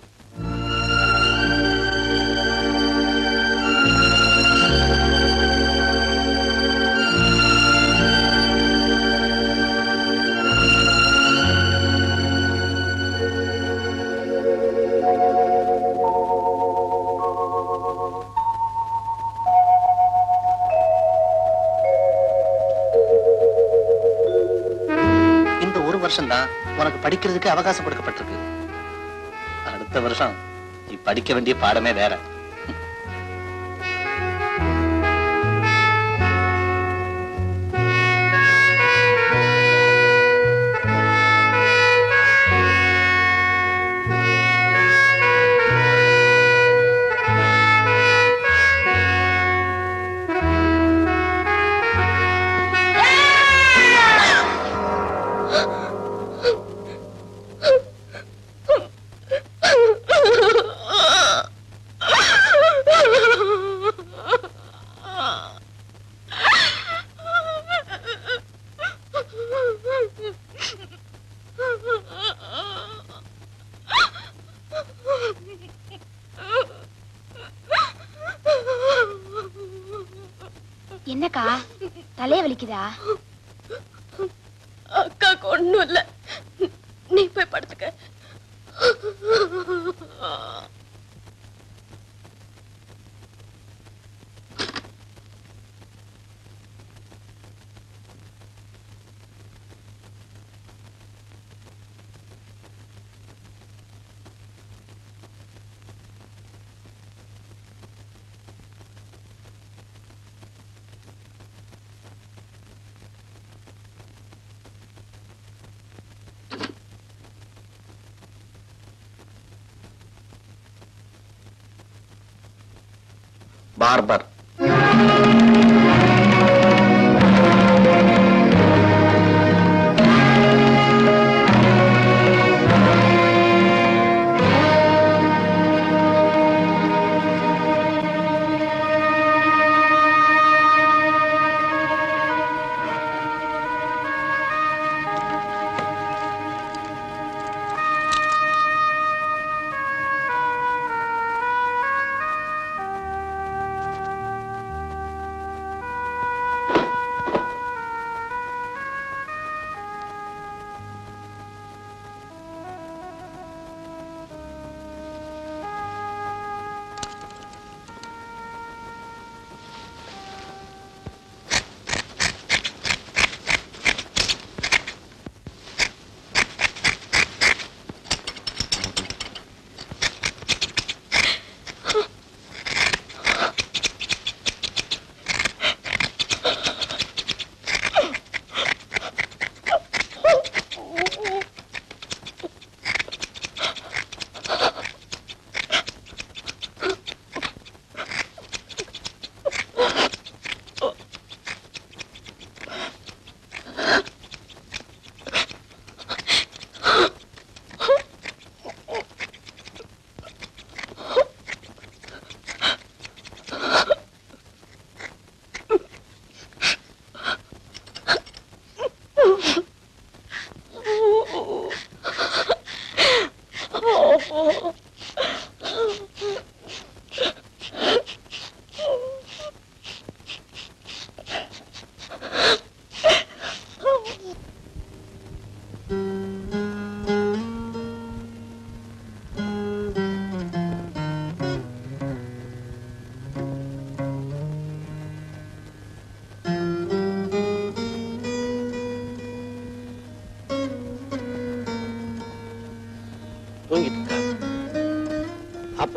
[SPEAKER 12] இந்த ஒரு வருஷம் தான் உனக்கு படிக்கிறதுக்கு அவகாசம் கொடுக்கப்பட்டிருக்கு அடுத்த வருஷம் நீ படிக்க வேண்டிய பாடமே வேற
[SPEAKER 1] என்னக்கா தலைய வலிக்குதா
[SPEAKER 6] அக்காக்கு ஒண்ணும் இல்ல நீ போய் படுத்துக்க
[SPEAKER 7] Barber.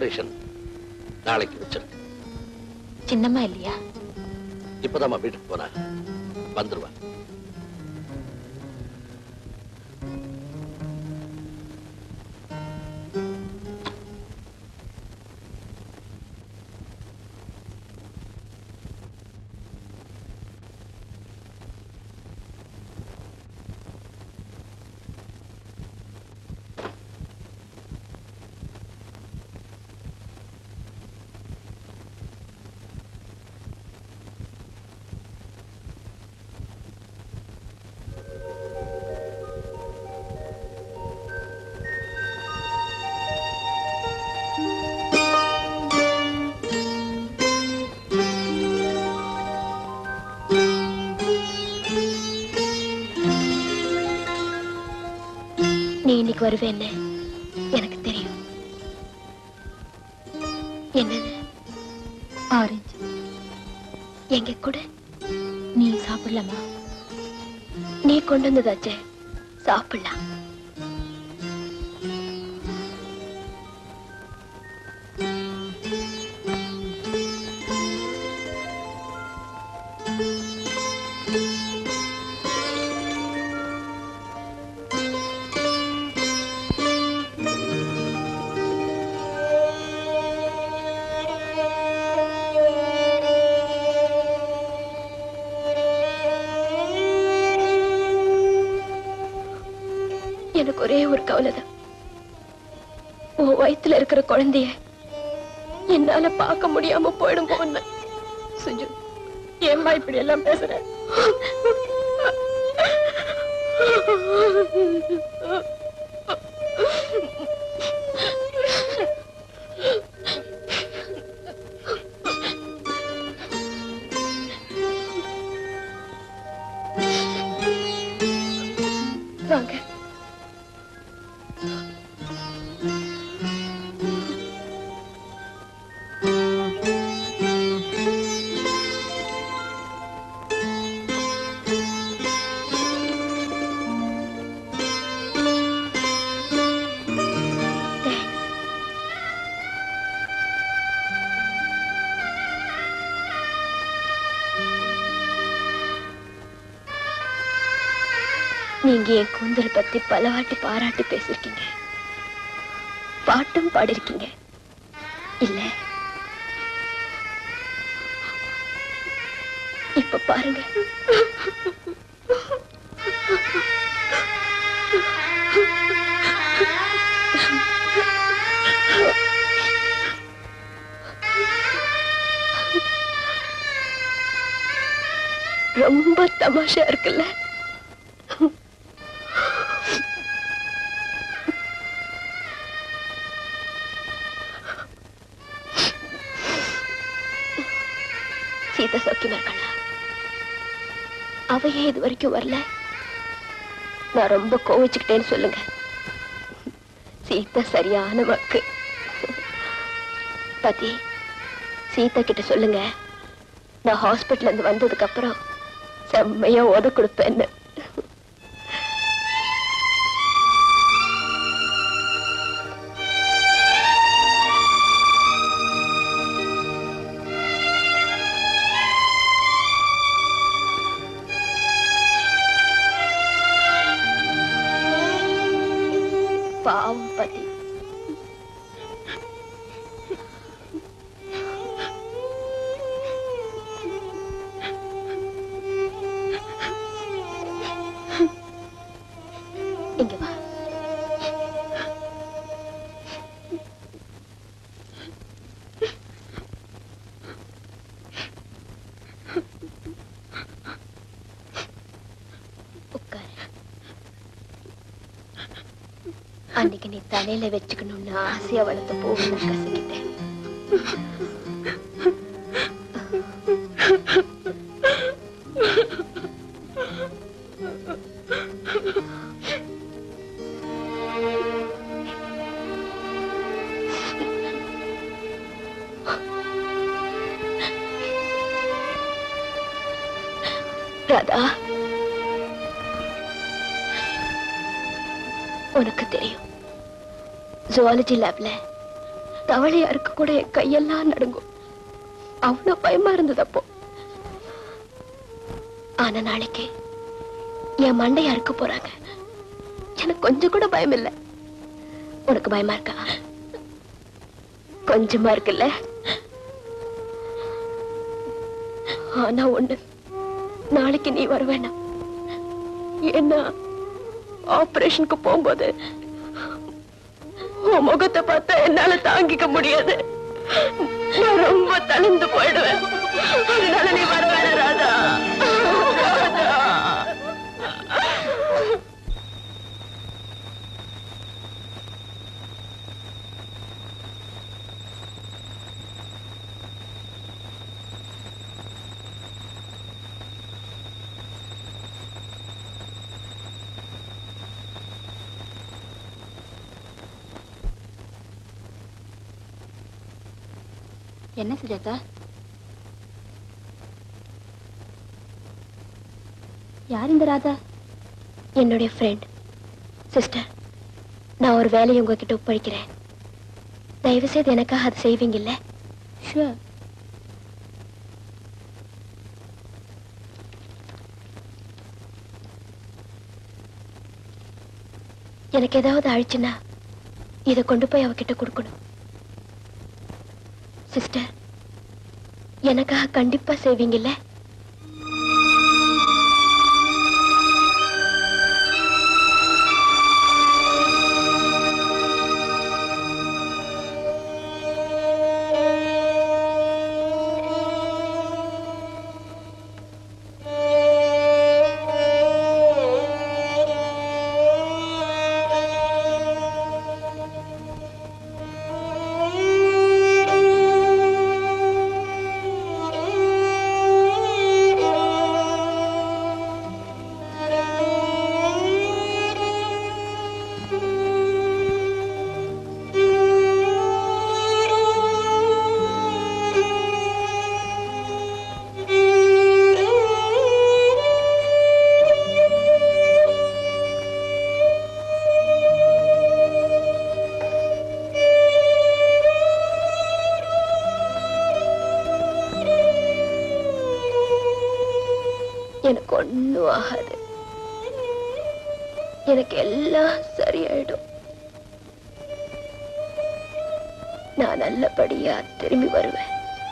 [SPEAKER 7] ஆபரேஷன் நாளைக்கு வச்சிருக்கு
[SPEAKER 8] சின்னம்மா இல்லையா
[SPEAKER 7] இப்பதான் வீட்டுக்கு போனா வந்துருவா
[SPEAKER 8] நீ இன்னைக்கு வருவேன்னு எனக்கு தெரியும் என்னது ஆரஞ்சு எங்க கூட நீ சாப்பிடலாமா நீ கொண்டு வந்ததாச்சே சாப்பிடலாம் எனக்கு ஒரே ஒரு கவலைதான் உன் வயித்துல இருக்கிற குழந்தைய என்னால பார்க்க முடியாம போயிடும் போன சுஜு ஏம்மா இப்படி எல்லாம் பேசுற வாங்க நீங்க என் கூந்தல் பத்தி பல வாட்டி பாராட்டி பேசிருக்கீங்க பாட்டும் பாடிருக்கீங்க இல்ல இப்ப பாருங்க ரொம்ப தமாஷா இருக்குல்ல சீதா சௌக்கியமா இருக்காளா அவ ஏன் இது வரைக்கும் வரல நான் ரொம்ப கோவிச்சுக்கிட்டேன்னு சொல்லுங்க சீதா சரியான மக்கு பதி சீதா கிட்ட சொல்லுங்க நான் ஹாஸ்பிட்டல்ல இருந்து வந்ததுக்கு அப்புறம் செம்மையா உத கொடுப்பேன்னு பாவம் பதி இங்க வா உட்காரு அன்னைக்கு நீ தலையில வச்சுக்கணும்னு ஆசையா வளர்த்த பூவை நான் கசக்கிட்டேன் ராதா உனக்கு தெரியும் ஜுவாலஜி லேப்ல
[SPEAKER 6] தவளையா இருக்க கூட என் கையெல்லாம் நடுங்கும் அவ்வளவு பயமா இருந்தது அப்போ ஆனா நாளைக்கு என் மண்டையா இருக்க போறாங்க எனக்கு கொஞ்சம் கூட பயம் இல்ல உனக்கு பயமா இருக்கா கொஞ்சமா இருக்குல்ல ஆனா ஒண்ணு நாளைக்கு நீ வருவேனா ஏன்னா ஆபரேஷனுக்கு போகும்போது உன் முகத்தை பார்த்தா என்னால தாங்கிக்க முடியாது நான் ரொம்ப தளர்ந்து போயிடுவேன் அதனால நீ வருவேன ராதா ராதா
[SPEAKER 8] என்ன சுஜாதா யார் இந்த ராதா
[SPEAKER 6] என்னுடைய ஃப்ரெண்ட் சிஸ்டர் நான் ஒரு வேலையை உங்ககிட்ட ஒப்படைக்கிறேன் தயவு செய்து எனக்காக அது செய்வீங்கல்ல
[SPEAKER 8] ஷுவர்
[SPEAKER 6] எனக்கு ஏதாவது ஆயிடுச்சுன்னா இதை கொண்டு போய் அவகிட்ட கொடுக்கணும் சிஸ்டர் எனக்காக கண்டிப்பா செய்வீங்கல்ல எனக்கு ஒண்ணும் ஆகாது எனக்கு எல்லாம் சரியாயிடும் நான் நல்லபடியா திரும்பி வருவேன்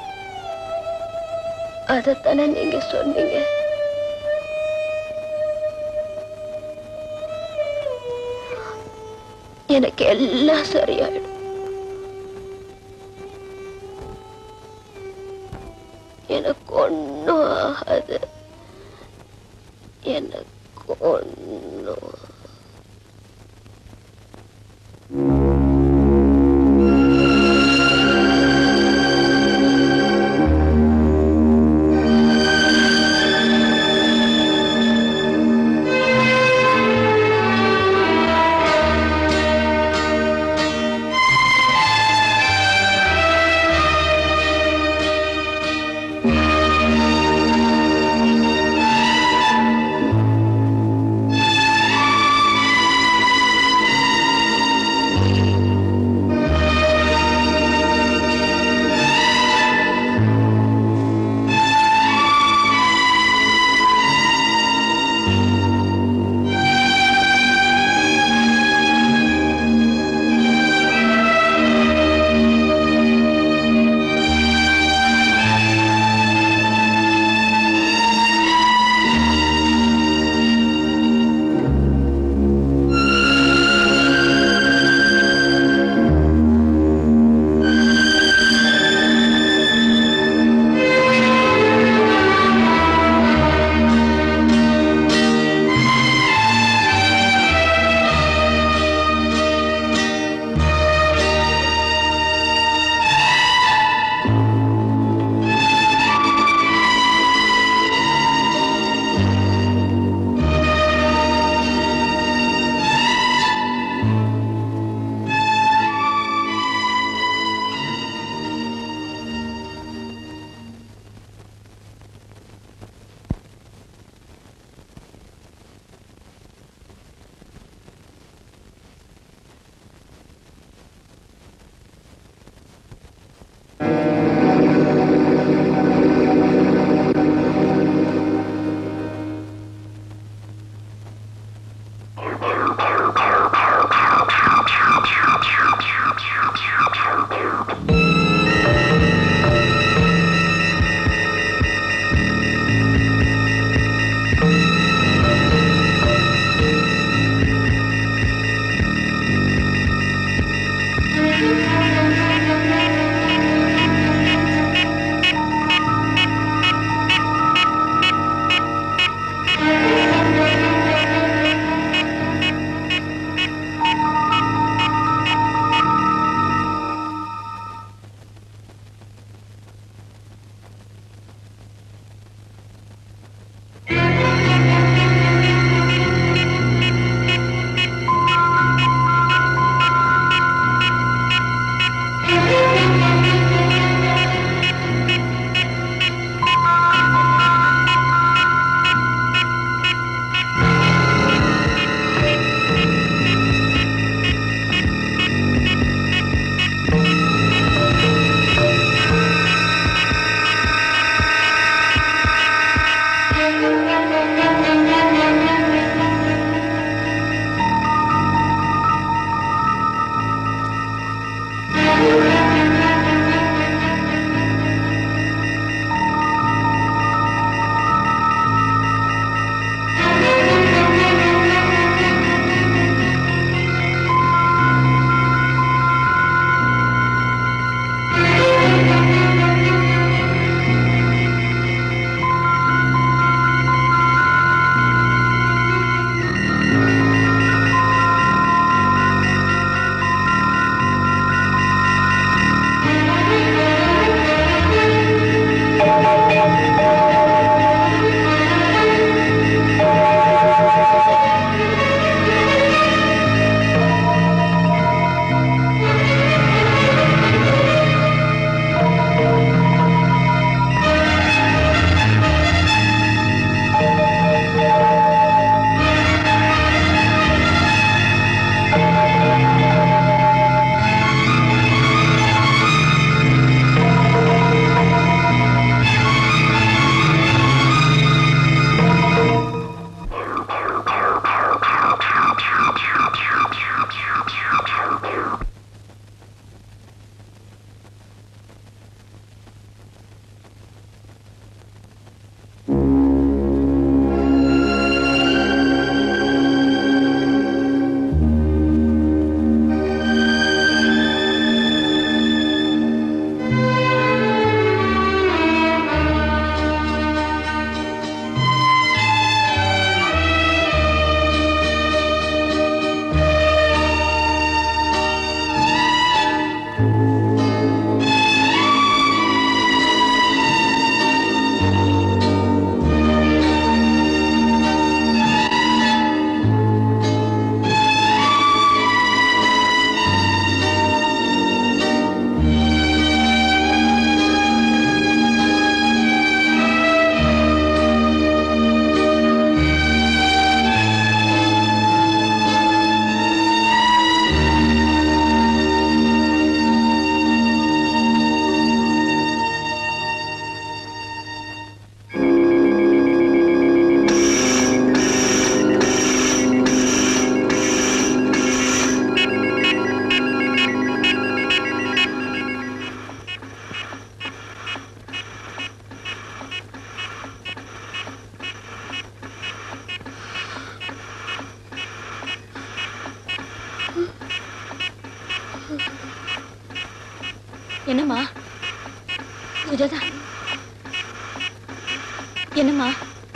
[SPEAKER 6] அதத்தானே நீங்க சொன்னீங்க எனக்கு எல்லாம் சரியாயிடும் எனக்கு ஒண்ணும் ஆகாது எனக்கு ஒண்ணும்
[SPEAKER 9] ஆ
[SPEAKER 8] என்னம்மா சுஜாதா என்னம்மா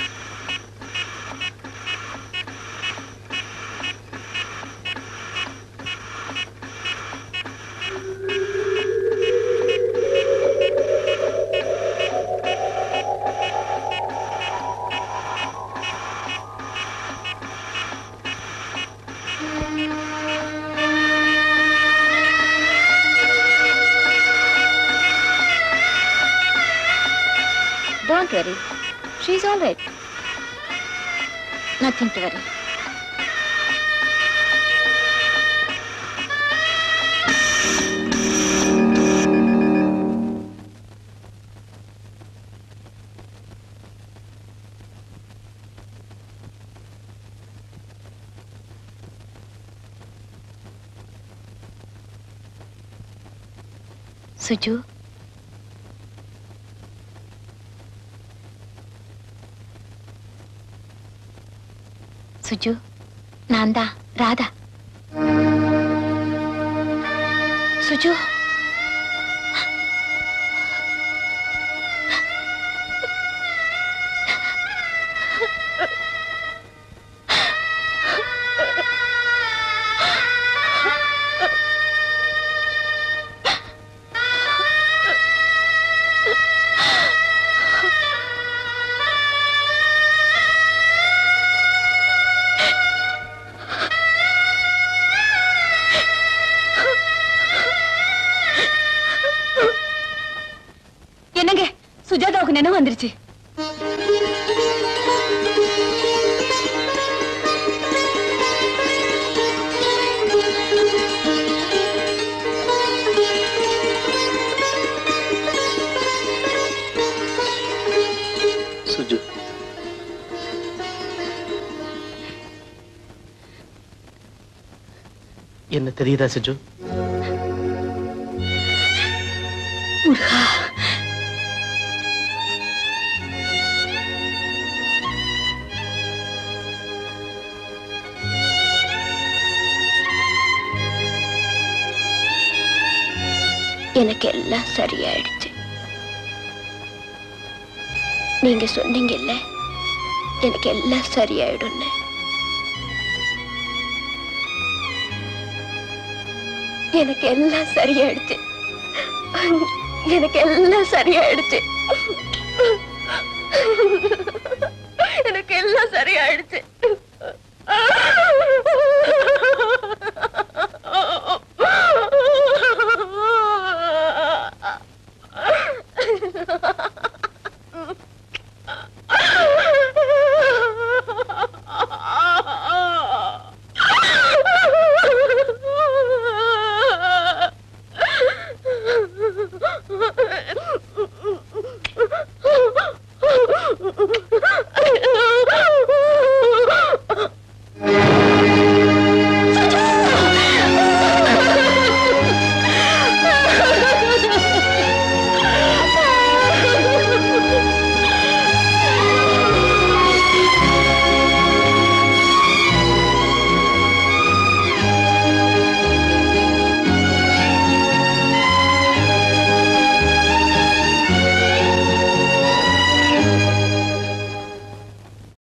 [SPEAKER 1] Don't worry. She's all right.
[SPEAKER 8] Nothing to worry. சுஜு சுஜு நான் தான் ராதா சுஜு
[SPEAKER 4] என்ன தெரியுதா சிஜு
[SPEAKER 14] முருகா எனக்கு எல்லாம் சரியாயிடுச்சு நீங்க சொன்னீங்கல்ல எனக்கு எல்லாம் சரியாயிடும்னு எனக்கு எல்லாம் சரியாயிடுச்சு எனக்கு எல்லாம் சரியாயிடுச்சு எனக்கு எல்லாம் சரியாயிடுச்சு